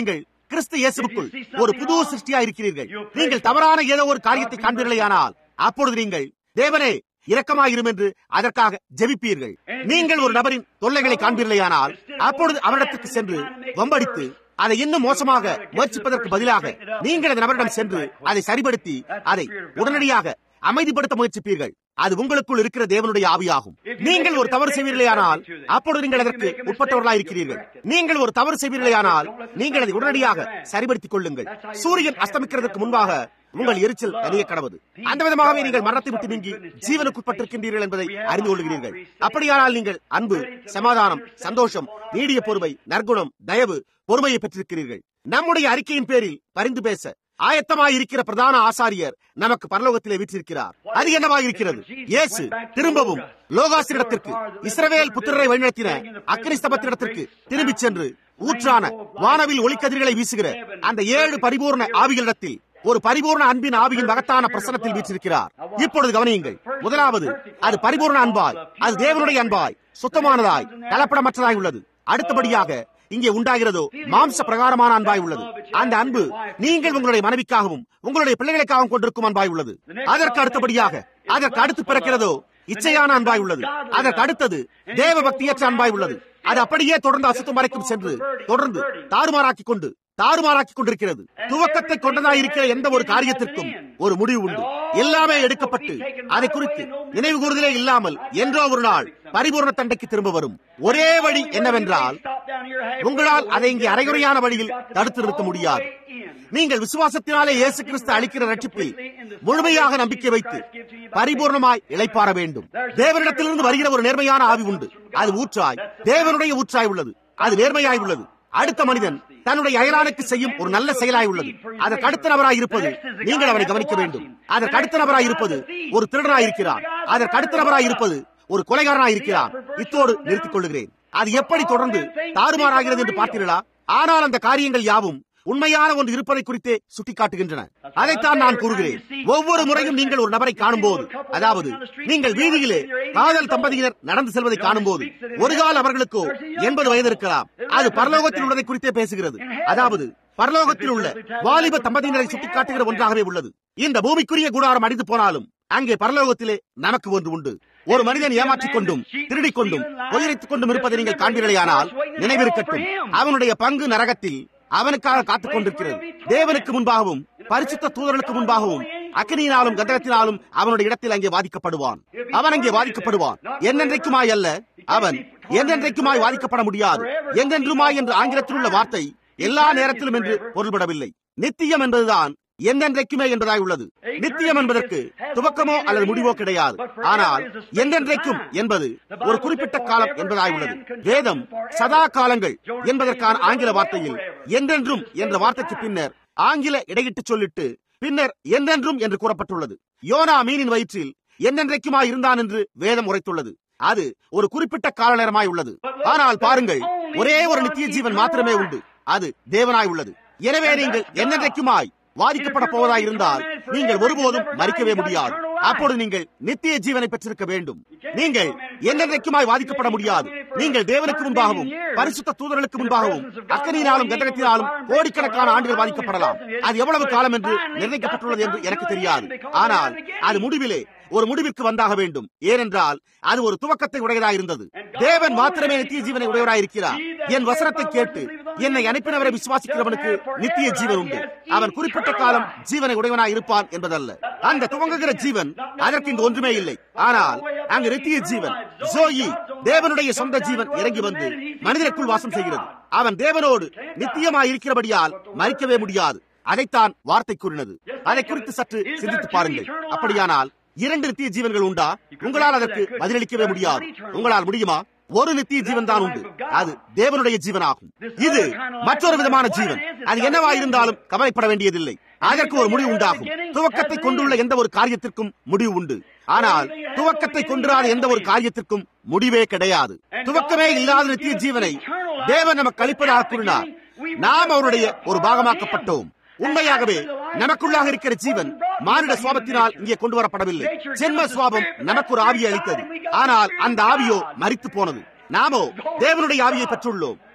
கிறிஸ்து இயேசுக்குள் ஒரு புது சிருஷ்டியா இருக்கிறீர்கள் நீங்கள் தவறான ஏதோ ஒரு காரியத்தை காண்பீர்களேயானால் அப்பொழுது நீங்கள் தேவனே இரக்கமாயிரும் என்று அதற்காக ஜெபிப்பீர்கள் நீங்கள் ஒரு நபரின் தொல்லைகளை காண்பீர்களேயானால் அப்பொழுது அவரிடத்துக்கு சென்று வம்படித்து அதை இன்னும் மோசமாக முயற்சிப்பதற்கு பதிலாக நீங்கள் அந்த நபரிடம் சென்று அதை சரிபடுத்தி அதை உடனடியாக அமைதிப்படுத்த முயற்சிப்பீர்கள் அது உங்களுக்குள் இருக்கிற தேவனுடைய ஆவியாகும் நீங்கள் ஒரு தவறு செய்வீர்களேயானால் அப்பொழுது நீங்கள் அதற்கு உட்பட்டவர்களாக இருக்கிறீர்கள் நீங்கள் ஒரு தவறு செய்வீர்களேயானால் நீங்கள் அதை உடனடியாக சரிபடுத்திக் கொள்ளுங்கள் சூரியன் அஸ்தமிக்கிறதுக்கு முன்பாக உங்கள் எரிச்சல் தனிய கடவுது அந்த விதமாகவே நீங்கள் மரணத்தை விட்டு நீங்கி ஜீவனுக்குட்பட்டிருக்கின்றீர்கள் என்பதை அறிந்து கொள்கிறீர்கள் அப்படியானால் நீங்கள் அன்பு சமாதானம் சந்தோஷம் நீடிய பொறுமை நற்குணம் தயவு பொறுமையை பெற்றிருக்கிறீர்கள் நம்முடைய அறிக்கையின் பேரில் பரிந்து பேச ஆயத்தமாயிருக்கிற பிரதான ஆசாரியர் நமக்கு பரலோகத்திலே வீற்றிருக்கிறார் அது என்னவாயிருக்கிறது இயேசு திரும்பவும் லோகாசிரிடத்திற்கு இஸ்ரவேல் புத்திரரை வழிநடத்தின அக்னிஸ்தபத்திடத்திற்கு திரும்பிச் சென்று ஊற்றான வானவில் ஒளிக்கதிர்களை வீசுகிற அந்த ஏழு பரிபூர்ண ஆவிகளிடத்தில் ஒரு பரிபூர்ண அன்பின் ஆவியின் மகத்தான பிரசனத்தில் வீற்றிருக்கிறார் இப்பொழுது கவனியுங்கள் முதலாவது அது பரிபூர்ண அன்பாய் அது தேவனுடைய அன்பாய் சுத்தமானதாய் கலப்படமற்றதாய் உள்ளது அடுத்தபடியாக இங்கே உண்டாகிறதோ மாம்ச பிரகாரமான அன்பாய் உள்ளது அந்த அன்பு நீங்கள் உங்களுடைய மனைவிக்காகவும் உங்களுடைய பிள்ளைகளுக்காகவும் கொண்டிருக்கும் அன்பாய் உள்ளது அதற்கு அடுத்தபடியாக அதற்கு அடுத்து பிறக்கிறதோ இச்சையான அன்பாய் உள்ளது அதற்கு அடுத்தது தேவ பக்தியற்ற அன்பாய் உள்ளது அது அப்படியே தொடர்ந்து அசுத்தம் வரைக்கும் சென்று தொடர்ந்து தாறுமாறாக்கிக் கொண்டு தாறுமாறாக்கிக் கொண்டிருக்கிறது துவக்கத்தை கொண்டதாக இருக்கிற எந்த ஒரு காரியத்திற்கும் ஒரு முடிவு உண்டு எல்லாமே எடுக்கப்பட்டு அதை குறித்து நினைவு கூறுதலே இல்லாமல் என்றோ ஒரு நாள் பரிபூர்ண தண்டைக்கு திரும்ப வரும் ஒரே வழி என்னவென்றால் உங்களால் அதை இங்கே அரைகுறையான வழியில் தடுத்து நிறுத்த முடியாது நீங்கள் விசுவாசத்தினாலே இயேசு கிறிஸ்து அளிக்கிற ரட்சிப்பில் முழுமையாக நம்பிக்கை வைத்து பரிபூர்ணமாய் இழைப்பார வேண்டும் தேவனிடத்திலிருந்து வருகிற ஒரு நேர்மையான ஆவி உண்டு அது ஊற்றாய் தேவனுடைய ஊற்றாய் உள்ளது அது நேர்மையாய் உள்ளது அடுத்த மனிதன் தன்னுடைய அயலானுக்கு செய்யும் ஒரு நல்ல செயலாய் உள்ளது அதற்கு அடுத்த நபராய் இருப்பது நீங்கள் அவரை கவனிக்க வேண்டும் அதற்கு அடுத்த நபராய் இருப்பது ஒரு திருடனாய் இருக்கிறார் அதற்கு அடுத்த நபராய் இருப்பது ஒரு கொலைகாரனாய் இருக்கிறார் இத்தோடு நிறுத்திக் கொள்ளுகிறேன் அது எப்படி தொடர்ந்து தாறுமாறாகிறது என்று பார்த்தீர்களா ஆனால் அந்த காரியங்கள் யாவும் உண்மையான ஒன்று இருப்பதை குறித்தே சுட்டிக்காட்டுகின்றன அதைத்தான் நான் கூறுகிறேன் ஒவ்வொரு முறையும் நீங்கள் ஒரு நபரை காணும் போது அதாவது நீங்கள் வீதியிலே காதல் தம்பதியினர் நடந்து செல்வதை காணும் போது ஒரு கால் அவர்களுக்கோ எண்பது வயது இருக்கலாம் அது பரலோகத்தில் உள்ளதை குறித்தே பேசுகிறது அதாவது பரலோகத்தில் உள்ள வாலிப தம்பதியினரை சுட்டிக்காட்டுகிற ஒன்றாகவே உள்ளது இந்த பூமிக்குரிய கூடாரம் அடித்து போனாலும் அங்கே பரலோகத்திலே நமக்கு ஒன்று உண்டு ஒரு மனிதன் ஏமாற்றிக் கொண்டும் திருடிக் கொண்டும் பொய்யரைத்துக் கொண்டும் இருப்பதை நீங்கள் காண்பீர்களேயானால் நினைவிருக்கட்டும் அவனுடைய பங்கு நரகத்தில் அவனுக்காக காத்துக் கொண்டிருக்கிறது தேவனுக்கு முன்பாகவும் பரிசுத்த தூதர்களுக்கு முன்பாகவும் அக்னியினாலும் கந்தகத்தினாலும் அவனுடைய இடத்தில் அங்கே வாதிக்கப்படுவான் அவன் அங்கே வாதிக்கப்படுவான் என்னென்றைக்குமாய் அல்ல அவன் என்னென்றைக்குமாய் வாதிக்கப்பட முடியாது என்றென்றுமாய் என்று ஆங்கிலத்தில் உள்ள வார்த்தை எல்லா நேரத்திலும் என்று பொருள்படவில்லை நித்தியம் என்பதுதான் என்றென்றைக்குமே என்பதாய் உள்ளது நித்தியம் என்பதற்கு துவக்கமோ அல்லது முடிவோ கிடையாது ஆனால் என்றென்றைக்கும் என்பது ஒரு குறிப்பிட்ட காலம் என்பதாய் உள்ளது வேதம் சதா காலங்கள் என்பதற்கான ஆங்கில வார்த்தையில் என்றென்றும் என்ற வார்த்தைக்கு பின்னர் ஆங்கில இடையிட்டு சொல்லிட்டு பின்னர் என்றென்றும் என்று கூறப்பட்டுள்ளது யோனா மீனின் வயிற்றில் என்னென்றைக்குமாய் இருந்தான் என்று வேதம் உரைத்துள்ளது அது ஒரு குறிப்பிட்ட கால நேரமாய் உள்ளது ஆனால் பாருங்கள் ஒரே ஒரு நித்திய ஜீவன் மாத்திரமே உண்டு அது தேவனாய் உள்ளது எனவே நீங்கள் என்னென்றைக்குமாய் வாதிக்கப்பட போவதாய் இருந்தால் நீங்கள் ஒருபோதும் மறிக்கவே முடியாது அப்பொழுது நீங்கள் நித்திய ஜீவனை பெற்றிருக்க வேண்டும் நீங்கள் என்னென்றைக்குமாய் வாதிக்கப்பட முடியாது நீங்கள் தேவனுக்கு முன்பாகவும் பரிசுத்த தூதர்களுக்கு முன்பாகவும் அக்கனியினாலும் கந்தகத்தினாலும் கோடிக்கணக்கான ஆண்டுகள் பாதிக்கப்படலாம் அது எவ்வளவு காலம் என்று நிர்ணயிக்கப்பட்டுள்ளது என்று எனக்கு தெரியாது ஆனால் அது முடிவிலே ஒரு முடிவிற்கு வந்தாக வேண்டும் ஏனென்றால் அது ஒரு துவக்கத்தை உடையதாக இருந்தது தேவன் மாத்திரமே நித்திய ஜீவனை உடையவராய் இருக்கிறார் என் வசனத்தை கேட்டு என்னை அனுப்பினவரை விசுவாசிக்கிறவனுக்கு நித்திய ஜீவன் உண்டு அவன் குறிப்பிட்ட காலம் ஜீவனை உடையவனாய் இருப்பான் என்பதல்ல அந்த துவங்குகிற ஜீவன் அதற்கு இங்கு ஒன்றுமே இல்லை ஆனால் அங்கு நித்திய ஜீவன் ஜோயி தேவனுடைய சொந்த ஜீவன் இறங்கி வந்து மனிதனுக்குள் வாசம் செய்கிறது அவன் தேவனோடு நித்தியமாய் இருக்கிறபடியால் மறிக்கவே முடியாது அதைத்தான் வார்த்தை கூறினது அதை குறித்து சற்று சிந்தித்து பாருங்கள் அப்படியானால் இரண்டு நித்திய ஜீவன்கள் உண்டா உங்களால் அதற்கு பதிலளிக்கவே முடியாது உங்களால் முடியுமா ஒரு நித்திய ஜீவன் தான் உண்டு அது தேவனுடைய ஜீவனாகும் இது மற்றொரு விதமான ஜீவன் அது என்னவா இருந்தாலும் கவலைப்பட வேண்டியதில்லை அதற்கு ஒரு முடிவு உண்டாகும் துவக்கத்தை கொண்டுள்ள எந்த ஒரு காரியத்திற்கும் முடிவு உண்டு ஆனால் துவக்கத்தை கொண்டிராத எந்த ஒரு காரியத்திற்கும் முடிவே கிடையாது துவக்கமே இல்லாத நித்திய ஜீவனை தேவன் நமக்கு அளிப்பதாக கூறினார் நாம் அவருடைய ஒரு பாகமாக்கப்பட்டோம் உண்மையாகவே நமக்குள்ளாக இருக்கிற ஜீவன் மானிட சுவாபத்தினால் இங்கே கொண்டு வரப்படவில்லை ஜென்ம சுவாபம் நமக்கு ஒரு ஆவியை அளித்தது ஆனால் அந்த ஆவியோ மறித்து போனது நாமோ தேவனுடைய ஆவியை பெற்றுள்ளோம்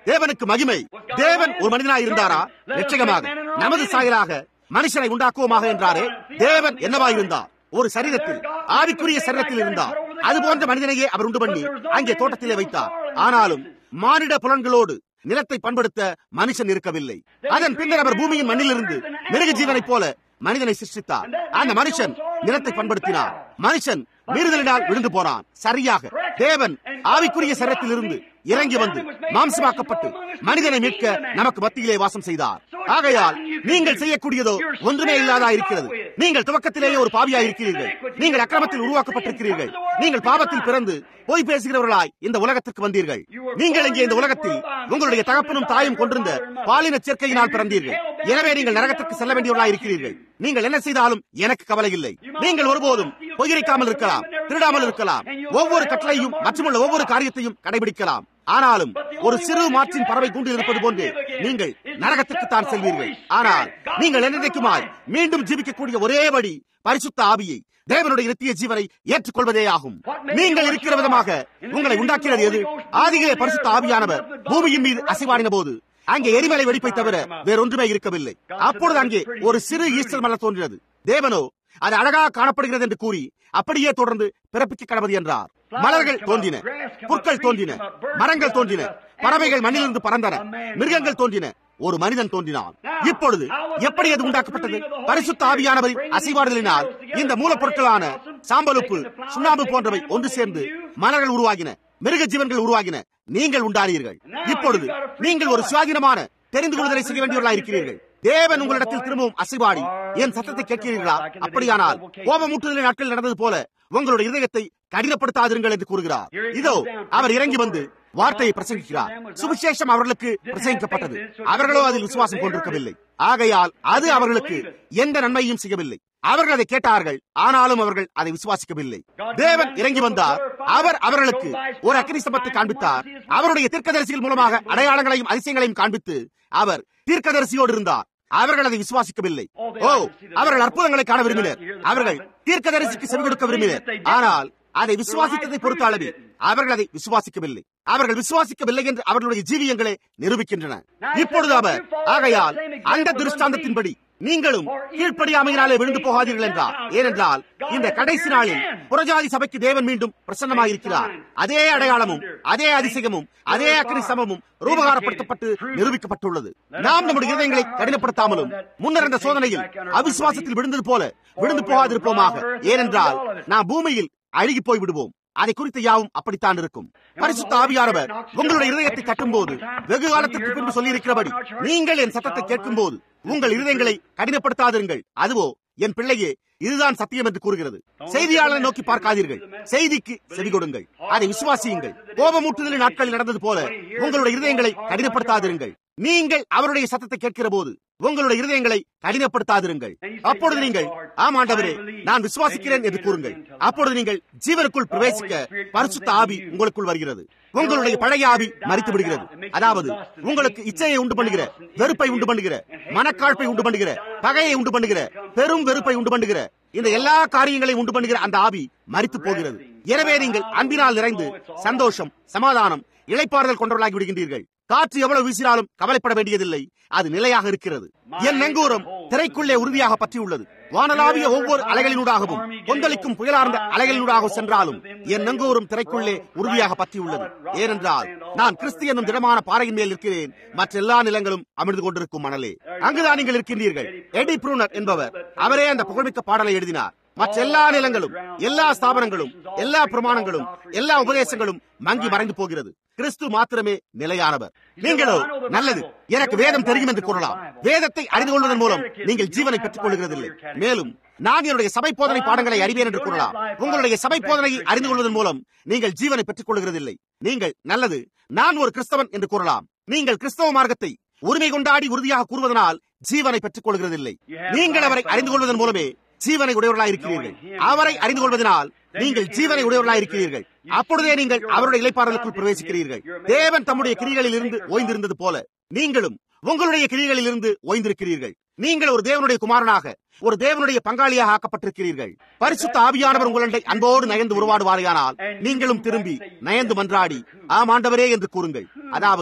தேவனுக்கு மகிமை தேவன் ஒரு மனிதனாய் இருந்தாரா நிச்சயமாக நமது சாயலாக மனுஷனை உண்டாக்குவோமாக என்றாரே தேவன் என்னவாய் இருந்தார் ஒரு சரீரத்தில் ஆவிக்குரிய சரீரத்தில் இருந்தார் அது போன்ற மனிதனையே அவர் உண்டு பண்ணி அங்கே தோட்டத்திலே வைத்தார் ஆனாலும் மானிட புலன்களோடு நிலத்தை பண்படுத்த மனுஷன் இருக்கவில்லை அதன் பின்னர் அவர் பூமியின் மண்ணிலிருந்து மிருக ஜீவனைப் போல மனிதனை சிருஷ்டித்தார் அந்த மனுஷன் நிலத்தை பண்படுத்தினார் மனுஷன் மீறுதலினால் விழுந்து போனான் சரியாக தேவன் ஆவிக்குரிய சரத்தில் இருந்து இறங்கி வந்து மாம்சமாக்கப்பட்டு மனிதனை மீட்க நமக்கு மத்தியிலே வாசம் செய்தார் ஆகையால் நீங்கள் செய்யக்கூடியதோ ஒன்றுமே இல்லாதா இருக்கிறது நீங்கள் துவக்கத்திலேயே ஒரு பாவியா இருக்கிறீர்கள் நீங்கள் அக்கிரமத்தில் உருவாக்கப்பட்டிருக்கிறீர்கள் நீங்கள் பாவத்தில் பிறந்து போய் பேசுகிறவர்களாய் இந்த உலகத்திற்கு வந்தீர்கள் நீங்கள் இங்கே இந்த உலகத்தில் உங்களுடைய தகப்பனும் தாயும் கொண்டிருந்த பாலின சேர்க்கையினால் பிறந்தீர்கள் எனவே நீங்கள் நரகத்திற்கு செல்ல வேண்டியவர்களாய் இருக்கிறீர்கள் நீங்கள் என்ன செய்தாலும் எனக்கு கவலை இல்லை நீங்கள் ஒருபோதும் பொய்யரிக்காமல் இருக்கலாம் திருடாமல் இருக்கலாம் ஒவ்வொரு கட்டளையும் மற்றுமுள்ள ஒவ்வொரு காரியத்தையும் கடைபிடிக்கலாம் ஆனாலும் ஒரு சிறு மாற்றின் பறவை கூண்டு இருப்பது போன்று நீங்கள் நரகத்திற்கு தான் செல்வீர்கள் ஆனால் நீங்கள் என்னைக்குமாய் மீண்டும் ஜீவிக்கக்கூடிய ஒரே வழி பரிசுத்த ஆவியை தேவனுடைய நித்திய ஜீவனை ஏற்றுக்கொள்வதே ஆகும் நீங்கள் இருக்கிற விதமாக உங்களை உண்டாக்கினது எது ஆதியிலே பரிசுத்த ஆவியானவர் பூமியின் மீது அசைவாடின போது அங்கே எரிமலை வெடிப்பை தவிர வேறொன்றுமே இருக்கவில்லை அப்பொழுது அங்கே ஒரு சிறு ஈஸ்டர் மலர் தோன்றினது தேவனோ அது அழகாக காணப்படுகிறது என்று கூறி அப்படியே தொடர்ந்து பிறப்பிக்க கடவுது என்றார் மலர்கள் தோன்றின புற்கள் தோன்றின மரங்கள் தோன்றின பறவைகள் மண்ணிலிருந்து பறந்தன மிருகங்கள் தோன்றின ஒரு மனிதன் தோன்றினான் இப்பொழுது எப்படி அது உண்டாக்கப்பட்டது பரிசுத்த ஆவியானவரின் அசைவாடுதலினால் இந்த மூலப்பொருட்களான சாம்பலுப்பு சுண்ணாம்பு போன்றவை ஒன்று சேர்ந்து மலர்கள் உருவாகின மிருக ஜீவன்கள் உருவாகின நீங்கள் உண்டானீர்கள் இப்பொழுது நீங்கள் ஒரு சுவாதீனமான தெரிந்து கொள்வதை செய்ய வேண்டியவர்களாக இருக்கிறீர்கள் தேவன் உங்களிடத்தில் திரும்பவும் அசைவாடி என் சத்தத்தை கேட்கிறீர்களா அப்படியானால் கோபமூட்டுதலின் நாட்கள் நடந்தது போல உங்களுடைய இதயத்தை கடினப்படுத்தாதிருங்கள் என்று கூறுகிறார் இதோ அவர் இறங்கி வந்து வார்த்தையை பிரசங்கிக்கிறார் சுவிசேஷம் அவர்களுக்கு பிரசங்கிக்கப்பட்டது அவர்களோ அதில் விசுவாசம் கொண்டிருக்கவில்லை ஆகையால் அது அவர்களுக்கு எந்த நன்மையும் செய்யவில்லை அவர்கள் அதை கேட்டார்கள் ஆனாலும் அவர்கள் அதை விசுவாசிக்கவில்லை தேவன் இறங்கி வந்தார் அவர் அவர்களுக்கு ஒரு அக்னி ஸ்தம்பத்தை காண்பித்தார் அவருடைய தீர்க்கதரிசிகள் மூலமாக அடையாளங்களையும் அதிசயங்களையும் காண்பித்து அவர் தீர்க்கதரிசியோடு இருந்தார் அவர்கள் அதை விசுவாசிக்கவில்லை ஓ அவர்கள் அற்புதங்களை காண விரும்பினர் அவர்கள் தீர்க்கதரிசிக்கு செவி கொடுக்க விரும்பினர் ஆனால் அதை விசுவாசித்ததை பொறுத்த அளவில் அவர்கள் அதை விசுவாசிக்கவில்லை அவர்கள் விசுவாசிக்கவில்லை என்று அவர்களுடைய ஜீவியங்களை நிரூபிக்கின்றன இப்பொழுது அவர் ஆகையால் அந்த திருஷ்டாந்தத்தின்படி நீங்களும் கீழ்ப்படியாமையினாலே விழுந்து போகாதீர்கள் என்றார் ஏனென்றால் இந்த கடைசி நாளில் புறஜாதி சபைக்கு தேவன் மீண்டும் பிரசன்னமாயிருக்கிறார் அதே அடையாளமும் அதே அதிசயமும் அதே அக்னி சமமும் ரூபகாரப்படுத்தப்பட்டு நிரூபிக்கப்பட்டுள்ளது நாம் நம்முடைய இதயங்களை கடினப்படுத்தாமலும் முன்னர் அந்த சோதனையில் அவிசுவாசத்தில் விழுந்தது போல விழுந்து போகாதிருப்போமாக ஏனென்றால் நாம் பூமியில் அழுகி போய் விடுவோம் அதை குறித்து யாவும் அப்படித்தான் இருக்கும் பரிசுத்த ஆவியானவர் உங்களுடைய இருதயத்தை கட்டும்போது வெகு காலத்திற்கு பின்பு சொல்லியிருக்கிறபடி நீங்கள் என் சத்தத்தை கேட்கும் போது உங்கள் இருதயங்களை கடினப்படுத்தாதிருங்கள் அதுவோ என் பிள்ளையே இதுதான் சத்தியம் என்று கூறுகிறது செய்தியாளரை நோக்கி பார்க்காதீர்கள் செய்திக்கு செவி கொடுங்கள் அதை விசுவாசியுங்கள் கோபமூட்டுதலின் நாட்களில் நடந்தது போல உங்களுடைய இருதயங்களை கடினப்படுத்தாதிருங்கள் நீங்கள் அவருடைய சத்தத்தை கேட்கிற போது உங்களுடைய இருதயங்களை கடினப்படுத்தாதிருங்கள் அப்பொழுது நீங்கள் ஆமாண்டவரே நான் விசுவாசிக்கிறேன் என்று கூறுங்கள் அப்பொழுது நீங்கள் ஜீவனுக்குள் பிரவேசிக்க பரிசுத்த ஆவி உங்களுக்குள் வருகிறது உங்களுடைய பழைய ஆவி மறித்து விடுகிறது அதாவது உங்களுக்கு இச்சையை உண்டு பண்ணுகிற வெறுப்பை உண்டு பண்ணுகிற மனக்காழ்ப்பை உண்டு பண்ணுகிற பகையை உண்டு பண்ணுகிற பெரும் வெறுப்பை உண்டு பண்ணுகிற இந்த எல்லா காரியங்களையும் உண்டு பண்ணுகிற அந்த ஆவி மறித்து போகிறது எனவே நீங்கள் அன்பினால் நிறைந்து சந்தோஷம் சமாதானம் இழைப்பாறுதல் கொண்டவர்களாகி விடுகின்றீர்கள் காற்று எவ்வளவு வீசினாலும் கவலைப்பட வேண்டியதில்லை அது நிலையாக இருக்கிறது என் நெங்கூரம் திரைக்குள்ளே உறுதியாக பற்றியுள்ளது வானலாவிய ஒவ்வொரு அலைகளினூடாகவும் கொந்தளிக்கும் புயலார்ந்த அலைகளினூடாக சென்றாலும் என் நெங்கூரம் திரைக்குள்ளே உறுதியாக பற்றியுள்ளது ஏனென்றால் நான் கிறிஸ்து என்னும் திடமான பாறையின் மேல் இருக்கிறேன் மற்ற எல்லா நிலங்களும் அமிழ்ந்து கொண்டிருக்கும் மணலே அங்குதான் நீங்கள் இருக்கின்றீர்கள் எடி ப்ரூனர் என்பவர் அவரே அந்த புகழ்மிக்க பாடலை எழுதினார் மற்ற எல்லா நிலங்களும் எல்லா ஸ்தாபனங்களும் எல்லா பிரமாணங்களும் எல்லா உபதேசங்களும் மங்கி மறைந்து போகிறது கிறிஸ்து மாத்திரமே நிலையானவர் நீங்களோ நல்லது எனக்கு வேதம் தெரியும் என்று கூறலாம் வேதத்தை அறிந்து கொள்வதன் மூலம் நீங்கள் ஜீவனை பெற்றுக் கொள்கிறதில்லை மேலும் நான் என்னுடைய சபை போதனை பாடங்களை அறிவேன் என்று கூறலாம் உங்களுடைய சபை போதனையை அறிந்து கொள்வதன் மூலம் நீங்கள் ஜீவனை பெற்றுக் கொள்கிறதில்லை நீங்கள் நல்லது நான் ஒரு கிறிஸ்தவன் என்று கூறலாம் நீங்கள் கிறிஸ்தவ மார்க்கத்தை உரிமை கொண்டாடி உறுதியாக கூறுவதனால் ஜீவனை பெற்றுக் கொள்கிறதில்லை நீங்கள் அவரை அறிந்து கொள்வதன் மூலமே ஜீவனை உடையவர்களாக இருக்கிறீர்கள் அவரை அறிந்து கொள்வதனால் நீங்கள் ஜீவனை உடையவர்களாக இருக்கிறீர்கள் அப்பொழுதே நீங்கள் அவருடைய இலைப்பாறலுக்குள் பிரவேசிக்கிறீர்கள் தேவன் தம்முடைய கிரிகளில் இருந்து ஓய்ந்திருந்தது போல நீங்களும் உங்களுடைய கிரிகளில் இருந்து ஓய்ந்திருக்கிறீர்கள் நீங்கள் ஒரு தேவனுடைய குமாரனாக ஒரு தேவனுடைய பங்காளியாக ஆக்கப்பட்டிருக்கிறீர்கள் பரிசுத்த ஆவியானவர் உங்களுடைய அன்போடு நயந்து உருவாடுவாரையானால் நீங்களும் திரும்பி நயந்து மன்றாடி ஆம் ஆண்டவரே என்று கூறுங்கள் அதாவது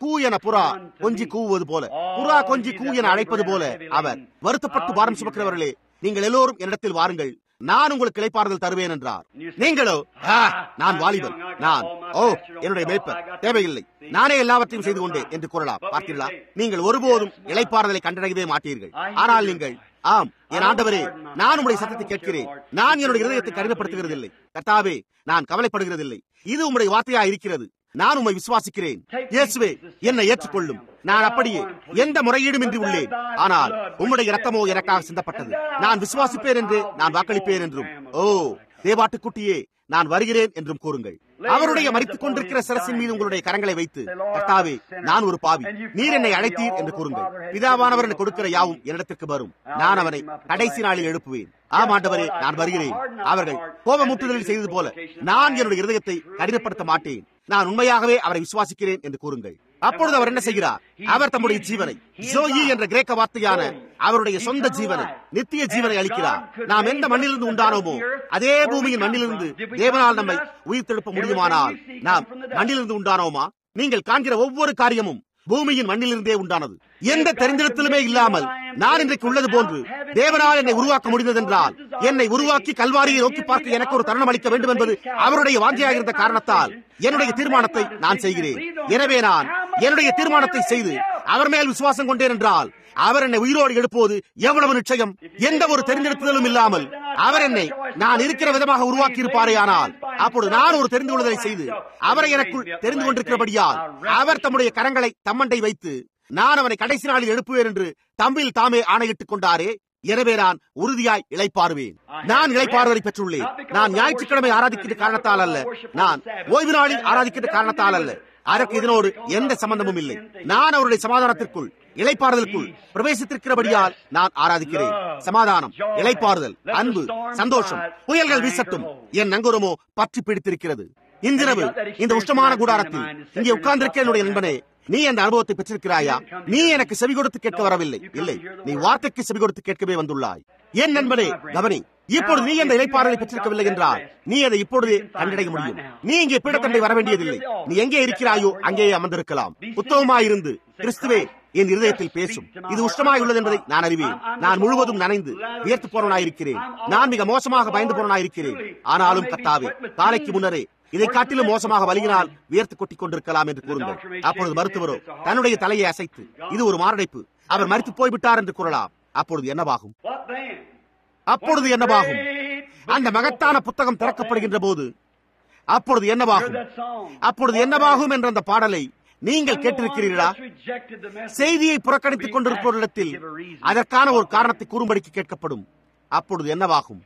கூ என புறா கொஞ்சி கூவுவது போல புறா கொஞ்சி கூ என அழைப்பது போல அவர் வருத்தப்பட்டு பாரம் சுமக்கிறவர்களே நீங்கள் எல்லோரும் என்னிடத்தில் வாருங்கள் நான் உங்களுக்கு இளைப்பாறுதல் தருவேன் என்றார் நீங்களோ "ஆ, நான் வாலிபன் நான் ஓ என்னுடைய மேய்ப்பர் தேவையில்லை நானே எல்லாவற்றையும் செய்து கொண்டேன் என்று கூறலாம் பார்த்தீர்களா நீங்கள் ஒருபோதும் இளைப்பாறுதலை கண்டடையவே மாட்டீர்கள் ஆனால் நீங்கள் ஆம் என் ஆண்டவரே நான் உங்களுடைய சத்தத்தை கேட்கிறேன் நான் என்னுடைய இதயத்தை கடினப்படுத்துகிறதில்லை கர்த்தாவே நான் கவலைப்படுகிறதில்லை இது உங்களுடைய வார்த்தையா இருக்கிறது நான் உம்மை விசுவாசிக்கிறேன் இயேசுவே என்னை ஏற்றுக்கொள்ளும் நான் அப்படியே எந்த முறையீடும் இன்றி உள்ளேன் ஆனால் உம்முடைய இரத்தமோ எனக்காக சிந்தப்பட்டது நான் விசுவாசிப்பேன் என்று நான் வாக்களிப்பேன் என்றும் ஓ தேவாட்டுக்குட்டியே நான் வருகிறேன் என்றும் கூறுங்கள் அவருடைய மறித்துக் கொண்டிருக்கிற சிரசின் மீது உங்களுடைய கரங்களை வைத்து கர்த்தாவே நான் ஒரு பாவி நீர் என்னை அழைத்தீர் என்று கூறுங்கள் பிதாவானவர் எனக்கு கொடுக்கிற யாவும் என்னிடத்திற்கு வரும் நான் அவனை கடைசி நாளில் எழுப்புவேன் ஆம் ஆண்டவரே நான் வருகிறேன் அவர்கள் கோபமூட்டுதலில் செய்தது போல நான் என்னுடைய இருதயத்தை கடினப்படுத்த மாட்டேன் நான் உண்மையாகவே அவரை விசுவாசிக்கிறேன் என்று கூறுங்கள் அப்பொழுது அவர் என்ன செய்கிறார் அவர் தம்முடைய ஜீவனை ஜோயி என்ற கிரேக்க வார்த்தையான அவருடைய சொந்த ஜீவனை நித்திய ஜீவனை அளிக்கிறார் நாம் எந்த மண்ணிலிருந்து உண்டானோமோ அதே பூமியின் மண்ணிலிருந்து தேவனால் நம்மை உயிர்த்தெழுப்ப முடியுமானால் நாம் மண்ணிலிருந்து உண்டானோமா நீங்கள் காண்கிற ஒவ்வொரு காரியமும் பூமியின் மண்ணிலிருந்தே உண்டானது எந்த தெரிந்தெடுத்தலுமே இல்லாமல் நான் இன்றைக்கு உள்ளது போன்று தேவனால் என்னை உருவாக்க முடிந்ததென்றால் என்னை உருவாக்கி கல்வாரியை நோக்கி பார்க்க எனக்கு ஒரு தருணம் அளிக்க வேண்டும் என்பது அவருடைய வாஞ்சியாக இருந்த காரணத்தால் என்னுடைய தீர்மானத்தை நான் செய்கிறேன் எனவே நான் என்னுடைய தீர்மானத்தை செய்து அவர் மேல் விசுவாசம் கொண்டேன் என்றால் அவர் என்னை உயிரோடு எழுப்புவது எவ்வளவு நிச்சயம் எந்த ஒரு தெரிந்தெடுப்புதலும் இல்லாமல் அவர் என்னை நான் இருக்கிற விதமாக உருவாக்கி இருப்பாரே ஆனால் அப்பொழுது நான் ஒரு தெரிந்து கொள்வதை செய்து அவரை எனக்குள் தெரிந்து கொண்டிருக்கிறபடியால் அவர் தம்முடைய கரங்களை தம்மண்டை வைத்து நான் அவனை கடைசி நாளில் எழுப்புவேன் என்று தம்பில் தாமே ஆணையிட்டுக் கொண்டாரே எனவே நான் உறுதியாய் இளைப்பாறுவேன் நான் இளைப்பாறுவதை பெற்றுள்ளேன் நான் ஞாயிற்றுக்கிழமை ஆராதிக்கின்ற காரணத்தால் அல்ல நான் ஓய்வு நாளில் ஆராதிக்கின்ற காரணத்தால் அல்ல அதற்கு இதனோடு எந்த சம்பந்தமும் இல்லை நான் அவருடைய சமாதானத்திற்குள் இளைப்பாறுதலுக்குள் பிரவேசித்திருக்கிறபடியால் நான் ஆராதிக்கிறேன் சமாதானம் இளைப்பாறுதல் அன்பு சந்தோஷம் புயல்கள் வீசட்டும் என் நங்குரமோ பற்றி பிடித்திருக்கிறது இன்றிரவு இந்த உஷ்டமான கூடாரத்தில் இங்கே உட்கார்ந்திருக்க என்னுடைய நண்பனே நீ அந்த அனுபவத்தை பெற்றிருக்கிறாயா நீ எனக்கு செவி கொடுத்து கேட்க வரவில்லை இல்லை நீ வார்த்தைக்கு செவி கொடுத்து கேட்கவே வந்துள்ளாய் என் நண்பனே கவனி இப்பொழுது நீ அந்த இலைப்பாறலை பெற்றிருக்கவில்லை என்றால் நீ அதை இப்பொழுதே கண்டடைய முடியும் நீ இங்கே பீடத்தண்டை வர வேண்டியதில்லை நீ எங்கே இருக்கிறாயோ அங்கேயே அமர்ந்திருக்கலாம் உத்தவமாயிருந்து கிறிஸ்துவே என் இருதயத்தில் பேசும் இது உஷ்டமாய் உள்ளது என்பதை நான் அறிவேன் நான் முழுவதும் நனைந்து வியர்த்து போனவனாயிருக்கிறேன் நான் மிக மோசமாக பயந்து போனவனாயிருக்கிறேன் ஆனாலும் கத்தாவே காலைக்கு முன்னரே இதை காட்டிலும் மோசமாக வலியினால் வியர்த்து கொட்டிக் கொண்டிருக்கலாம் என்று கூறுங்கள் அப்பொழுது மருத்துவரோ தன்னுடைய தலையை அசைத்து இது ஒரு மாரடைப்பு அவர் மறித்து போய்விட்டார் என்று கூறலாம் அப்பொழுது என்னவாகும் What then? அப்பொழுது என்னவாகும் அந்த மகத்தான புத்தகம் திறக்கப்படுகின்ற போது அப்பொழுது என்னவாகும் That song. அப்பொழுது என்னவாகும் என்ற அந்த பாடலை நீங்கள் கேட்டிருக்கிறீர்களா Just rejected the message. செய்தியை புறக்கணித்துக் கொண்டிருப்பவர்களிடத்தில் அதற்கான ஒரு காரணத்தை கூறும்படிக்கு கேட்கப்படும் அப்பொழுது என்னவாகும்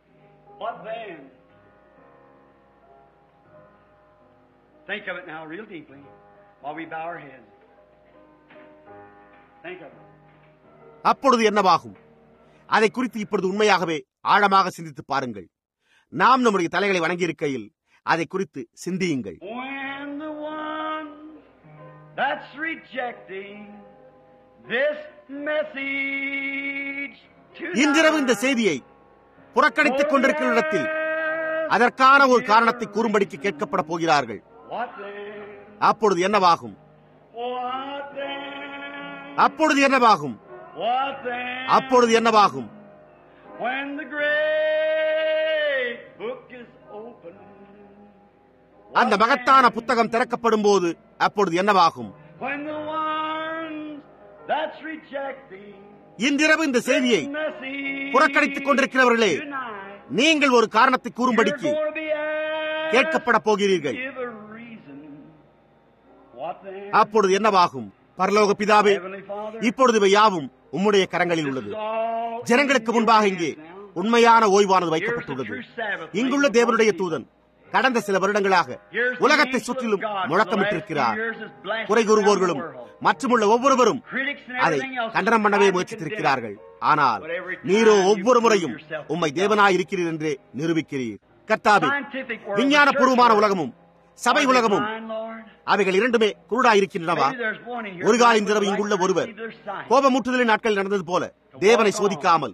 What then? Think of it now real deeply while we bow our heads. Think of it. அப்பொழுது என்னவாகும் அதை குறித்து இப்பொழுது உண்மையாகவே ஆழமாக சிந்தித்து பாருங்கள் நாம் நம்முடைய தலைகளை வணங்கியிருக்கையில் அதை குறித்து சிந்தியுங்கள் When the one that's rejecting this message இன்றிரவு இந்த செய்தியை புறக்கணித்துக் கொண்டிருக்கிற இடத்தில் அதற்கான ஒரு காரணத்தை கூறும்படிக்கு கேட்கப்பட போகிறார்கள் What then? அப்பொழுது என்னவாகும் What then? அப்பொழுது என்னவாகும் What then? அப்பொழுது என்னவாகும் When the great book is open. அந்த மகத்தான புத்தகம் திறக்கப்படும் போது அப்பொழுது என்னவாகும் When the one that's rejecting இன்றிரவு இந்த செய்தியை this message புறக்கணித்துக் கொண்டிருக்கிறவர்களே tonight, நீங்கள் ஒரு காரணத்தை you're கூறும்படிக்கு going to be asked கேட்கப்பட போகிறீர்கள் give a reason. What then? அப்பொழுது என்னவாகும் பரலோக பிதாவே Heavenly Father, இப்பொழுது இவை யாவும் உம்முடைய கரங்களில் உள்ளது this is all ஜனங்களுக்கு in your முன்பாக hands இங்கே now. உண்மையான ஓய்வானது Here's the வைக்கப்பட்டுள்ளது true Sabbath. இங்குள்ள தேவனுடைய தூதன் கடந்த சில வருடங்களாக Here's the உலகத்தை angel of சுற்றிலும் God for the last முழக்கமிட்டிருக்கிறார் few years is blasting குறை கூறுவோர்களும் around the world. மற்றுமுள்ள ஒவ்வொருவரும் Critics and அதை everything else கண்டனம் பண்ணவே is trying to முயற்சித்திருக்கிறார்கள் ஆனால் But every time Nero you ஒவ்வொரு prove முறையும் yourself உம்மை to தேவனாய் இருக்கிறீர் என்றே நிரூபிக்கிறீர் கர்த்தாவே Scientific world, விஞ்ஞான the பூர்வமான church உலகமும் சபை world, உலகமும் are they blind, Lord? அவைகள் இரண்டுமே குருடாயிருக்கின்றனவா Maybe there's one in here ஒரு கால tonight இந்த இரவு who would இங்குள்ள like to ஒருவர் receive their sight. கோபமூட்டுதலின் நாட்கள் நடந்தது போல தேவனை சோதிக்காமல்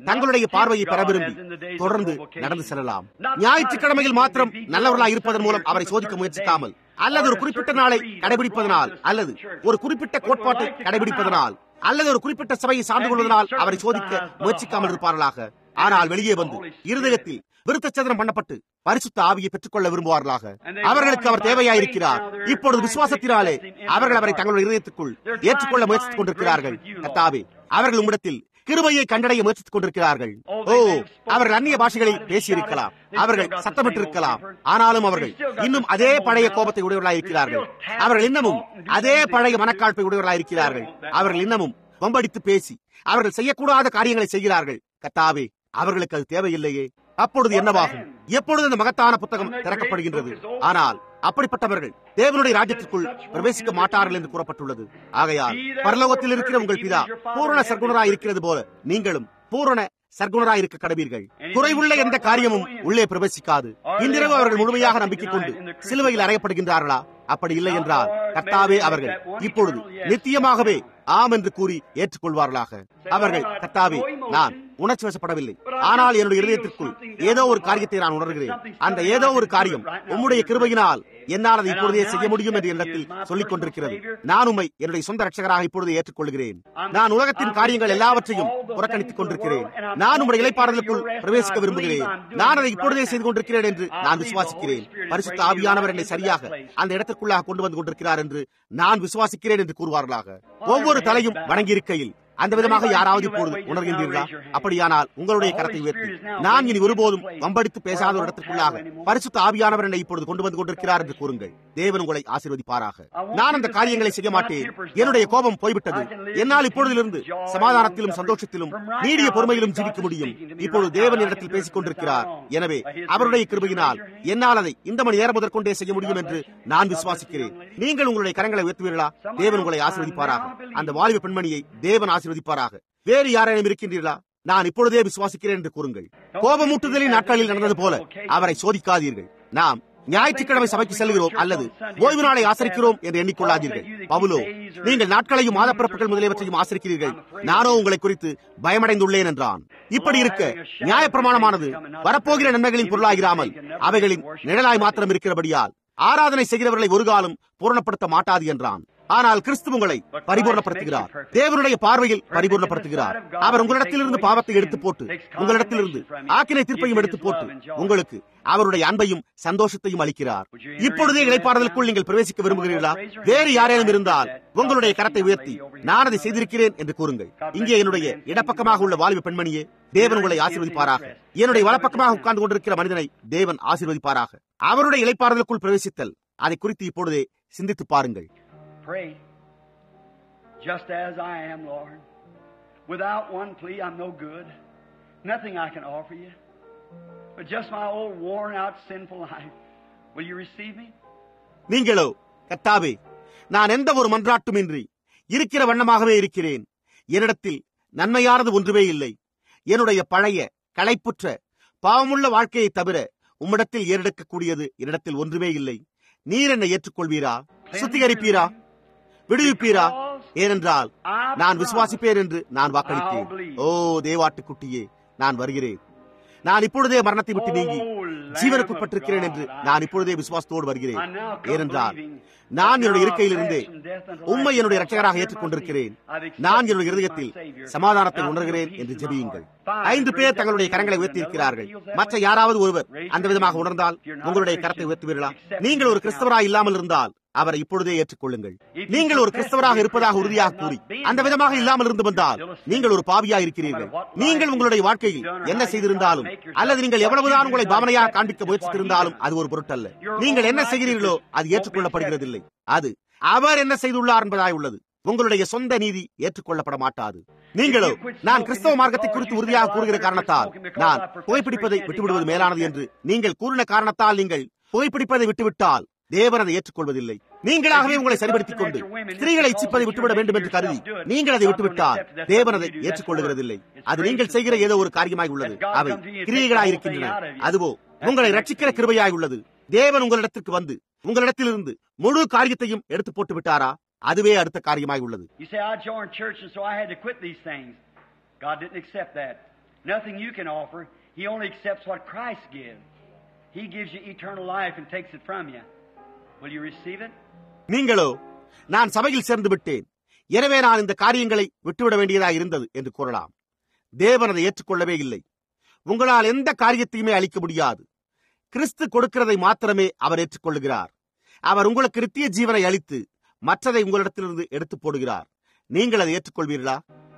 தங்களுடைய பார்வையை பெற விரும்பி தொடர்ந்து நடந்து செல்லலாம் ஞாயிற்றுக்கிழமையில் மாத்திரம் நல்லவர்களாக இருப்பதன் மூலம் அவரை சோதிக்க முயற்சிக்காமல் அல்லது ஒரு குறிப்பிட்ட நாளை கடைபிடிப்பதனால் அல்லது ஒரு குறிப்பிட்ட கோட்பாட்டை கடைபிடிப்பதனால் அல்லது ஒரு குறிப்பிட்ட சபையை சார்ந்து கொள்வதனால் அவரை சோதிக்க முயற்சிக்காமல் இருப்பார்களாக ஆனால் வெளியே வந்து இருதயத்தில் விருத்தச்சேதனம் பண்ணப்பட்டு பரிசுத்த ஆவியை பெற்றுக்கொள்ள விரும்புவார்களாக அவர்களுக்கு அவர் தேவையாயிருக்கிறார் இப்பொழுது விசுவாசத்தினாலே அவர்கள் அவரை தங்களுடைய இதயத்துக்குள் ஏற்றுக்கொள்ள முயற்சித்துக் கொண்டிருக்கிறார்கள் கத்தாவே அவர்கள் உம்மிடத்தில் கிருபையை கண்டடைய முயற்சித்துக் கொண்டிருக்கிறார்கள் ஓ அவர்கள் அந்நிய பாஷைகளில் பேசியிருக்கலாம் அவர்கள் சத்தமிட்டிருக்கலாம் ஆனாலும் அவர்கள் இன்னும் அதே பழைய கோபத்தை உடையவர்களாக இருக்கிறார்கள் அவர்கள் இன்னமும் அதே பழைய மனக்காழ்ப்பை உடையவர்களாக இருக்கிறார்கள் அவர்கள் இன்னமும் வம்படித்து பேசி அவர்கள் செய்யக்கூடாத காரியங்களை செய்கிறார்கள் கத்தாவே அவர்களுக்கு அது தேவையில்லையே அப்பொழுது என்னவாகும் எப்பொழுது இந்த மகத்தான புத்தகம் திறக்கப்படுகின்றது ஆனால் அப்படிப்பட்டவர்கள் தேவனுடைய ராஜ்யத்திற்குள் பிரவேசிக்க மாட்டார்கள் என்று கூறப்பட்டுள்ளது ஆகையால் பரலோகத்தில் இருக்கிற உங்கள் பிதா பூரண சர்க்குணராய் இருக்கிறது போல நீங்களும் பூரண சர்க்குணராய் இருக்க கடவீர்கள் குறைவுள்ள எந்த காரியமும் உள்ளே பிரவேசிக்காது இன்றிரவு அவர்கள் முழுமையாக நம்பிக்கை கொண்டு சிலுவையில் அறையப்படுகின்றார்களா அப்படி இல்லை என்றால் கர்த்தாவே அவர்கள் இப்பொழுது நித்தியமாகவே ஆம் என்று கூறி ஏற்றுக்கொள்வார்களாக அவர்கள் கர்த்தாவே நான் உணர்ச்சி வசப்படவில்லை ஆனால் என்னுடைய இதயத்திற்குள் ஏதோ ஒரு காரியத்தை நான் உணர்கிறேன் அந்த ஏதோ ஒரு காரியம் உம்முடைய கிருபையினால் என்னால் அதை இப்பொழுதே செய்ய முடியும் என்று இடத்தில் சொல்லிக் கொண்டிருக்கிறது நான் உண்மை என்னுடைய சொந்த ரட்சகராக இப்பொழுது ஏற்றுக்கொள்கிறேன் நான் உலகத்தின் காரியங்கள் எல்லாவற்றையும் புறக்கணித்துக் கொண்டிருக்கிறேன் நான் உங்களுடைய இலைப்பாடலுக்குள் பிரவேசிக்க விரும்புகிறேன் நான் அதை இப்பொழுதே செய்து கொண்டிருக்கிறேன் என்று நான் விசுவாசிக்கிறேன் பரிசுத்த ஆவியானவர் என்னை சரியாக அந்த இடத்திற்குள்ளாக கொண்டு வந்து கொண்டிருக்கிறார் என்று நான் விசுவாசிக்கிறேன் என்று கூறுவார்களாக ஒவ்வொரு தலையும் வணங்கியிருக்கையில் அந்த விதமாக யாராவது இப்பொழுது உணர்கின்றீர்களா அப்படியானால் உங்களுடைய கரத்தை உயர்த்தி நான் இனி ஒருபோதும் வம்படித்து பேசாத ஒரு இடத்திற்குள்ளாக பரிசுத்த ஆவியானவர் என்னை இப்பொழுது கொண்டு வந்து கொண்டிருக்கிறார் என்று கூறுங்கள் தேவன் உங்களை ஆசீர்வதிப்பாராக நான் அந்த காரியங்களை செய்ய மாட்டேன் என்னுடைய கோபம் போய்விட்டது என்னால் இப்பொழுதிலிருந்து சமாதானத்திலும் சந்தோஷத்திலும் நீடிய பொறுமையிலும் ஜீவிக்க முடியும் இப்பொழுது தேவன் இடத்தில் பேசிக் கொண்டிருக்கிறார் எனவே அவருடைய கிருபையினால் என்னால் அதை இந்த மணி நேரம் முதற்கொண்டே செய்ய முடியும் என்று நான் விசுவாசிக்கிறேன் நீங்கள் உங்களுடைய கரங்களை உயர்த்துவீர்களா தேவன் உங்களை ஆசீர்வதிப்பாராக அந்த வாலிப பெண்மணியை தேவன் ஆசீர்வதிப்பாராக வேறு யாரேனும் இருக்கின்றீர்களா நான் இப்பொழுதே விசுவாசிக்கிறேன் என்று கூறுங்கள் கோபமூட்டுதலின் நாட்களில் நடந்தது போல அவரை சோதிக்காதீர்கள் நாம் ஞாயிற்றுக்கிழமை சபைக்கு செல்கிறோம் அல்லது ஓய்வு நாளை ஆசரிக்கிறோம் என்று எண்ணிக்கொள்ளாதீர்கள் பவுலோ நீங்கள் நாட்களையும் மாதப்பிறப்புகள் முதலியவற்றையும் ஆசரிக்கிறீர்கள் நானோ உங்களை குறித்து பயமடைந்துள்ளேன் என்றான் இப்படி இருக்க நியாயப்பிரமாணமானது வரப்போகிற நன்மைகளின் பொருளாகிறாமல் அவைகளின் நிழலாய் மாத்திரம் இருக்கிறபடியால் ஆராதனை செய்கிறவர்களை ஒரு காலம் பூரணப்படுத்த மாட்டாது என்றான் ஆனால் கிறிஸ்து உங்களை பரிபூர்ணப்படுத்துகிறார் தேவனுடைய பார்வையில் பரிபூர்ணப்படுத்துகிறார் அவர் உங்களிடத்திலிருந்து பாவத்தை எடுத்து போட்டு உங்களிடத்திலிருந்து ஆக்கினை தீர்ப்பையும் எடுத்து போட்டு உங்களுக்கு அவருடைய அன்பையும் சந்தோஷத்தையும் அளிக்கிறார் இப்பொழுதே இழைப்பாடுதலுக்குள் நீங்கள் பிரவேசிக்க விரும்புகிறீர்களா வேறு யாரேனும் இருந்தால் உங்களுடைய கரத்தை உயர்த்தி நான் அதை செய்திருக்கிறேன் என்று கூறுங்கள் இங்கே என்னுடைய இடப்பக்கமாக உள்ள வாலிப பெண்மணியே தேவன் உங்களை ஆசீர்வதிப்பாராக என்னுடைய வலப்பக்கமாக உட்கார்ந்து கொண்டிருக்கிற மனிதனை தேவன் ஆசீர்வதிப்பாராக அவருடைய இழைப்பாறுதலுக்குள் பிரவேசித்தல் அதை குறித்து இப்பொழுதே சிந்தித்து பாருங்கள் Pray. Just as I am, Lord. Without one plea, I'm no good. Nothing I can offer you. But just my old worn out sinful life. Will you receive me? நீங்களோ கத்தாவே நான் எந்த ஒரு மன்றாட்டுமின்றி இருக்கிற வண்ணமாகவே இருக்கிறேன் என்னிடத்தில் நன்மையானது ஒன்றுமே இல்லை என்னுடைய பழைய களைப்புற்ற பாவமுள்ள வாழ்க்கையை தவிர உம்மிடத்தில் ஏறெடுக்கக்கூடியது என்னிடத்தில் ஒன்றுமே இல்லை நீர் என்னை ஏற்றுக்கொள்வீரா சுத்திகரிப்பீரா விடுவிப்பீரா ஏனென்றால் நான் விசுவாசிப்பேன் என்று நான் வாக்களித்தேன் ஓ தேவாட்டுக்குட்டியே நான் வருகிறேன் நான் இப்பொழுதே மரணத்தை விட்டு நீங்கி ஜீவனுக்குட்பட்டிருக்கிறேன் என்று நான் இப்பொழுதே விசுவாசத்தோடு வருகிறேன் ஏனென்றால் நான் என்னுடைய இருக்கையிலிருந்தே உண்மை என்னுடைய ரட்சகராக ஏற்றுக்கொண்டிருக்கிறேன் நான் என்னுடைய இருதயத்தில் சமாதானத்தை உணர்கிறேன் என்று ஜெபியுங்கள் ஐந்து பேர் தங்களுடைய கரங்களை உயர்த்தியிருக்கிறார்கள் மற்ற யாராவது ஒருவர் அந்த விதமாக உணர்ந்தால் உங்களுடைய கரத்தை உயர்த்துவீர்களா நீங்கள் ஒரு கிறிஸ்தவராக இல்லாமல் இருந்தால் அவரை இப்பொழுதே ஏற்றுக்கொள்ளுங்கள் நீங்கள் ஒரு கிறிஸ்தவராக இருப்பதாக உறுதியாக கூறி அந்த விதமாக இல்லாமல் இருந்து வந்தால் நீங்கள் ஒரு பாவியா இருக்கிறீர்கள் நீங்கள் உங்களுடைய வாழ்க்கையில் என்ன செய்திருந்தாலும் அல்லது நீங்கள் எவ்வளவுதான் உங்களை பாவனையாக காண்பிக்க முயற்சித்திருந்தாலும் அது ஒரு பொருட்டல்ல நீங்கள் என்ன செய்கிறீர்களோ அது ஏற்றுக்கொள்ளப்படுகிறதில்லை அது அவர் என்ன செய்துள்ளார் என்பதாய் உள்ளது உங்களுடைய சொந்த நீதி ஏற்றுக்கொள்ளப்பட மாட்டாது நீங்களோ நான் கிறிஸ்தவ மார்க்கத்தை குறித்து உறுதியாக கூறுகிற காரணத்தால் நான் புகைப்பிடிப்பதை விட்டுவிடுவது மேலானது என்று நீங்கள் கூறின காரணத்தால் நீங்கள் புகைப்பிடிப்பதை விட்டுவிட்டால் தேவன் அதை ஏற்றுக்கொள்வதில்லை நீங்களாகவே உங்களை சரிபடுத்திக் கொண்டு ஸ்திரீகளை இச்சிப்பதை விட்டுவிட வேண்டும் என்று கருதி நீங்கள் அதை விட்டுவிட்டால் தேவன் அதை ஏற்றுக்கொள்ளுகிறதில்லை அது நீங்கள் செய்கிற ஏதோ ஒரு காரியமாய் உள்ளது அவை கிரியைகளாய் இருக்கின்றன அதுவோ உங்களை ரட்சிக்கிற கிருபையாய் உள்ளது தேவன் உங்களிடத்திற்கு வந்து உங்களிடத்திலிருந்து முழு காரியத்தையும் எடுத்து போட்டு விட்டாரா அதுவே அடுத்த காரியமாய் உள்ளது You say, I joined church and so I had to quit these things. God didn't accept that. Nothing you can offer. He only accepts what Christ gives. He gives you eternal life and takes it from you. Will you receive it? நீங்களோ நான் சபையில் சேர்ந்து விட்டேன் எனவே நான் இந்த காரியங்களை விட்டுவிட வேண்டியதாக இருந்தது என்று கூறலாம் தேவன் அதை ஏற்றுக்கொள்ளவே இல்லை உங்களால் எந்த காரியத்தையுமே அளிக்க முடியாது கிறிஸ்து கொடுக்கிறதை மாத்திரமே அவர் ஏற்றுக்கொள்கிறார் அவர் உங்களுக்கு நித்திய ஜீவனை அளித்து மற்றதை உங்களிடத்திலிருந்து எடுத்து போடுகிறார் நீங்கள் அதை ஏற்றுக்கொள்வீர்களா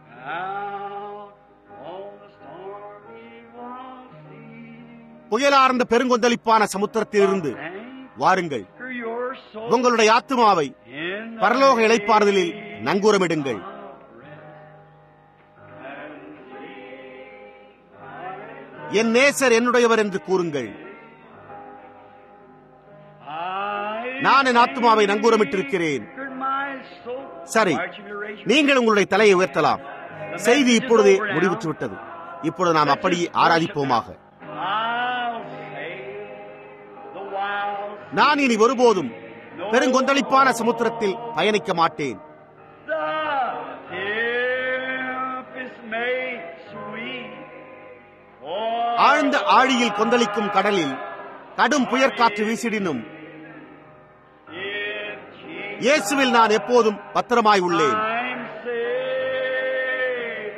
Out on the stormy warm sea. புயலார்ந்த பெருங்கொந்தளிப்பான சமுத்திரத்திலிருந்து Anchor வாருங்கள் your soul உங்களுடைய ஆத்துமாவை in the பரலோக இளைப்பாறுதலில் நங்கூரமிடுங்கள் என் நேசர் என்னுடையவர் என்று கூறுங்கள் I நான் என் ஆத்துமாவை நங்கூரமிட்டிருக்கிறேன் anchored my soul. சரி Why don't you raise your- நீங்கள் உங்களுடைய தலையை உயர்த்தலாம் செய்தி இப்பொழுதே முடிவுற்று விட்டது இப்பொழுது நாம் அப்படியே ஆராதிப்போமாக I'll say the wild நான் இனி ஒருபோதும் பெருங்கொந்தளிப்பான சமுத்திரத்தில் பயணிக்க மாட்டேன் The tempest made sweet. Oh, ஆழ்ந்த ஆழியில் கொந்தளிக்கும் கடலில் கடும் புயற்காற்று வீசிடினும் in Jesus இயேசுவில் நான் எப்போதும் பத்திரமாய் உள்ளேன் I'm saved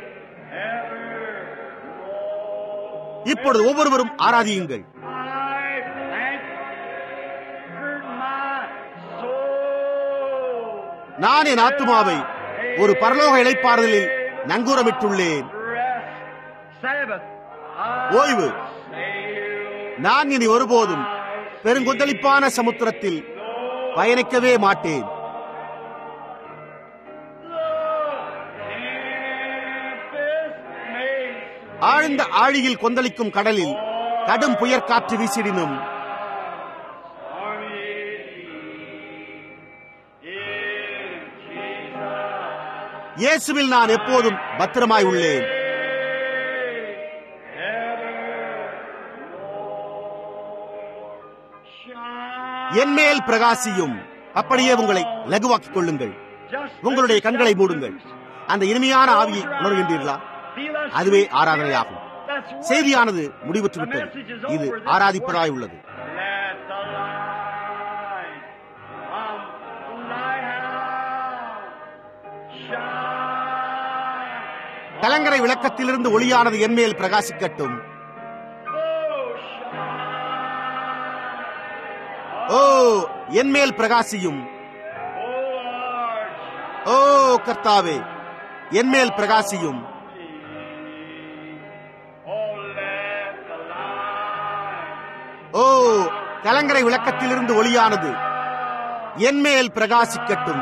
evermore. இப்பொழுது ஒவ்வொருவரும் ஆராதியுங்கள் I anchored my soul. நான் என் ஆத்துமாவை ஒரு பரலோக இளைப்பாறுதலில் நங்கூரமிட்டுள்ளேன் Rest, Sabbath. ஓய்வு நான் இனி ஒருபோதும் பெருங்கொந்தளிப்பான சமுத்திரத்தில் பயணிக்கவே மாட்டேன் ஆழ்ந்த ஆழியில் கொந்தளிக்கும் கடலில் கடும் புயற்காற்று வீசிடினும் இயேசுவில் நான் எப்போதும் பத்திரமாய் உள்ளேன் என்மேல் பிரகாசியும் அப்படியே உங்களை லகுவாக்கிக் கொள்ளுங்கள் உங்களுடைய கண்களை மூடுங்கள் அந்த இனிமையான ஆவியை உணர்கின்றீர்களா அதுவே ஆராதனையாகும் செய்தியானது முடிவுற்று விட்டது இது ஆராதிப்பதாய் உள்ளது Let the light from the lighthouse shine. கலங்கரை விளக்கத்திலிருந்து ஒளியானது என்மேல் பிரகாசிக்கட்டும் Oh, shine. ஓ என்மேல் பிரகாசியும் Oh, Lord, ஓ கர்த்தாவே என்மேல் பிரகாசியும் oh, let the light ஓ கலங்கரை விளக்கத்திலிருந்து ஒளியானது என்மேல் பிரகாசிக்கட்டும்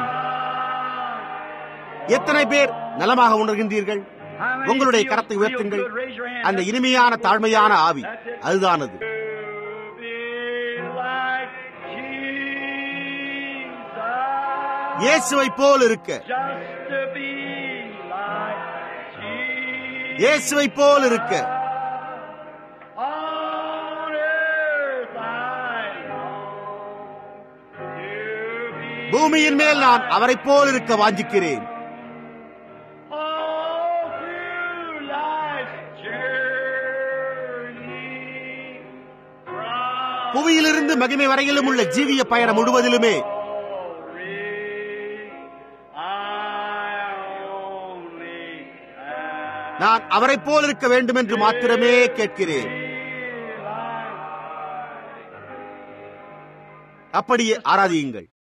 எத்தனை பேர் நலமாக உணர்கின்றீர்கள் உங்களுடைய கரத்தை உயர்த்துங்கள் அந்த இனிமையான தாழ்மையான ஆவி அதுதானது To be like Jesus. இயேசுவை போல் இருக்க Just to be like Jesus. இயேசுவை போல் இருக்க On earth I long to be பூமியின் மேல் நான் அவரைப் போல் இருக்க வாஞ்சிக்கிறேன் all through life's journey. From புவியிலிருந்து மகிமை வரையிலும் உள்ள ஜீவிய பயணம் முழுவதிலுமே glory, I only ask. நான் அவரைப் போல் இருக்க வேண்டும் என்று மாத்திரமே கேட்கிறேன் அப்படியே ஆராதியுங்கள்